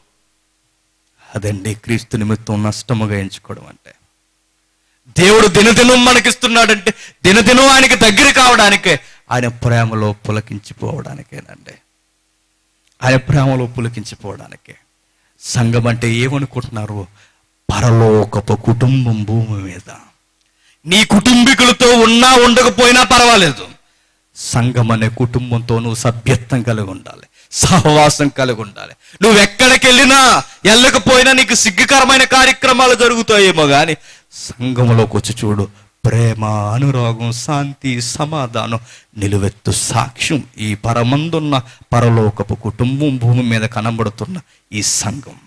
Speaker 1: అదండి క్రీస్తు నిమిత్తం నష్టముగా ఎంచుకోవడం అంటే దేవుడు దినదినం మనకిస్తున్నాడంటే దినదినం ఆయనకి దగ్గర కావడానికే ఆయన ప్రేమలో పులకించిపోవడానికేనండి ఆయన ప్రేమలో పులకించిపోవడానికే సంఘం అంటే ఏమనుకుంటున్నారు పరలోకపు కుటుంబం భూమి మీద నీ కుటుంబీకులతో ఉన్నా ఉండకపోయినా పర్వాలేదు సంఘం అనే కుటుంబంతో నువ్వు సభ్యత్వం కలిగి ఉండాలి సహవాసం కలిగి ఉండాలి నువ్వు ఎక్కడికి వెళ్ళినా వెళ్ళకపోయినా నీకు సిగ్గుకరమైన కార్యక్రమాలు జరుగుతాయేమో కానీ సంఘంలోకి వచ్చి చూడు ప్రేమ అనురాగం శాంతి సమాధానం నిలువెత్తు సాక్ష్యం ఈ పరమందున్న పరలోకపు కుటుంబం భూమి మీద కనబడుతున్న ఈ సంఘం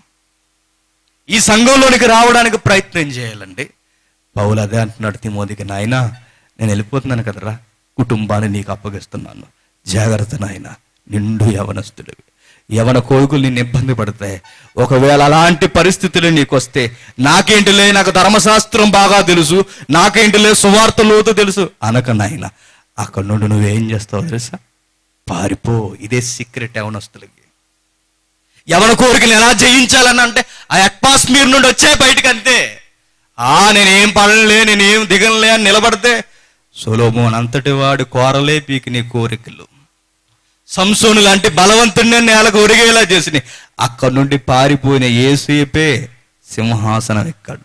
Speaker 1: ఈ సంఘంలోనికి రావడానికి ప్రయత్నం చేయాలండి పౌలు అదే అంటున్నాడు తిమోదికి నాయన నేను వెళ్ళిపోతున్నాను కదరా కుటుంబాన్ని నీకు అప్పగిస్తున్నాను జాగ్రత్త నాయన నిండు యవనస్తుడివి యవన కోరికలు నిన్ను ఇబ్బంది పడతాయి ఒకవేళ అలాంటి పరిస్థితులు నీకు వస్తే నాకేంటిలే నాకు ధర్మశాస్త్రం బాగా తెలుసు నాకేంటిలే సువార్త లోతు తెలుసు అనక నాయన అక్కడ నుండి నువ్వేం చేస్తావు తెలుసా పారిపో ఇదే సీక్రెట్ యవనస్తులకి ఎవరి కోరికలు ఎలా జయించాలని అంటే ఆ అట్మాస్ఫియర్ నుండి వచ్చే బయటకు అంతే ఆ నేనేం పడలే నేనేం దిగలే అని నిలబడితే సొలోమోన్ అంతటి వాడు కోరలే పీకి నీ కోరికలు సంసోను లాంటి బలవంతుడిని నేలకు ఒరిగేలా చేసినాయి అక్కడి నుండి పారిపోయిన ఏసేపే సింహాసనం ఎక్కాడు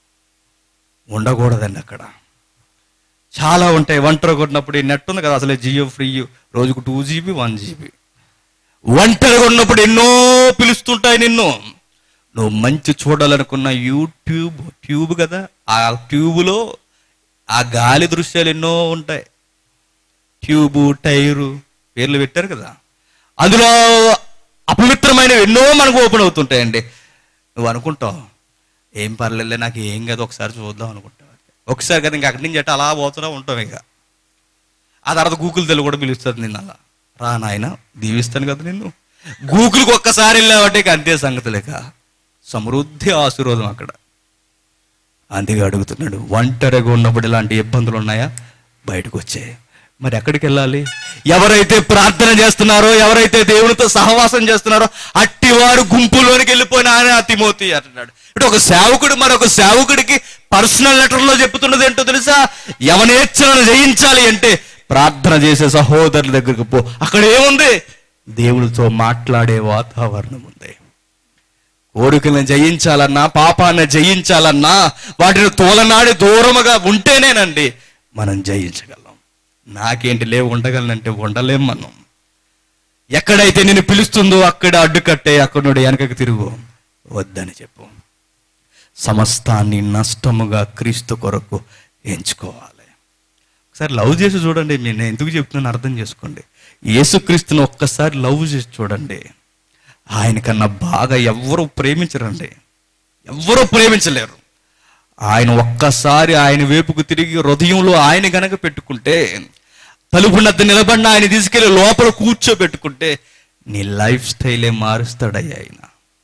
Speaker 1: ఉండకూడదండి అక్కడ చాలా ఉంటాయి ఒంటరి కొట్టినప్పుడు ఈ నెట్ ఉంది కదా అసలే జియో ఫ్రీ రోజుకు టూ జీబీ వన్ జీబీ ఒంటరిగా ఉన్నప్పుడు ఎన్నో పిలుస్తుంటాయి నిన్ను నువ్వు మంచి చూడాలనుకున్న యూట్యూబ్ ట్యూబ్ కదా ఆ ట్యూబ్లో ఆ గాలి దృశ్యాలు ఎన్నో ఉంటాయి ట్యూబు టైరు పేర్లు పెట్టారు కదా అందులో అపవిత్రమైనవి ఎన్నో మనకు ఓపెన్ అవుతుంటాయండి నువ్వు అనుకుంటావు ఏం పర్లేదులే నాకు ఏం కదా ఒకసారి చూద్దాం అనుకుంటావు ఒకసారి కదా ఇంకా అక్కడి నుంచి అట్లా అలా పోతూనే ఉంటాం ఇంకా ఆ తర్వాత గూగుల్ తెలుగు కూడా పిలుస్తుంది నిన్ను అలా రా నాయన దీవిస్తాను కదా నిన్ను గూగుల్కి ఒక్కసారి వెళ్ళావంటే ఇక అంతే సంగతులేక సమృద్ధి ఆశీర్వాదం అక్కడ అందుకే అడుగుతున్నాడు ఒంటరిగా ఉన్నప్పుడు ఇలాంటి ఇబ్బందులు ఉన్నాయా బయటకు వచ్చాయి మరి ఎక్కడికి వెళ్ళాలి ఎవరైతే ప్రార్థన చేస్తున్నారో ఎవరైతే దేవునితో సహవాసం చేస్తున్నారో అట్టివారు గుంపులోనికి వెళ్ళిపోయిన ఆయన ఆ తిమోతి అంటున్నాడు ఇటు ఒక సేవకుడు మరొక సేవకుడికి పర్సనల్ లెటర్లో చెప్తున్నది ఏంటో తెలుసా యవనేచ్ఛలను జయించాలి అంటే ప్రార్థన చేసే సహోదరుల దగ్గరికి పో అక్కడ ఏముంది దేవుడితో మాట్లాడే వాతావరణం ఉంది కోరికలను జయించాలన్నా పాపాన్ని జయించాలన్నా వాటిని తోలనాడి దూరముగా ఉంటేనేనండి మనం జయించగలం నాకేంటి లేవు ఉండగలనంటే ఉండలేం మనం ఎక్కడైతే నేను పిలుస్తుందో అక్కడ అడ్డుకట్టే అక్కడ నుండి వెనకకి తిరుగు వద్దని చెప్పు సమస్తాన్ని నష్టముగా క్రీస్తు కొరకు ఎంచుకోవాలి ఒకసారి లవ్ చేసి చూడండి నేను ఎందుకు చెప్తున్నాను అర్థం చేసుకోండి యేసుక్రీస్తుని ఒక్కసారి లవ్ చేసి చూడండి ఆయన కన్నా బాగా ఎవ్వరూ ప్రేమించరండి ఎవ్వరూ ప్రేమించలేరు ఆయన ఒక్కసారి ఆయన వైపుకు తిరిగి హృదయంలో ఆయన గనక పెట్టుకుంటే తలుపు నద్ద నిలబడిన ఆయన తీసుకెళ్లి లోపల కూర్చోబెట్టుకుంటే నీ లైఫ్ స్టైలే మారుస్తాడయ్యా ఆయన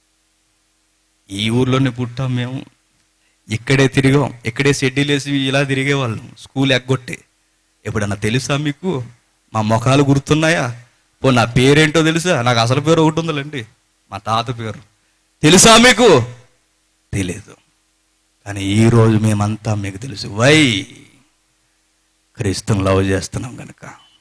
Speaker 1: ఈ ఊర్లోనే పుట్టాం మేము ఇక్కడే తిరిగాం ఇక్కడే షెడ్యూల్ వేసి ఇలా తిరిగేవాళ్ళం స్కూల్ ఎగ్గొట్టి ఎప్పుడన్నా తెలుసా మీకు మా ముఖాలు గుర్తున్నాయా పో నా పేరేంటో తెలుసా నాకు అసలు పేరు ఒకటి ఉందండి మా తాత పేరు తెలుసా మీకు తెలీదు కానీ ఈరోజు మేమంతా మీకు తెలుసు వై క్రీస్తుని లవ్ చేస్తున్నాం గనక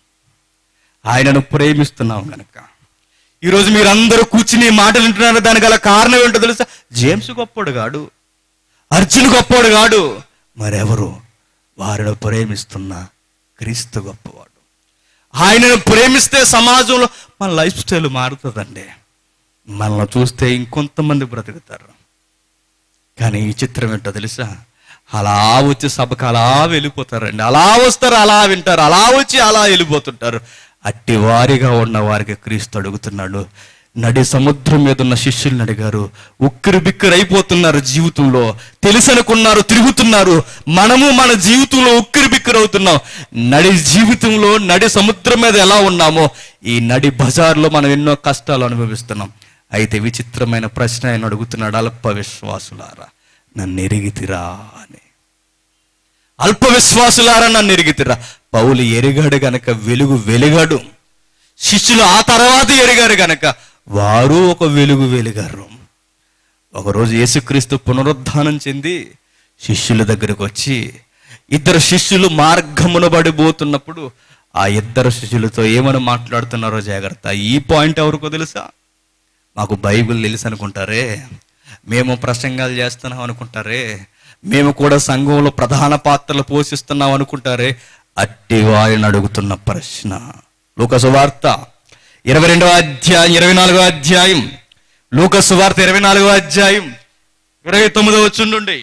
Speaker 1: ఆయనను ప్రేమిస్తున్నాం గనక ఈరోజు మీరందరూ కూర్చుని ఈ మాటలు వింటున్నారు దానికి గల కారణం ఏంటో తెలుసా జేమ్స్ గొప్పోడు గాడు అర్జున్ గొప్పోడు గాడు మరెవరు వారిని ప్రేమిస్తున్న క్రీస్తు గొప్పవాడు ఆయనను ప్రేమిస్తే సమాజంలో మన లైఫ్ స్టైల్ మారుతుందండి మనల్ని చూస్తే ఇంకొంతమంది బ్రతుకుతారు కానీ ఈ చిత్రం ఏంటో తెలుసా అలా వచ్చి సభకు అలా వెళ్ళిపోతారండి అలా వస్తారు అలా వింటారు అలా వచ్చి అలా వెళ్ళిపోతుంటారు అట్టి వారిగా ఉన్న వారికి క్రీస్తు అడుగుతున్నాడు నడి సముద్రం మీద ఉన్న శిష్యుల్ని అడిగారు ఉక్కిరి బిక్కిరి అయిపోతున్నారు జీవితంలో తెలుసనుకున్నారు తిరుగుతున్నారు మనము మన జీవితంలో ఉక్కిరి బిక్కిరి అవుతున్నాం నడి జీవితంలో నడి సముద్రం మీద ఎలా ఉన్నామో ఈ నడి బజార్లో మనం ఎన్నో కష్టాలు అనుభవిస్తున్నాం అయితే విచిత్రమైన ప్రశ్న ఆయన అడుగుతున్నాడు అల్ప విశ్వాసులారా నన్ను ఎరిగితిరా అని అల్ప విశ్వాసులారా నన్ను ఎరిగితిరా పౌలు ఎరిగాడు గనక వెలుగు వెలిగాడు శిష్యులు ఆ తర్వాత ఎరిగారు గనక వారు ఒక వెలుగు వెలిగారు ఒకరోజు యేసుక్రీస్తు పునరుద్ధానం చెంది శిష్యుల దగ్గరకు వచ్చి ఇద్దరు శిష్యులు మార్గమున పడిపోతున్నప్పుడు ఆ ఇద్దరు శిష్యులతో ఏమని మాట్లాడుతున్నారో జాగ్రత్త ఈ పాయింట్ ఎవరికో తెలుసా మాకు బైబిల్ తెలుసు అనుకుంటారే మేము ప్రసంగాలు చేస్తున్నాం అనుకుంటారే మేము కూడా సంఘంలో ప్రధాన పాత్రలు పోషిస్తున్నాం అనుకుంటారే అట్టి వారిని అడుగుతున్న ప్రశ్న లూకసు వార్త ఇరవై రెండవ అధ్యాయం ఇరవై నాలుగో అధ్యాయం లూకసు వార్త ఇరవై నాలుగో అధ్యాయం ఇరవై తొమ్మిదో వచ్చుండండి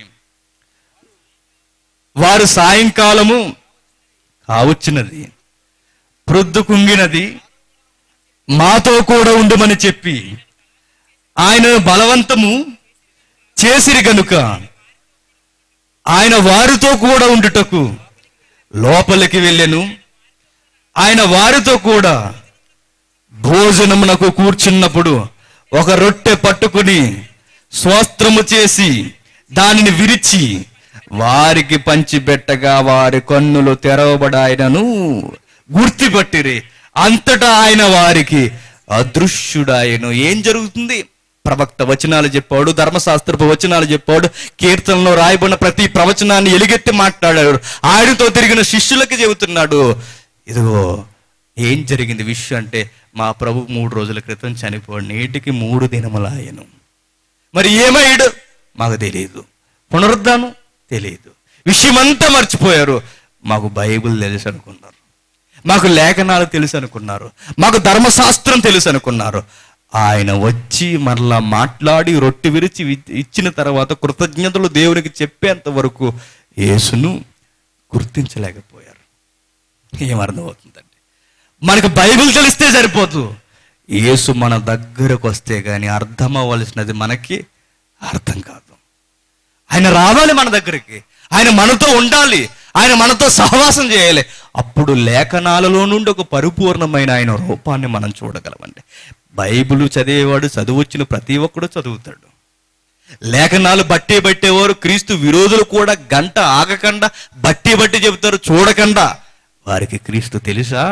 Speaker 1: వారు సాయంకాలము కావచ్చినది ప్రొద్దు కుంగినది మాతో కూడా ఉండమని చెప్పి ఆయన బలవంతము చేసిరి గనుక ఆయన వారితో కూడా ఉండుటకు లోపలికి వెళ్ళెను ఆయన వారితో కూడా భోజనమునకు కూర్చున్నప్పుడు ఒక రొట్టె పట్టుకుని స్వస్త్రము చేసి దానిని విరిచి వారికి పంచిపెట్టగా వారి కన్నులు తెరవబడాయనను గుర్తుపట్టిరి అంతటా ఆయన వారికి అదృశ్యుడాయను ఏం జరుగుతుంది ప్రవక్త వచనాలు చెప్పాడు ధర్మశాస్త్రపు వచనాలు చెప్పాడు కీర్తనలో రాయబడిన ప్రతి ప్రవచనాన్ని ఎలుగెత్తి మాట్లాడాడు ఆయనతో తిరిగిన శిష్యులకి చెబుతున్నాడు ఇదిగో ఏం జరిగింది విషయం అంటే మా ప్రభు మూడు రోజుల క్రితం చనిపోయాడు నేటికి మూడు దినములాయను మరి ఏమయ్యాడు మాకు తెలియదు పునరుద్ధానం తెలియదు విషయమంతా మర్చిపోయారు మాకు బైబిల్ తెలుసు అనుకున్నారు మాకు లేఖనాలు తెలుసు అనుకున్నారు మాకు ధర్మశాస్త్రం తెలుసు అనుకున్నారు ఆయన వచ్చి మరలా మాట్లాడి రొట్టె విరిచి వి- ఇచ్చిన తర్వాత కృతజ్ఞతలు దేవునికి చెప్పేంత వరకు యేసును గుర్తించలేకపోయారు ఏమర్థమవుతుందండి మనకు బైబిల్ తెలిస్తే సరిపోదు యేసు మన దగ్గరకు వస్తే కానీ అర్థం అవ్వాల్సినది మనకి అర్థం కాదు ఆయన రావాలి మన దగ్గరికి ఆయన మనతో ఉండాలి ఆయన మనతో సహవాసం చేయాలి అప్పుడు లేఖనాలలో నుండి ఒక పరిపూర్ణమైన ఆయన రూపాన్ని మనం చూడగలమండి బైబిల్ చదివేవాడు చదువొచ్చిన ప్రతి ఒక్కడు చదువుతాడు లేఖనాలు బట్టి పట్టేవారు క్రీస్తు విరోధులు కూడా గంట ఆగకుండా బట్టి బట్టి చెబుతారు చూడకుండా వారికి క్రీస్తు తెలుసా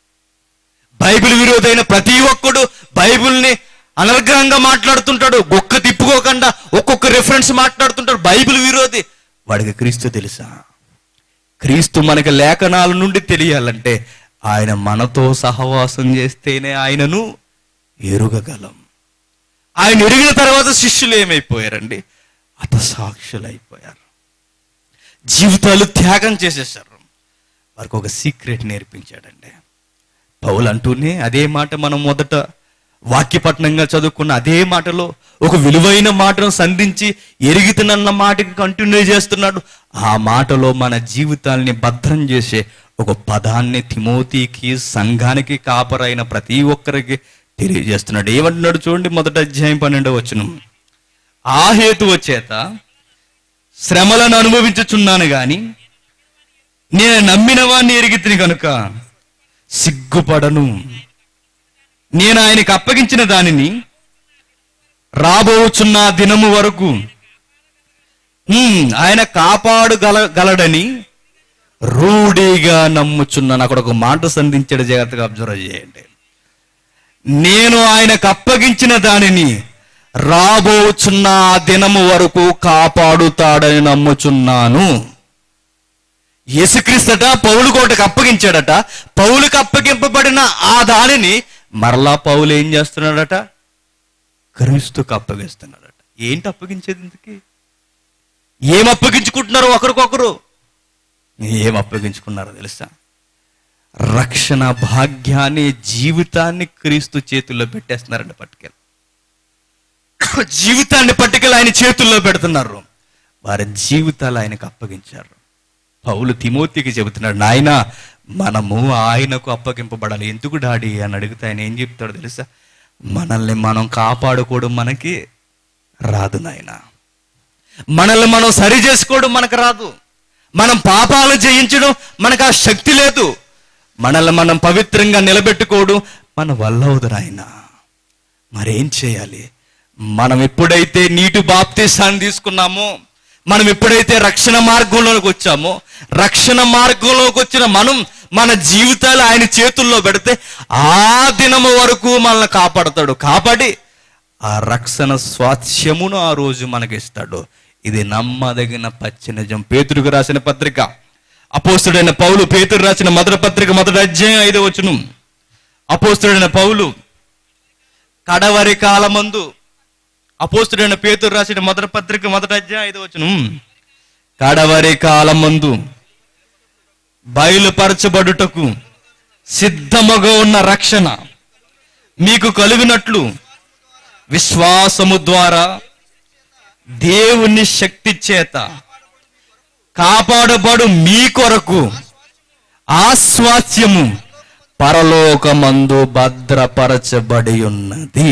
Speaker 1: బైబిల్ విరోధైన ప్రతి ఒక్కడు బైబిల్ని అనర్గంగా మాట్లాడుతుంటాడు ఒక్క తిప్పుకోకుండా ఒక్కొక్క రెఫరెన్స్ మాట్లాడుతుంటాడు బైబిల్ విరోధి వాడికి క్రీస్తు తెలుసా క్రీస్తు మనకి లేఖనాల నుండి తెలియాలంటే ఆయన మనతో సహవాసం చేస్తేనే ఆయనను ఎరుగగలం ఆయన ఎరిగిన తర్వాత శిష్యులు ఏమైపోయారండి అత సాక్షులైపోయారు జీవితాలు త్యాగం చేసేసారు వారికి ఒక సీక్రెట్ నేర్పించాడండి పౌలు అంటూనే అదే మాట మనం మొదట వాక్యపట్నంగా చదువుకున్న అదే మాటలో ఒక విలువైన మాటను సంధించి ఎరిగితనన్న మాటకి కంటిన్యూ చేస్తున్నాడు ఆ మాటలో మన జీవితాల్ని భద్రం చేసే ఒక పదాన్ని తిమోతికి సంఘానికి కాపరైన ప్రతి ఒక్కరికి తెలియజేస్తున్నాడు ఏమంటున్నాడు చూడండి మొదట అధ్యాయం పన్నెండవ వచ్చును ఆ హేతువ చేత శ్రమలను అనుభవించుచున్నాను గాని నేను నమ్మిన వాడిని ఎరిగితిని కనుక సిగ్గుపడను నేను ఆయనకి అప్పగించిన దానిని రాబోచున్న దినము వరకు హ్మ్, ఆయన కాపాడుగల గలడని రూఢిగా నమ్ముచున్నాను అక్కడ ఒక మాట సంధించాడు జాగ్రత్తగా అబ్జర్వ్ చేయండి నేను ఆయనకు అప్పగించిన దానిని రాబోచున్న ఆ దినము వరకు కాపాడుతాడని నమ్ముచున్నాను యేసుక్రీస్తట పౌలు కోటకు అప్పగించాడట పౌలుకి అప్పగింపబడిన ఆ దానిని మరలా పౌలు ఏం చేస్తున్నాడట క్రీస్తుకు అప్పగిస్తున్నాడట ఏంటి అప్పగించేది ఇందుకి ఏం అప్పగించుకుంటున్నారు ఒకరికొకరు ఏం అప్పగించుకున్నారో తెలుసా రక్షణ భాగ్యాన్ని జీవితాన్ని క్రీస్తు చేతుల్లో పెట్టేస్తున్నారండి పట్టుకెళ్ళి జీవితాన్ని పట్టుకెళ్ళి ఆయన చేతుల్లో పెడుతున్నారు వారి జీవితాలు ఆయనకు అప్పగించారు పౌలు తిమోతికి చెబుతున్నాడు నాయన మనము ఆయనకు అప్పగింపబడాలి ఎందుకు డాడీ అని అడిగితే ఆయన ఏం చెప్తాడో తెలుసా మనల్ని మనం కాపాడుకోవడం మనకి రాదు నాయన మనల్ని మనం సరి చేసుకోవడం మనకు రాదు మనం పాపాలు జయించడం మనకు ఆ శక్తి లేదు మనల్ని మనం పవిత్రంగా నిలబెట్టుకోవడం మన వల్ల అవుదు నాయన మరేం చేయాలి మనం ఎప్పుడైతే నీటి బాప్తీసాన్ని తీసుకున్నామో మనం ఎప్పుడైతే రక్షణ మార్గంలోకి వచ్చామో రక్షణ మార్గంలోకి వచ్చిన మనం మన జీవితాలు ఆయన చేతుల్లో పెడితే ఆ దినము వరకు మనల్ని కాపాడతాడు కాపాడి ఆ రక్షణ స్వాస్థ్యమును ఆ రోజు మనకి ఇస్తాడు ఇది నమ్మదగిన పచ్చి నిజం పేతురుకు రాసిన పత్రిక అపోస్తుడైన పౌలు పేతురు రాసిన మొదటి పత్రిక మొదటి అధ్యాయం ఐదో వచ్చును అపోస్తుడైన పౌలు కడవరి కాలమందు అపోస్తుడైన పేతురు రాసిన మొదటి పత్రిక మొదటి అధ్యాయం ఐదో వచ్చును కడవరి కాలమందు బయలుపరచబడుటకు సిద్ధముగా ఉన్న రక్షణ మీకు కలుగునట్లు విశ్వాసము ద్వారా దేవుని శక్తి చేత కాపాడబడు మీ కొరకు ఆస్వాస్యము పరలోకమందు భద్రపరచబడి ఉన్నది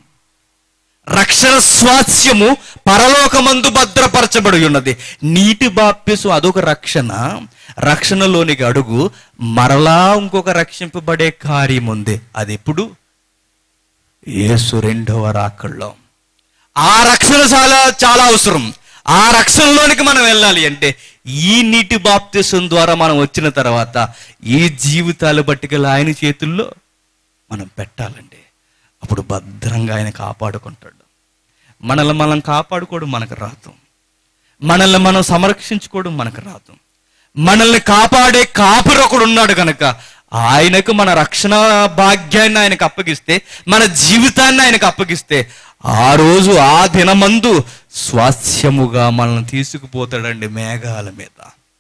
Speaker 1: రక్షణ స్వాస్యము పరలోకమందు భద్రపరచబడి ఉన్నది నీటి బాప్యసు అదొక రక్షణ రక్షణలోనికి అడుగు మరలా ఇంకొక రక్షింపబడే కార్యం ఉంది అది ఎప్పుడు యేసు రెండవ రాకల్లో ఆ రక్షణ చాలా చాలా అవసరం ఆ రక్షణలోనికి మనం వెళ్ళాలి అంటే ఈ నీటి బాప్తిసం ద్వారా మనం వచ్చిన తర్వాత ఈ జీవితాలు బట్టికలు ఆయన చేతుల్లో మనం పెట్టాలండి అప్పుడు భద్రంగా ఆయన కాపాడుకుంటాడు మనల్ని మనం కాపాడుకోవడం మనకు రాదు మనల్ని మనం సంరక్షించుకోవడం మనకు రాదు మనల్ని కాపాడే కాపురు ఒకడు ఉన్నాడు కనుక ఆయనకు మన రక్షణ భాగ్యాన్ని ఆయనకు అప్పగిస్తే మన జీవితాన్ని ఆయనకు అప్పగిస్తే ఆ రోజు ఆ దినమందు స్వాస్థ్యముగా మనల్ని తీసుకుపోతాడండి మేఘాల మీద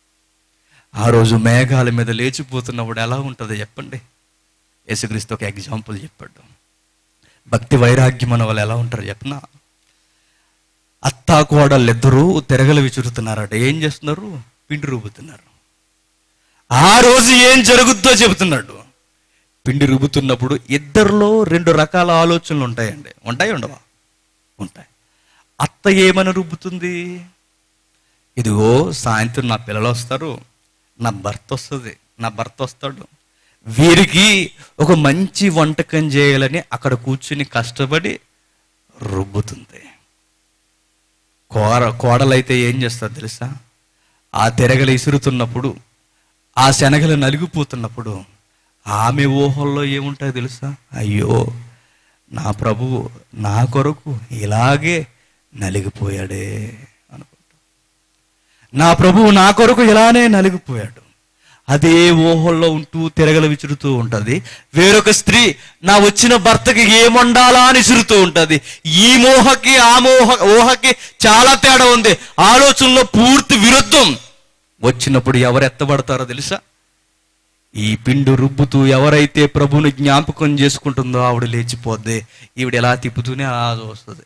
Speaker 1: ఆ రోజు మేఘాల మీద లేచిపోతున్నప్పుడు ఎలా ఉంటుందో చెప్పండి యేసుక్రీస్తు ఒక ఎగ్జాంపుల్ చెప్పాడు భక్తి వైరాగ్యం అన్న వాళ్ళు ఎలా ఉంటారు చెప్పనా అత్తా కోడళ్ళు ఇద్దరూ తిరగలు విచురుతున్నారట ఏం చేస్తున్నారు పిండి రుబ్బుతున్నారు ఆ రోజు ఏం జరుగుద్దో చెబుతున్నాడు పిండి రుబ్బుతున్నప్పుడు ఇద్దరిలో రెండు రకాల ఆలోచనలు ఉంటాయండి ఉంటాయి ఉండవా ఉంటాయి అత్త ఏమని రుబ్బుతుంది ఇదిగో సాయంత్రం నా పిల్లలు వస్తారు నా భర్త వస్తుంది నా భర్త వస్తాడు వీరికి ఒక మంచి వంటకం చేయాలని అక్కడ కూర్చుని కష్టపడి రుబ్బుతుంది కోర కోడలైతే ఏం చేస్తారు తెలుసా ఆ తిరగలు ఇసురుతున్నప్పుడు ఆ శనగలు నలిగిపోతున్నప్పుడు ఆమె ఊహల్లో ఏముంటాయో తెలుసా అయ్యో నా ప్రభువు నా కొరకు ఇలాగే నలిగిపోయాడే అనుకుంటా నా ప్రభువు నా కొరకు ఇలానే నలిగిపోయాడు అదే ఊహల్లో ఉంటూ తిరగల విసురుతూ ఉంటది వేరొక స్త్రీ నా వచ్చిన భర్తకి ఏమండాలా అని విసురుతూ ఉంటది ఈ మోహకి ఆ మోహ ఊహకి చాలా తేడా ఉంది ఆలోచనలో పూర్తి విరుద్ధం వచ్చినప్పుడు ఎవరు ఎత్తబడతారో తెలుసా ఈ పిండు రుబ్బుతూ ఎవరైతే ప్రభుని జ్ఞాపకం చేసుకుంటుందో ఆవిడ లేచిపోద్ది ఈవిడ ఎలా తిప్పుతూనే అలా వస్తుంది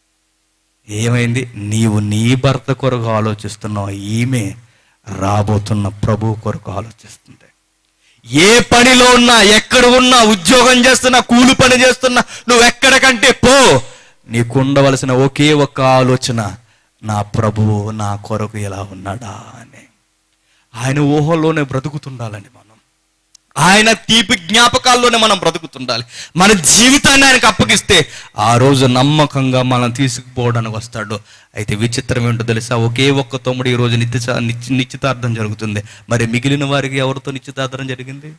Speaker 1: ఏమైంది నీవు నీ భర్త కొరకు ఆలోచిస్తున్నావు ఈమె రాబోతున్న ప్రభు కొరకు ఆలోచిస్తుంది ఏ పనిలో ఉన్నా ఎక్కడ ఉన్నా ఉద్యోగం చేస్తున్నా కూలి పని చేస్తున్నా నువ్వు ఎక్కడికంటే పో నీకు ఉండవలసిన ఒకే ఒక్క ఆలోచన నా ప్రభువు నా కొరకు ఎలా ఉన్నాడా అని ఆయన ఊహల్లోనే బ్రతుకుతుండాలండి మనం ఆయన తీపి జ్ఞాపకాల్లోనే మనం బ్రతుకుతుండాలి మన జీవితాన్ని ఆయనకు అప్పగిస్తే ఆ రోజు నమ్మకంగా మనం తీసుకుపోవడానికి వస్తాడు అయితే విచిత్రం ఏంటో తెలుసా ఒకే ఒక్క తమ్ముడు ఈ రోజు నిత్య నిశ్చి- నిశ్చితార్థం జరుగుతుంది మరి మిగిలిన వారికి ఎవరితో నిశ్చితార్థం జరిగింది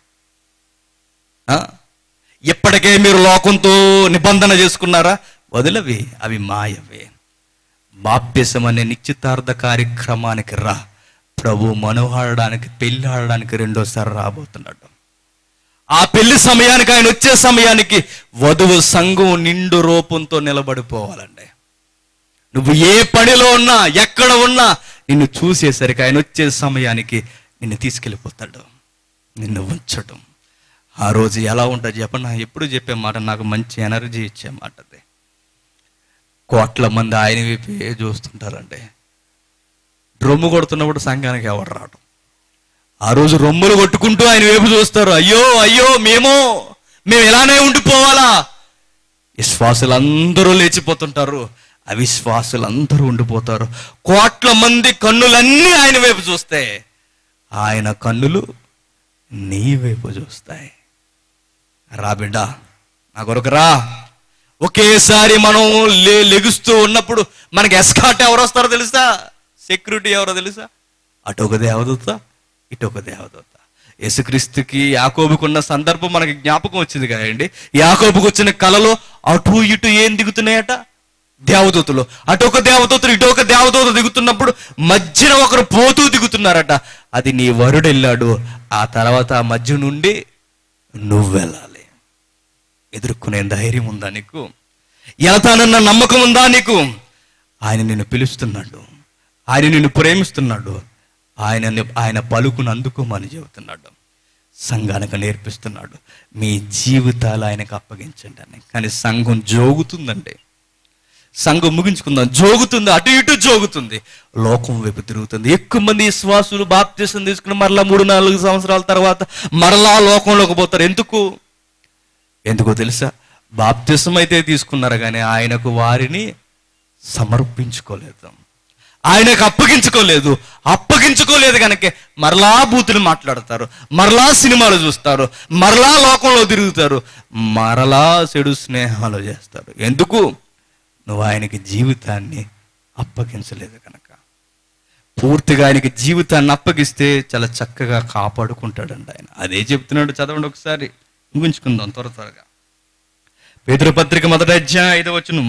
Speaker 1: ఆ? ఇప్పటికే మీరు లోకంతో నిబంధన చేసుకున్నారా వదిలవి అవి మాయవే బాప్యసం అనే నిశ్చితార్థ కార్యక్రమానికి రా ప్రభు మనోహాడడానికి పెళ్లి ఆడడానికి రెండోసారి రాబోతున్నాడు ఆ పెళ్లి సమయానికి ఆయన వచ్చే సమయానికి వధువు సంఘం నిండు రూపంతో నిలబడిపోవాలండి నువ్వు ఏ పనిలో ఉన్నా ఎక్కడ ఉన్నా నిన్ను చూసేసరికి ఆయన వచ్చే సమయానికి నిన్ను తీసుకెళ్ళిపోతాడు నిన్ను ఉంచడం ఆ రోజు ఎలా ఉంటుంది చెప్పండి ఎప్పుడు చెప్పే మాట నాకు మంచి ఎనర్జీ ఇచ్చే మాట అది కోట్ల మంది ఆయన వైపే చూస్తుంటారండి డ్రొమ్ము కొడుతున్నప్పుడు సంఘానికి ఎవరు రావడం ఆ రోజు రొమ్ములు కొట్టుకుంటూ ఆయన వైపు చూస్తారు అయ్యో అయ్యో మేమో మేము ఇలానే ఉండిపోవాలా విశ్వాసులందరూ లేచిపోతుంటారు అవిశ్వాసులందరూ ఉండిపోతారు కోట్ల మంది కన్నులన్నీ ఆయన వైపు చూస్తే ఆయన కన్నులు నీ వైపు చూస్తాయి రా బిడ్డ నా కొరకు రా ఒకేసారి మనం లే లెగుస్తూ ఉన్నప్పుడు మనకి ఎస్కాట్ ఎవరు వస్తారో తెలుసా సెక్యూరిటీ ఎవరో తెలుసా అటు ఒక దేవదూత ఇటు ఒక దేవదూత యేసుక్రీస్తుకి యాకోబుకున్న సందర్భం మనకి జ్ఞాపకం వచ్చింది కదండి యాకోబుకు వచ్చిన కలలో అటు ఇటు ఏం దిగుతున్నాయట దేవదూతలు అటు ఒక దేవదూతలు ఇటు ఒక దేవదూత దిగుతున్నప్పుడు మధ్యన ఒకరు పోతూ దిగుతున్నారట అది నీ వరుడు వెళ్ళాడు ఆ తర్వాత ఆ మధ్య నుండి నువ్వు వెళ్ళాలి ఎదుర్కొనే ధైర్యం ఉందా నీకు వెళతానన్న నమ్మకం ఉందా నీకు ఆయన నిన్ను పిలుస్తున్నాడు ఆయన నిన్ను ప్రేమిస్తున్నాడు ఆయన ఆయన పలుకును అందుకోమని చెబుతున్నాడు సంఘానికి నేర్పిస్తున్నాడు మీ జీవితాలు ఆయనకు అప్పగించండి అని కానీ సంఘం జోగుతుందండి సంఘం ముగించుకుందాం జోగుతుంది అటు ఇటు జోగుతుంది లోకం వైపు తిరుగుతుంది ఎక్కువ మంది విశ్వాసులు బాప్తీసం తీసుకుని మరలా మూడు నాలుగు సంవత్సరాల తర్వాత మరలా లోకంలోకి పోతారు ఎందుకు ఎందుకో తెలుసా బాప్తిసం అయితే తీసుకున్నారు కానీ ఆయనకు వారిని సమర్పించుకోలేదు ఆయనకు అప్పగించుకోలేదు అప్పగించుకోలేదు కనుక మరలా బూతులు మాట్లాడతారు మరలా సినిమాలు చూస్తారు మరలా లోకంలో తిరుగుతారు మరలా చెడు స్నేహాలు చేస్తారు ఎందుకు నువ్వు ఆయనకి జీవితాన్ని అప్పగించలేదు కనుక పూర్తిగా ఆయనకి జీవితాన్ని అప్పగిస్తే చాలా చక్కగా కాపాడుకుంటాడండి ఆయన అదే చెప్తున్నాడు చదవండి ఒకసారి ముగించుకుందాం త్వర త్వరగా పేదృపత్రిక మొదటి అధ్యాయం ఐదో వచ్చును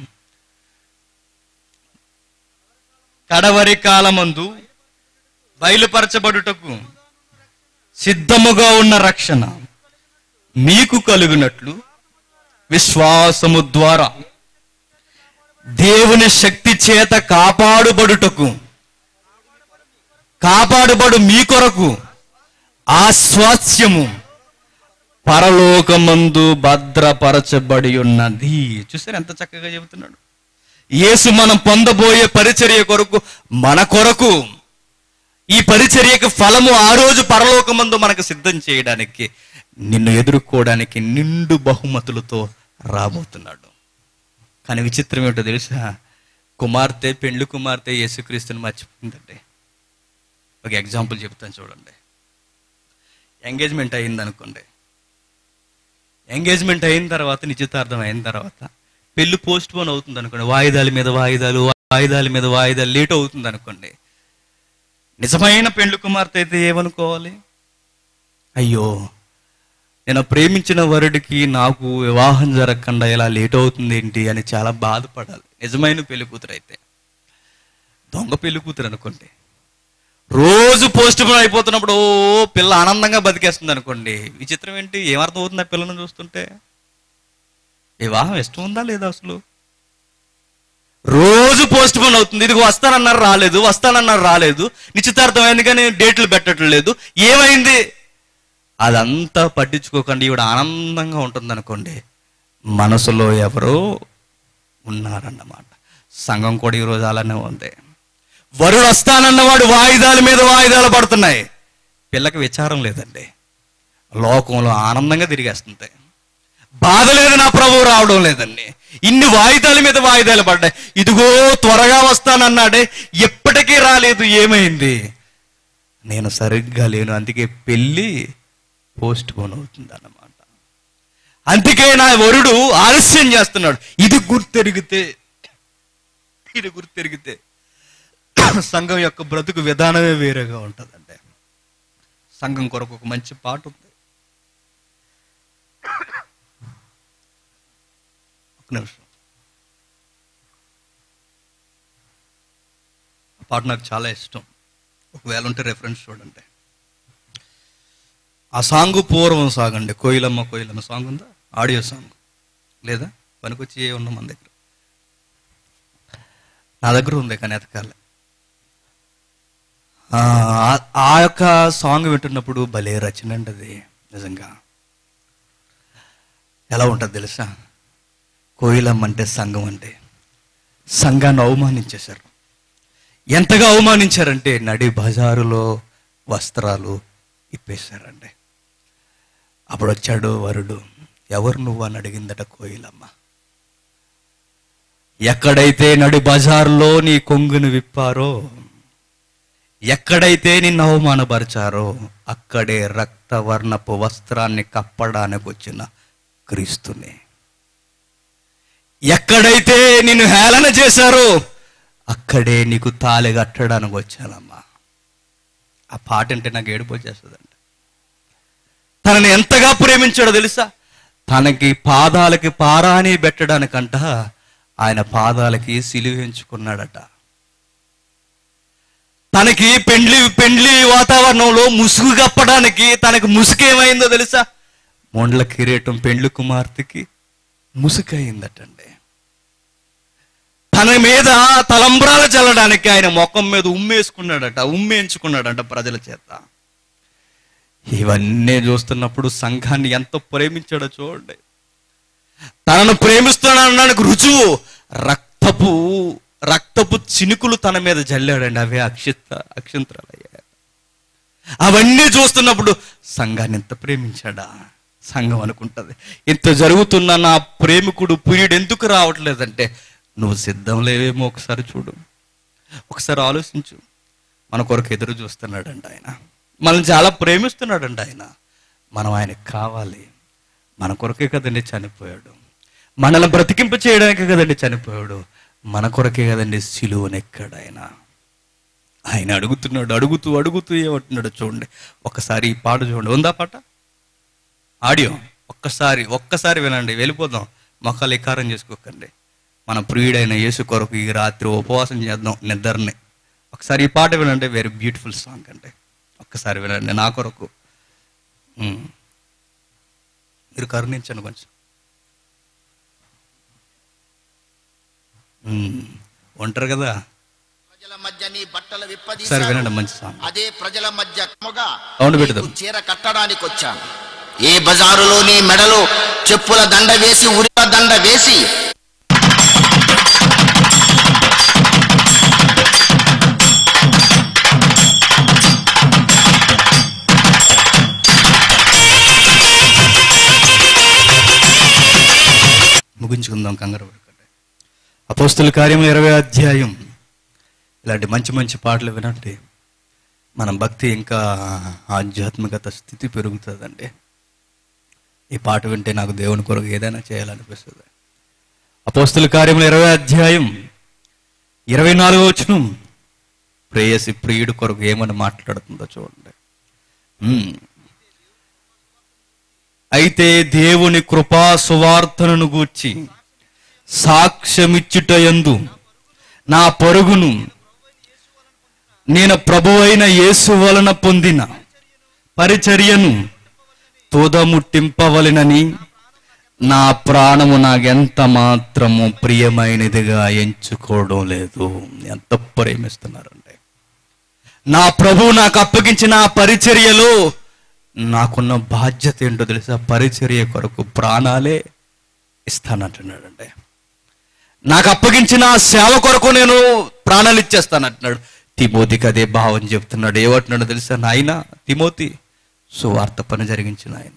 Speaker 1: కడవరి కాలమందు బయలుపరచబడుటకు సిద్ధముగా ఉన్న రక్షణ మీకు కలుగునట్లు విశ్వాసము ద్వారా దేవుని శక్తి చేత కాపాడుబడుటకు కాపాడుబడు మీ కొరకు ఆ స్వాస్యము పరలోకమందు భద్రపరచబడి ఉన్నది చూసారు ఎంత చక్కగా చెబుతున్నాడు యేసు మనం పొందబోయే పరిచర్య కొరకు మన కొరకు ఈ పరిచర్యకు ఫలము ఆ రోజు పరలోకమందు మనకు సిద్ధం చేయడానికి నిన్ను ఎదుర్కోవడానికి నిండు బహుమతులతో రాబోతున్నాడు కానీ విచిత్రం ఏంటో తెలుసా కుమార్తె పెండ్లి కుమార్తె యేసుక్రీస్తుని మర్చిపోయిందండి ఒక ఎగ్జాంపుల్ చెప్తాను చూడండి ఎంగేజ్మెంట్ అయింది అనుకోండి ఎంగేజ్మెంట్ అయిన తర్వాత నిశ్చితార్థం అయిన తర్వాత పెళ్లి పోస్ట్ పోన్ అవుతుంది అనుకోండి వాయిదాల మీద వాయిదాలు వాయిదాల మీద వాయిదాలు లేట్ అవుతుంది అనుకోండి నిజమైన పెండ్లి కుమార్తె అయితే ఏమనుకోవాలి అయ్యో నేను ప్రేమించిన వరుడికి నాకు వివాహం జరగకుండా ఇలా లేట్ అవుతుంది ఏంటి అని చాలా బాధపడాలి నిజమైన పెళ్లి కూతురు అయితే దొంగ పెళ్లి కూతురు అనుకోండి రోజు పోస్ట్ పోన్ అయిపోతున్నప్పుడు ఓ పిల్ల ఆనందంగా బతికేస్తుంది అనుకోండి విచిత్రం ఏంటి ఏమర్థం అవుతుంది ఆ పిల్లను చూస్తుంటే వివాహం ఇష్టం ఉందా లేదా అసలు రోజు పోస్ట్ పోన్ అవుతుంది ఇది వస్తానన్నారు రాలేదు వస్తానన్నారు రాలేదు నిశ్చితార్థం అయింది కానీ డేట్లు పెట్టట్లేదు ఏమైంది అదంతా పట్టించుకోకండి ఈవిడ ఆనందంగా ఉంటుంది అనుకోండి మనసులో ఎవరో ఉన్నారన్నమాట సంఘం కూడా ఈరోజు అలానే ఉంది వరుడు వస్తానన్నవాడు వాయిదాల మీద వాయిదాలు పడుతున్నాయి పిల్లకి విచారం లేదండి లోకంలో ఆనందంగా తిరిగేస్తుంది బాధ లేదు నా ప్రభువు రావడం లేదండి ఇన్ని వాయిదాల మీద వాయిదాలు పడ్డాయి ఇదిగో త్వరగా వస్తానన్నాడే ఎప్పటికీ రాలేదు ఏమైంది నేను సరిగ్గా లేను అందుకే పెళ్ళి పోస్ట్ పోన్ అవుతుంది అన్నమాట అందుకే నా వరుడు ఆలస్యం చేస్తున్నాడు ఇది గుర్తెరిగితే ఇది గుర్తెరిగితే సంఘం యొక్క బ్రతుకు విధానమే వేరేగా ఉంటుందండి సంఘం కొరకు ఒక మంచి పాట ఉంది ఒక నిమిషం ఆ పాట నాకు చాలా ఇష్టం ఒకవేళ ఉంటే రెఫరెన్స్ చూడండి ఆ సాంగ్ పూర్వం సాంగ్ అండి కోయిలమ్మ కోయిలమ్మ సాంగ్ ఉందా ఆడియో సాంగ్ లేదా పనికొచ్చి ఏ ఉన్నాం మన దగ్గర నా దగ్గర ఉంది కానీ ఎతకాలి ఆ, ఆ- ఆ యొక్క సాంగ్ వింటున్నప్పుడు భలే రచన అండి అది నిజంగా ఎలా ఉంటుంది తెలుసా కోయిలమ్మ అంటే సంఘం అంటే సంఘాన్ని అవమానించేశారు ఎంతగా అవమానించారంటే నడి బజారులో వస్త్రాలు ఇప్పేశారండి అప్పుడు వచ్చాడు వరుడు ఎవరు నువ్వు అని అడిగిందట కోయిలమ్మ ఎక్కడైతే నడి బజార్లో నీ కొంగును విప్పారో ఎక్కడైతే నిన్ను అవమానపరిచారో అక్కడే రక్తవర్ణపు వస్త్రాన్ని కప్పడానికి వచ్చిన క్రీస్తుని ఎక్కడైతే నిన్ను హేళన చేశారో అక్కడే నీకు తాళి కట్టడానికి వచ్చానమ్మా ఆ పాట అంటే నాకు ఏడుపు వచ్చేస్తుందండి తనని ఎంతగా ప్రేమించాడో తెలుసా తనకి పాదాలకి పారాని పెట్టడానికంట ఆయన పాదాలకి సిలువించుకున్నాడట తనకి పెండ్లి పెండ్లి వాతావరణంలో ముసుగు కప్పడానికి తనకి ముసుగు ఏమైందో తెలుసా మొండ్ల కిరీటం పెండ్లి కుమార్తెకి ముసుకయిందటండి తన మీద తలంబ్రాలు చల్లడానికి ఆయన ముఖం మీద ఉమ్మేసుకున్నాడట ఉమ్మేయించుకున్నాడట ప్రజల చేత ఇవన్నీ చూస్తున్నప్పుడు సంఘాన్ని ఎంత ప్రేమించాడో చూడండి తనను ప్రేమిస్తున్నాడనడానికి రుజువు రక్తపు రక్తపు చినుకులు తన మీద జల్లాడండి అవే అక్షిత అక్షంతరాలయ్యాయి అవన్నీ చూస్తున్నప్పుడు సంఘాన్ని ఎంత ప్రేమించాడా సంఘం అనుకుంటది ఇంత జరుగుతున్న నా ప్రేమికుడు పీరియడ్ ఎందుకు రావట్లేదంటే నువ్వు సిద్ధం లేవేమో ఒకసారి చూడు ఒకసారి ఆలోచించు మన కొరకు ఎదురు చూస్తున్నాడంట ఆయన మనల్ని చాలా ప్రేమిస్తున్నాడంట ఆయన మనం ఆయనకి కావాలి మన కొరకే కదండి చనిపోయాడు మనల్ని బ్రతికింప చేయడానికే కదండి చనిపోయాడు మన కొరకే కదండి సిలువనెక్కాడు ఆయన ఆయన అడుగుతున్నాడు అడుగుతూ అడుగుతూ ఏమంటున్నాడు చూడండి ఒక్కసారి ఈ పాట చూడండి ఉందా పాట ఆడియో ఒక్కసారి ఒక్కసారి వినండి వెళ్ళిపోదాం మొక్కలు ఎకారం చేసుకోకండి మన ప్రియుడైన యేసు కొరకు ఈ రాత్రి ఉపవాసం చేద్దాం నిద్రని ఒకసారి ఈ పాట వినండి వెరీ బ్యూటిఫుల్ సాంగ్ అంటే ఒక్కసారి వినండి నా కొరకు ఉమ్. మీరు కరుణించండి కొంచెం ఉమ్. ఉంటారు కదా
Speaker 2: ప్రజల మధ్య నీ బట్టలు
Speaker 1: ఒకసారి
Speaker 2: విప్పదీశాను
Speaker 1: వినండి మంచి సాంగ్
Speaker 2: అదే ప్రజల మధ్య కమ్ముగా
Speaker 1: అవును పెడదాం.
Speaker 2: నీకు చీర కట్టడానికి వచ్చాను ఏ బజారులో నీ మెడలో చెప్పుల దండ వేసి ఉరిల దండ వేసి
Speaker 1: ముగించుకుందాం కంగారు పడకండి అపోస్తుల కార్యం ఇరవై అధ్యాయం ఇలాంటి మంచి మంచి పాటలు వినండి మన భక్తి ఇంకా ఆధ్యాత్మికత స్థితి పెరుగుతుందండి ఈ పాట వింటే నాకు దేవుని కొరకు ఏదైనా చేయాలనిపిస్తుంది అపోస్తుల కార్యములు ఇరవై అధ్యాయం ఇరవై నాలుగో వచనం ప్రేయసి ప్రియుడు కొరకు ఏమని మాట్లాడుతుందో చూడండి ఉమ్. అయితే దేవుని కృపా సువార్తను గూర్చి సాక్ష్యమిచ్చుటయందు నా పరుగును నేను ప్రభువైన యేసు వలన పొందిన పరిచర్యను తుదముట్టింపవలెనని నా ప్రాణము నాకెంత మాత్రము ప్రియమైనదిగా ఎంచుకోవడం లేదు ఎంత ప్రేమిస్తున్నారండి నా ప్రభు నాకు అప్పగించిన ఆ పరిచర్యలో నాకున్న బాధ్యత ఏంటో తెలుసా పరిచర్య కొరకు ప్రాణాలే ఇస్తానంటున్నాడండి నాకు అప్పగించిన ఆ సేవ కొరకు నేను ప్రాణాలు ఇచ్చేస్తానంటున్నాడు తిమోతికి అదే భావం చెప్తున్నాడు ఏమంటున్నాడు తెలుసా నాయన తిమోతి సువార్త పని జరిగించిన ఆయన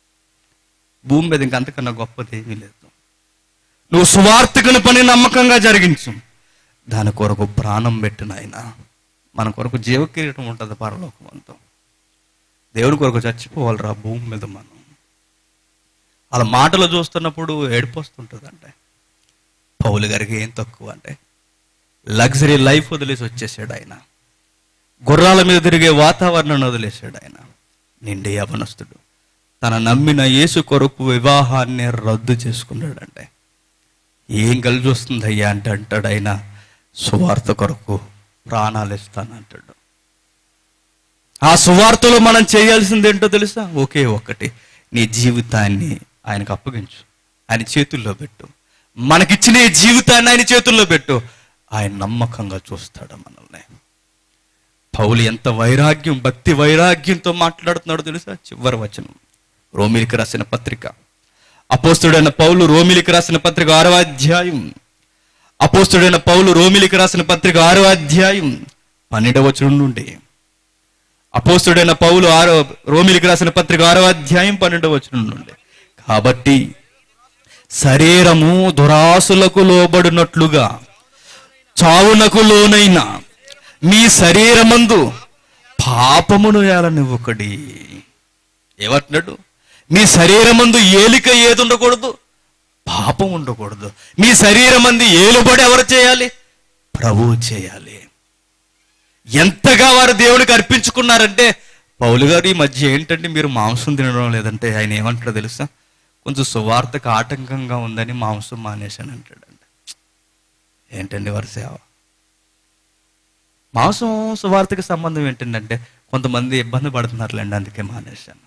Speaker 1: భూమి మీద ఇంకంతకన్నా గొప్పది ఏమీ లేదు నువ్వు సువార్తకుని పని నమ్మకంగా జరిగించు దాని కొరకు ప్రాణం పెట్టిన ఆయన మన కొరకు జీవకిరీటం ఉంటుంది పరలోకం అంతా దేవుని కొరకు చచ్చిపోవాలిరా భూమి మీద మనం వాళ్ళ మాటలు చూస్తున్నప్పుడు ఏడిపోస్తుంటుంది అంటే పౌలు గారికి ఏం తక్కువ అంటే లగ్జరీ లైఫ్ వదిలేసి వచ్చేసాడు ఆయన గుర్రాల మీద తిరిగే వాతావరణాన్ని వదిలేసాడు ఆయన నిండి యవనస్తుడు తన నమ్మిన యేసు కొరకు వివాహాన్ని రద్దు చేసుకున్నాడంటే ఏం కలిసి వస్తుంది అయ్యా అంటే అంటాడు ఆయన సువార్త కొరకు ప్రాణాలు ఇస్తానంటాడు ఆ సువార్తలో మనం చేయాల్సింది ఏంటో తెలుసా ఒకే ఒక్కటి నీ జీవితాన్ని ఆయనకు అప్పగించు ఆయన చేతుల్లో పెట్టు మనకిచ్చిన ఈ జీవితాన్ని ఆయన చేతుల్లో పెట్టు ఆయన నమ్మకంగా చూస్తాడు మనల్ని పౌలు ఎంత వైరాగ్యం భక్తి వైరాగ్యంతో మాట్లాడుతున్నాడో తెలుసా చివరి వచనం రోమిలికి రాసిన పత్రిక అపోస్తుడైన పౌలు రోమిలికి రాసిన పత్రిక ఆరవ అధ్యాయం అపోస్తుడైన పౌలు రోమిలికి రాసిన పత్రిక ఆరవ అధ్యాయం పన్నెండవ వచనం నుండి అపోస్తుడైన పౌలు ఆరో రోమిలికి రాసిన పత్రిక ఆరవ అధ్యాయం పన్నెండవ వచనం నుండి కాబట్టి శరీరము దురాసులకు లోబడినట్లుగా చావునకు లోనైన మీ శరీరమందు పాపమును ఏలనివ్వకడి ఏమంటున్నాడు మీ శరీరమందు ఏలిక ఏది ఉండకూడదు పాపం ఉండకూడదు మీ శరీరమంది ఏలుబడి ఎవరు చేయాలి ప్రభువు చేయాలి ఎంతగా వారు దేవునికి అర్పించుకున్నారంటే పౌలు గారు ఈ మధ్య ఏంటంటే మీరు మాంసం తినడం లేదంటే ఆయన ఏమంటాడో తెలుసా కొంచెం సువార్తకు ఆటంకంగా ఉందని మాంసం మానేశాను అంటాడంట ఏంటండి వారి సేవ మాంసం సువార్తకి సంబంధం ఏంటంటే కొంతమంది ఇబ్బంది పడుతున్నారులేండి అందుకే మానేశాను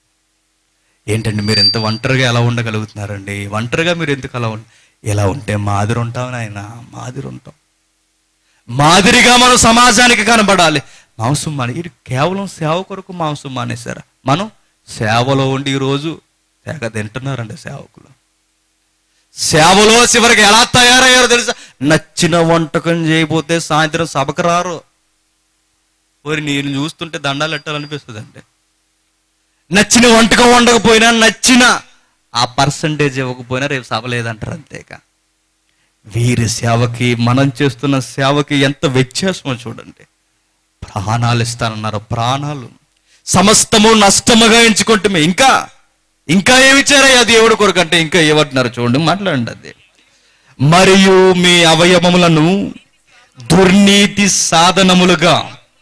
Speaker 1: ఏంటండి మీరు ఎంత ఒంటరిగా ఎలా ఉండగలుగుతున్నారండి ఒంటరిగా మీరు ఎందుకు అలా ఉండ ఇలా ఉంటే మాదిరి ఉంటామని ఆయన మాదిరి ఉంటాం మాదిరిగా మనం సమాజానికి కనబడాలి మాంసం మాని ఇది కేవలం సేవ కొరకు మాంసం మానేశారా మనం సేవలో ఉండి ఈరోజు తెగ తింటున్నారండి సేవకులు సేవలో చివరికి ఎలా తయారయ్యారో తెలుసా నచ్చిన వంటకం చేయబోతే సాయంత్రం సభకు రారు మరి నేను చూస్తుంటే దండాలు ఎట్టాలనిపిస్తుంది అంటే నచ్చిన వంటకం వండకపోయినా నచ్చిన ఆ పర్సంటేజ్ ఇవ్వకపోయినా రేపు సభ లేదంటారు అంతేగా వీరి సేవకి మనం చేస్తున్న సేవకి ఎంత వ్యత్యాసమో చూడండి ప్రాణాలు ఇస్తానన్నారు ప్రాణాలు సమస్తము నష్టముగా ఎంచుకుంటే ఇంకా ఇంకా ఏమిచ్చారయ్యా దేవుడు కొరకు అంటే ఇంకా ఏమంటున్నారు చూడండి మాట్లాడండి అది మరియు మీ అవయవములను దుర్నీతి సాధనములుగా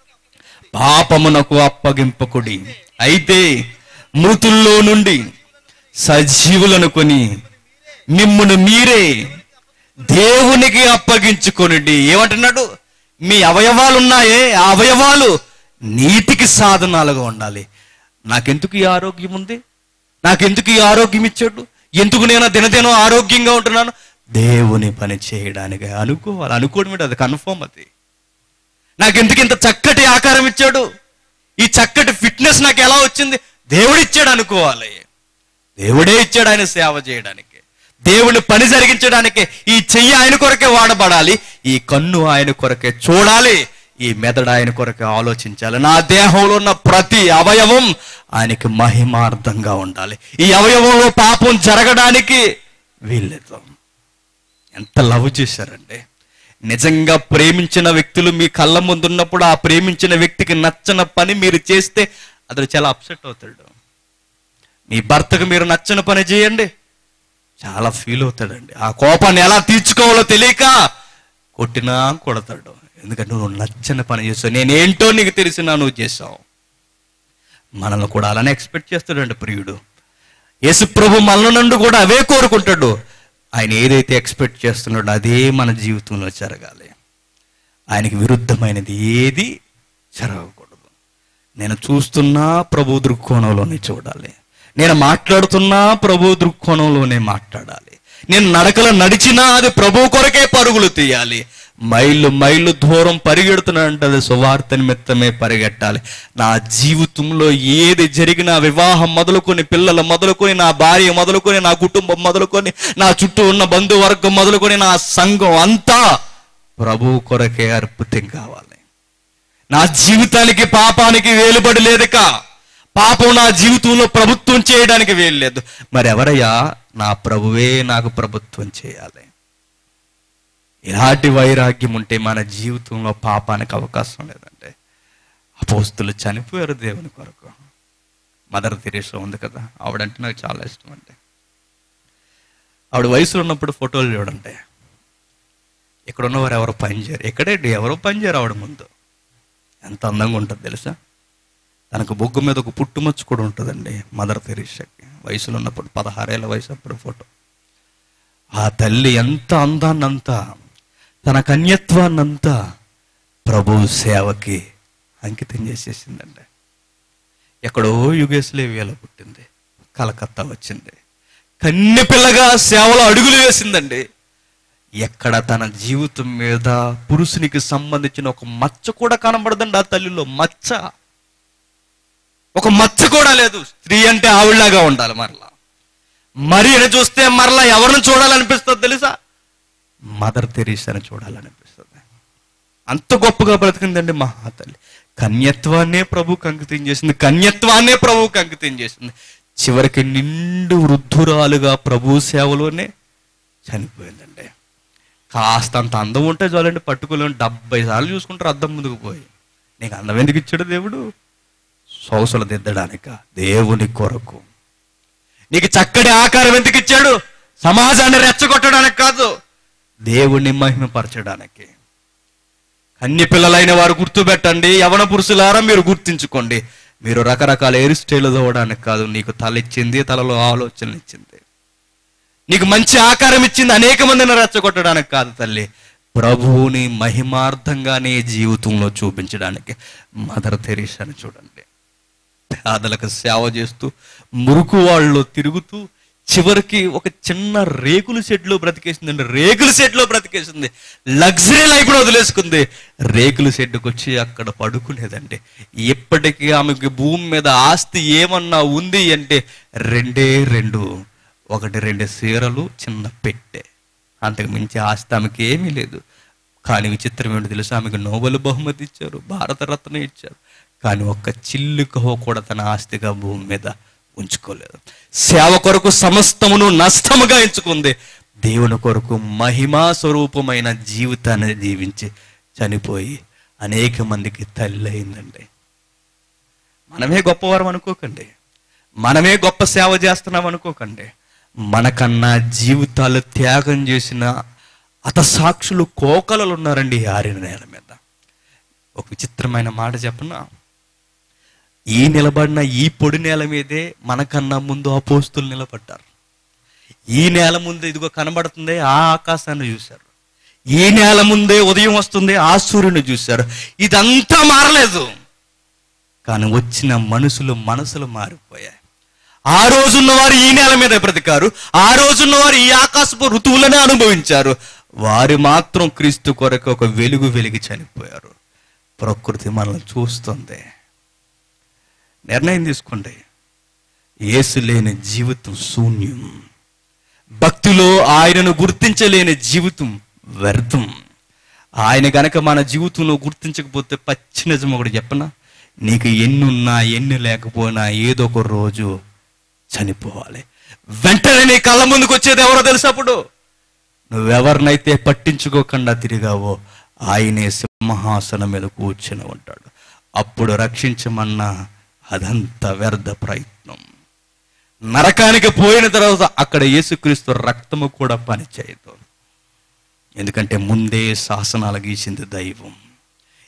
Speaker 1: పాపమునకు అప్పగింపకుడి అయితే మృతుల్లో నుండి సజీవులను కొని మిమ్మును మీరే దేవునికి అప్పగించుకొనిడి ఏమంటున్నాడు మీ అవయవాలు ఉన్నాయే ఆ అవయవాలు నీతికి సాధనాలుగా ఉండాలి నాకెందుకు ఈ ఆరోగ్యం ఉంది నాకెందుకు ఈ ఆరోగ్యం ఇచ్చాడు ఎందుకు నేను దినదినం ఆరోగ్యంగా ఉంటున్నాను దేవుని పని చేయడానికి అనుకోవాలి అనుకోవడం ఏంటి అది కన్ఫర్మ్ అది నాకెందుకు ఇంత చక్కటి ఆకారం ఇచ్చాడు ఈ చక్కటి ఫిట్నెస్ నాకు ఎలా వచ్చింది దేవుడు ఇచ్చాడు అనుకోవాలి దేవుడే ఇచ్చాడు ఆయన సేవ చేయడానికి దేవుని పని జరిగించడానికి ఈ చెయ్యి ఆయన కొరకే వాడబడాలి ఈ కన్ను ఆయన కొరకే చూడాలి ఈ మెదడు ఆయన కొరకే ఆలోచించాలి నా దేహంలో ఉన్న ప్రతి అవయవం ఆయనకి మహిమార్థంగా ఉండాలి ఈ అవయవంలో పాపం జరగడానికి వీల్లేదు ఎంత లవ్ చేశారండి నిజంగా ప్రేమించిన వ్యక్తులు మీ కళ్ళ ముందున్నప్పుడు ఆ ప్రేమించిన వ్యక్తికి నచ్చని పని మీరు చేస్తే అతడు చాలా అప్సెట్ అవుతాడు మీ భర్తకు మీరు నచ్చని పని చేయండి చాలా ఫీల్ అవుతాడండి ఆ కోపాన్ని ఎలా తీర్చుకోవాలో తెలియక కొట్టినా కొడతాడు ఎందుకంటే నువ్వు నచ్చని పని చేస్తావు నేనేంటో నీకు తెలిసినా నువ్వు చేసావు మనల్ని కూడా అలానే ఎక్స్పెక్ట్ చేస్తాడండి ప్రియుడు యేసు ప్రభు మనల నుండి కూడా అవే కోరుకుంటాడు ఆయన ఏదైతే ఎక్స్పెక్ట్ చేస్తున్నాడో అదే మన జీవితంలో జరగాలి ఆయనకి విరుద్ధమైనది ఏది జరగకూడదు నేను చూస్తున్నా ప్రభు దృక్కోణంలోనే చూడాలి నేను మాట్లాడుతున్నా ప్రభు దృక్కోణంలోనే మాట్లాడాలి నేను నడకలో నడిచినా అది ప్రభు కొరకే పరుగులు తీయాలి మైళ్ళు మైళ్ళు దూరం పరిగెడుతున్నానంటే అది సువార్త నిమిత్తమే పరిగెట్టాలి నా జీవితంలో ఏది జరిగినా వివాహం మొదలుకొని పిల్లలు మొదలుకొని నా భార్య మొదలుకొని నా కుటుంబం మొదలుకొని నా చుట్టూ ఉన్న బంధువర్గం మొదలుకొని నా సంఘం అంతా ప్రభు కొరకే అర్పితం కావాలి నా జీవితానికి పాపానికి వేలుబడి లేదుక పాపం నా జీవితంలో ప్రభుత్వం చేయడానికి వేలు లేదు మరి ఎవరయ్యా నా ప్రభువే నాకు ప్రభుత్వం చేయాలి ఇలాంటి వైరాగ్యం ఉంటే మన జీవితంలో పాపానికి అవకాశం లేదంటే అపోస్తులు చనిపోయారు దేవుని కొరకు మదర్ తెరేసా ఉంది కదా ఆవిడంటే నాకు చాలా ఇష్టం అంటే ఆవిడ వయసులో ఉన్నప్పుడు ఫోటోలు చూడండి ఇక్కడ ఉన్నవారు ఎవరు పనిచేయరు ఎక్కడేంటి ఎవరో పనిచేయరు ఆవిడ ముందు ఎంత అందంగా ఉంటుంది తెలుసా తనకు బొగ్గు మీద ఒక పుట్టుమచ్చు కూడా ఉంటుందండి మదర్ తెరీసాకి వయసులో ఉన్నప్పుడు పదహారేళ్ళ వయసు అప్పుడు ఫోటో ఆ తల్లి ఎంత అందాన్నంతా తన కన్యత్వాన్నంతా ప్రభు సేవకి అంకితం చేసేసిందండి ఎక్కడో యుగేశ్లేవియాలో పుట్టింది కలకత్తా వచ్చింది కన్నె పిల్లగా సేవలో అడుగులు వేసిందండి ఎక్కడ తన జీవితం మీద పురుషునికి సంబంధించిన ఒక మచ్చ కూడా కనబడదండి ఆ తల్లిలో మచ్చ ఒక మచ్చ కూడా లేదు స్త్రీ అంటే ఆవిడలాగా ఉండాలి మరలా మరి చూస్తే మరలా ఎవరిని చూడాలనిపిస్తుంది తెలుసా మదర్ తెరీసాని చూడాలనిపిస్తుంది అంత గొప్పగా బ్రతికిందండి మహాతల్లి కన్యత్వాన్నే ప్రభుకి అంకితం చేసింది కన్యత్వాన్నే ప్రభుకి అంకితం చేసింది చివరికి నిండు వృద్ధురాలుగా ప్రభు సేవలోనే చనిపోయిందండి కాస్త అంత అందం ఉంటే చాలండి పట్టుకోలేని డెబ్బై సార్లు చూసుకుంటారు అద్దం ముందుకు పోయి నీకు అందం ఎందుకు ఇచ్చాడు దేవుడు సొగసులు దిద్దడానిక దేవుని కొరకు నీకు చక్కటి ఆకారం ఎందుకు ఇచ్చాడు సమాజాన్ని రెచ్చగొట్టడానికి కాదు దేవుణ్ణి మహిమపరచడానికి కన్య పిల్లలైన వారు గుర్తుపెట్టండి యవన పురుషులారా మీరు గుర్తించుకోండి మీరు రకరకాల హెయిర్ స్టైల్ తోవడానికి కాదు నీకు తల ఇచ్చింది తలలో ఆలోచనలు ఇచ్చింది నీకు మంచి ఆకారం ఇచ్చింది అనేక మందిని రెచ్చగొట్టడానికి కాదు తల్లి ప్రభువుని మహిమార్థంగానే జీవితంలో చూపించడానికి మదర్ తెరీసాని చూడండి పేదలకు సేవ చేస్తూ మురుకు వాళ్ళలో తిరుగుతూ చివరికి ఒక చిన్న రేకుల షెడ్లో బ్రతికేసిందండి రేకుల షెడ్లో బ్రతికేసింది లగ్జరీ లైఫ్ వదిలేసుకుంది రేకుల షెడ్కి వచ్చి అక్కడ పడుకునేదండి ఇప్పటికీ ఆమెకి భూమి మీద ఆస్తి ఏమన్నా ఉంది అంటే రెండే రెండు ఒకటి రెండు సీరలు చిన్న పెట్టె అంతకు మించి ఆస్తి ఆమెకి ఏమీ లేదు కానీ విచిత్రం ఏంటో తెలుసు ఆమెకు నోబెల్ బహుమతి ఇచ్చారు భారతరత్న ఇచ్చారు కానీ ఒక్క చిల్లుకహో కూడా తన ఆస్తిగా భూమి మీద ఉంచుకోలేదు సేవ కొరకు సమస్తమును నష్టముగా ఎంచుకుంది దేవుని కొరకు మహిమా స్వరూపమైన జీవితాన్ని జీవించి చనిపోయి అనేక మందికి తల్లి అయిందండి మనమే గొప్పవారం అనుకోకండి మనమే గొప్ప సేవ చేస్తున్నాం అనుకోకండి మనకన్నా జీవితాలు త్యాగం చేసిన అతసాక్షులు కోకలలు ఉన్నారండి ఈ ఆరిన నేల మీద ఒక విచిత్రమైన మాట చెప్పనా ఈ నిలబడిన ఈ పొడి నేల మీదే మనకన్నా ముందు అపోస్తులు నిలబడ్డారు ఈ నేల ముందు ఇదిగో కనబడుతుంది ఆ ఆకాశాన్ని చూశారు ఈ నేల ముందే ఉదయం వస్తుంది ఆ సూర్యుని చూశారు ఇదంతా మారలేదు కానీ వచ్చిన మనుషులు మనసులు మారిపోయాయి ఆ రోజున్న వారు ఈ నేల మీద బ్రతికారు ఆ రోజున్న వారు ఈ ఆకాశపు ఋతువులనే అనుభవించారు వారు మాత్రం క్రీస్తు కొరకు ఒక వెలుగు వెలిగి చనిపోయారు ప్రకృతి మనల్ని చూస్తుంది నిర్ణయం తీసుకోండి యేసు లేని జీవితం శూన్యం భక్తిలో ఆయనను గుర్తించలేని జీవితం వ్యర్థం ఆయన గనక మన జీవితంలో గుర్తించకపోతే పచ్చి నిజం ఒకటి చెప్పనా నీకు ఎన్నున్నా ఎన్ని లేకపోయినా ఏదో ఒక రోజు చనిపోవాలి వెంటనే నీ కళ్ళ ముందుకు వచ్చేది ఎవరో తెలుసు అప్పుడు నువ్వెవరినైతే పట్టించుకోకుండా తిరిగావో ఆయనే సింహాసనం మీద కూర్చొని ఉంటాడు అప్పుడు రక్షించమన్నా అదంతా వ్యర్థ ప్రయత్నం నరకానికి పోయిన తర్వాత అక్కడ యేసుక్రీస్తు రక్తము కూడా పనిచేయదు ఎందుకంటే ముందే శాసనాలు గీసింది దైవం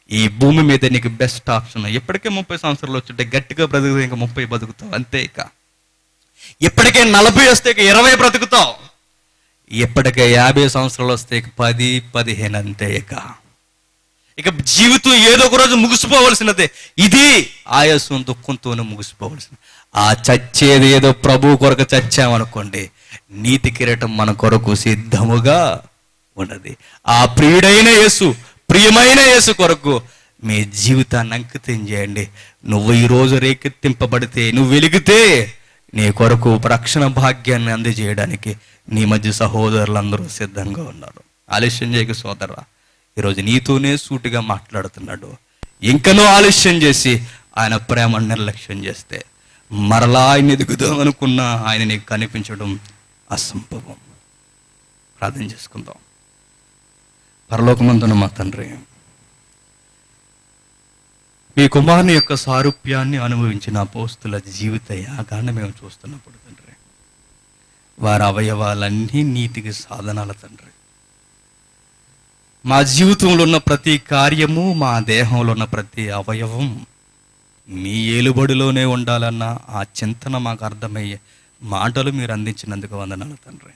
Speaker 1: ఈ భూమి మీద నీకు బెస్ట్ ఆప్షన్ ఎప్పటికే ముప్పై సంవత్సరాలు వచ్చుంటే గట్టిగా బ్రతుకుతావు ఇంకా ముప్పై బతుకుతావు అంతే ఇక ఇప్పటికే నలభై వస్తే ఇక ఇరవై బ్రతుకుతావు ఇప్పటికే యాభై సంవత్సరాలు వస్తే ఇక పది పదిహేను అంతే ఇక ఇక జీవితం ఏదో ఒక రోజు ముగిసిపోవలసినదే ఇది ఆయాసం దుఃఖంతోనే ముగిసిపోవలసిన ఆ చచ్చేది ఏదో ప్రభు కొరకు చచ్చామనుకోండి నీతి కిరీటం మన కొరకు సిద్ధముగా ఉన్నది ఆ ప్రియుడైన యేసు ప్రియమైన యేసు కొరకు మీ జీవితాన్ని అంకితం చేయండి నువ్వు ఈ రోజు రేకెత్తింపబడితే నువ్వు వెలిగితే నీ కొరకు రక్షణ భాగ్యాన్ని అందజేయడానికి నీ మధ్య సహోదరులందరూ సిద్ధంగా ఉన్నారు ఆలస్యం చేయక సోదరా ఈరోజు నీతోనే సూటిగా మాట్లాడుతున్నాడు ఇంకనూ ఆలస్యం చేసి ఆయన ప్రేమను నిర్లక్ష్యం చేస్తే మరలా ఆయన ఎదుగుదాం అనుకున్న ఆయన నీకు కనిపించడం అసంభవం ప్రార్థన చేసుకుందాం పరలోకమందున మా తండ్రి మీ కుమారుని యొక్క సారూప్యాన్ని అనుభవించిన అపోస్తుల జీవిత యాగాన్ని మేము చూస్తున్నప్పుడు తండ్రి వారి అవయవాలన్నీ నీతికి సాధనాల తండ్రి మా జీవితంలో ఉన్న ప్రతి కార్యము మా దేహంలో ఉన్న ప్రతి అవయవం మీ ఏలుబడిలోనే ఉండాలన్న ఆ చింతన మాకు అర్థమయ్యే మాటలు మీరు అందించినందుకు వందనాలు తండ్రి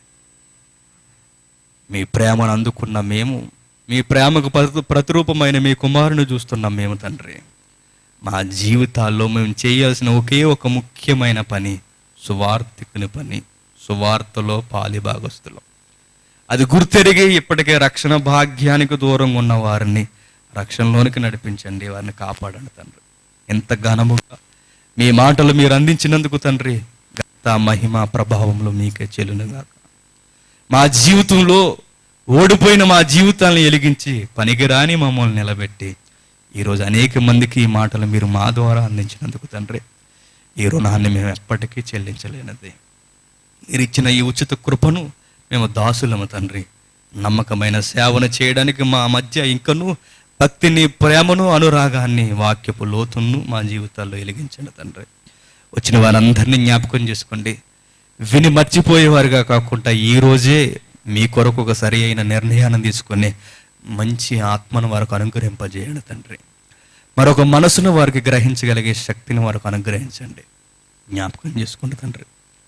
Speaker 1: మీ ప్రేమను అందుకున్న మేము మీ ప్రేమకు ప్రతి ప్రతిరూపమైన మీ కుమారుని చూస్తున్న మేము తండ్రి మా జీవితాల్లో మేము చేయాల్సిన ఒకే ఒక ముఖ్యమైన పని సువార్థికుని పని సువార్తలో పాలిభాగస్తులం అది గుర్తెరిగి ఇప్పటికే రక్షణ భాగ్యానికి దూరంగా ఉన్న వారిని రక్షణలోనికి నడిపించండి వారిని కాపాడండి తండ్రి ఎంత ఘనముగా మీ మాటలు మీరు అందించినందుకు తండ్రి గత మహిమ ప్రభావంలో మీకే చెల్లునుగాక మా జీవితంలో ఓడిపోయిన మా జీవితాలను ఎలిగించి పనికిరాని మమ్మల్ని నిలబెట్టి ఈరోజు అనేక మందికి ఈ మాటలు మీరు మా ద్వారా అందించినందుకు తండ్రి ఈ రుణాన్ని మేము ఎప్పటికీ చెల్లించలేనిది మీరు ఇచ్చిన ఈ ఉచిత కృపను మేము దాసులము తండ్రి నమ్మకమైన సేవను చేయడానికి మా మధ్య ఇంకను భక్తిని ప్రేమను అనురాగాన్ని వాక్యపు లోతును మా జీవితాల్లో వెలిగించండి తండ్రి వచ్చిన వారందరినీ జ్ఞాపకం చేసుకోండి విని మర్చిపోయేవారుగా కాకుండా ఈ రోజే మీ కొరకు ఒక సరి అయిన నిర్ణయాన్ని తీసుకొని మంచి ఆత్మను వారికి అనుగ్రహింపజేయండి తండ్రి మరొక మనసును వారికి గ్రహించగలిగే శక్తిని వారికి అనుగ్రహించండి జ్ఞాపకం చేసుకోండి తండ్రి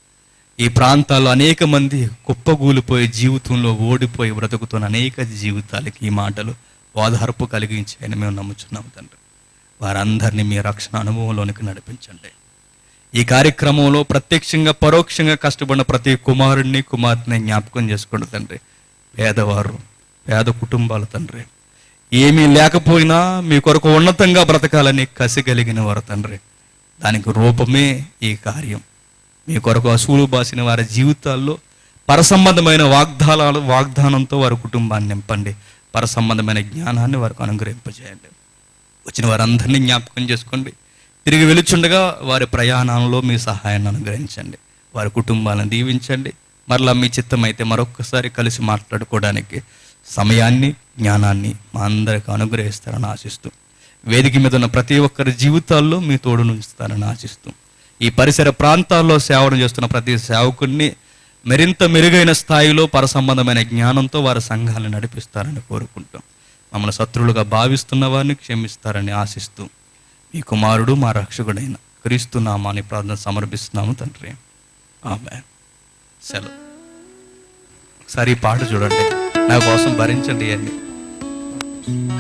Speaker 1: ఈ ప్రాంతాల్లో అనేక మంది కుప్పగూలిపోయి జీవితంలో ఓడిపోయి బ్రతుకుతున్న అనేక జీవితాలకి ఈ మాటలు ఓదార్పు కలిగించాయని మేము నమ్ముచున్నాము తండ్రి వారందరినీ మీ రక్షణ అనుభవంలోనికి నడిపించండి ఈ కార్యక్రమంలో ప్రత్యక్షంగా పరోక్షంగా కష్టపడిన ప్రతి కుమారుడిని కుమార్తెని జ్ఞాపకం చేసుకోండి తండ్రి పేదవారు పేద కుటుంబాల తండ్రి ఏమీ లేకపోయినా మీ కొరకు ఉన్నతంగా బ్రతకాలని కసి కలిగిన వారు తండ్రి దానికి రూపమే ఈ కార్యం మీ కొరకు అసూలు బాసిన వారి జీవితాల్లో పరసంబంధమైన వాగ్దానాలు వాగ్దానంతో వారి కుటుంబాన్ని నింపండి పరసంబంధమైన జ్ఞానాన్ని వారికి అనుగ్రహింపజేయండి వచ్చిన వారందరినీ జ్ఞాపకం చేసుకోండి తిరిగి వెలుచుండగా వారి ప్రయాణంలో మీ సహాయాన్ని అనుగ్రహించండి వారి కుటుంబాలను దీవించండి మరలా మీ చిత్తం అయితే మరొకసారి కలిసి మాట్లాడుకోవడానికి సమయాన్ని జ్ఞానాన్ని మా అందరికి అనుగ్రహిస్తారని ఆశిస్తూ వేదిక మీద ఉన్న ప్రతి ఒక్కరి జీవితాల్లో మీ తోడు ఉంచుతారని ఆశిస్తూ ఈ పరిసర ప్రాంతాల్లో సేవను చేస్తున్న ప్రతి సేవకుడిని మరింత మెరుగైన స్థాయిలో పరసంబంధమైన జ్ఞానంతో వారి సంఘాలను నడిపిస్తారని కోరుకుంటాం మమ్మల్ని శత్రువులుగా భావిస్తున్న వారిని క్షమిస్తారని ఆశిస్తూ మీ కుమారుడు మా రక్షకుడైన క్రీస్తు నామాన్ని ప్రార్థన సమర్పిస్తున్నాము తండ్రి ఆమె సెలవు ఒకసారి ఈ పాట చూడండి నా కోసం భరించండి అని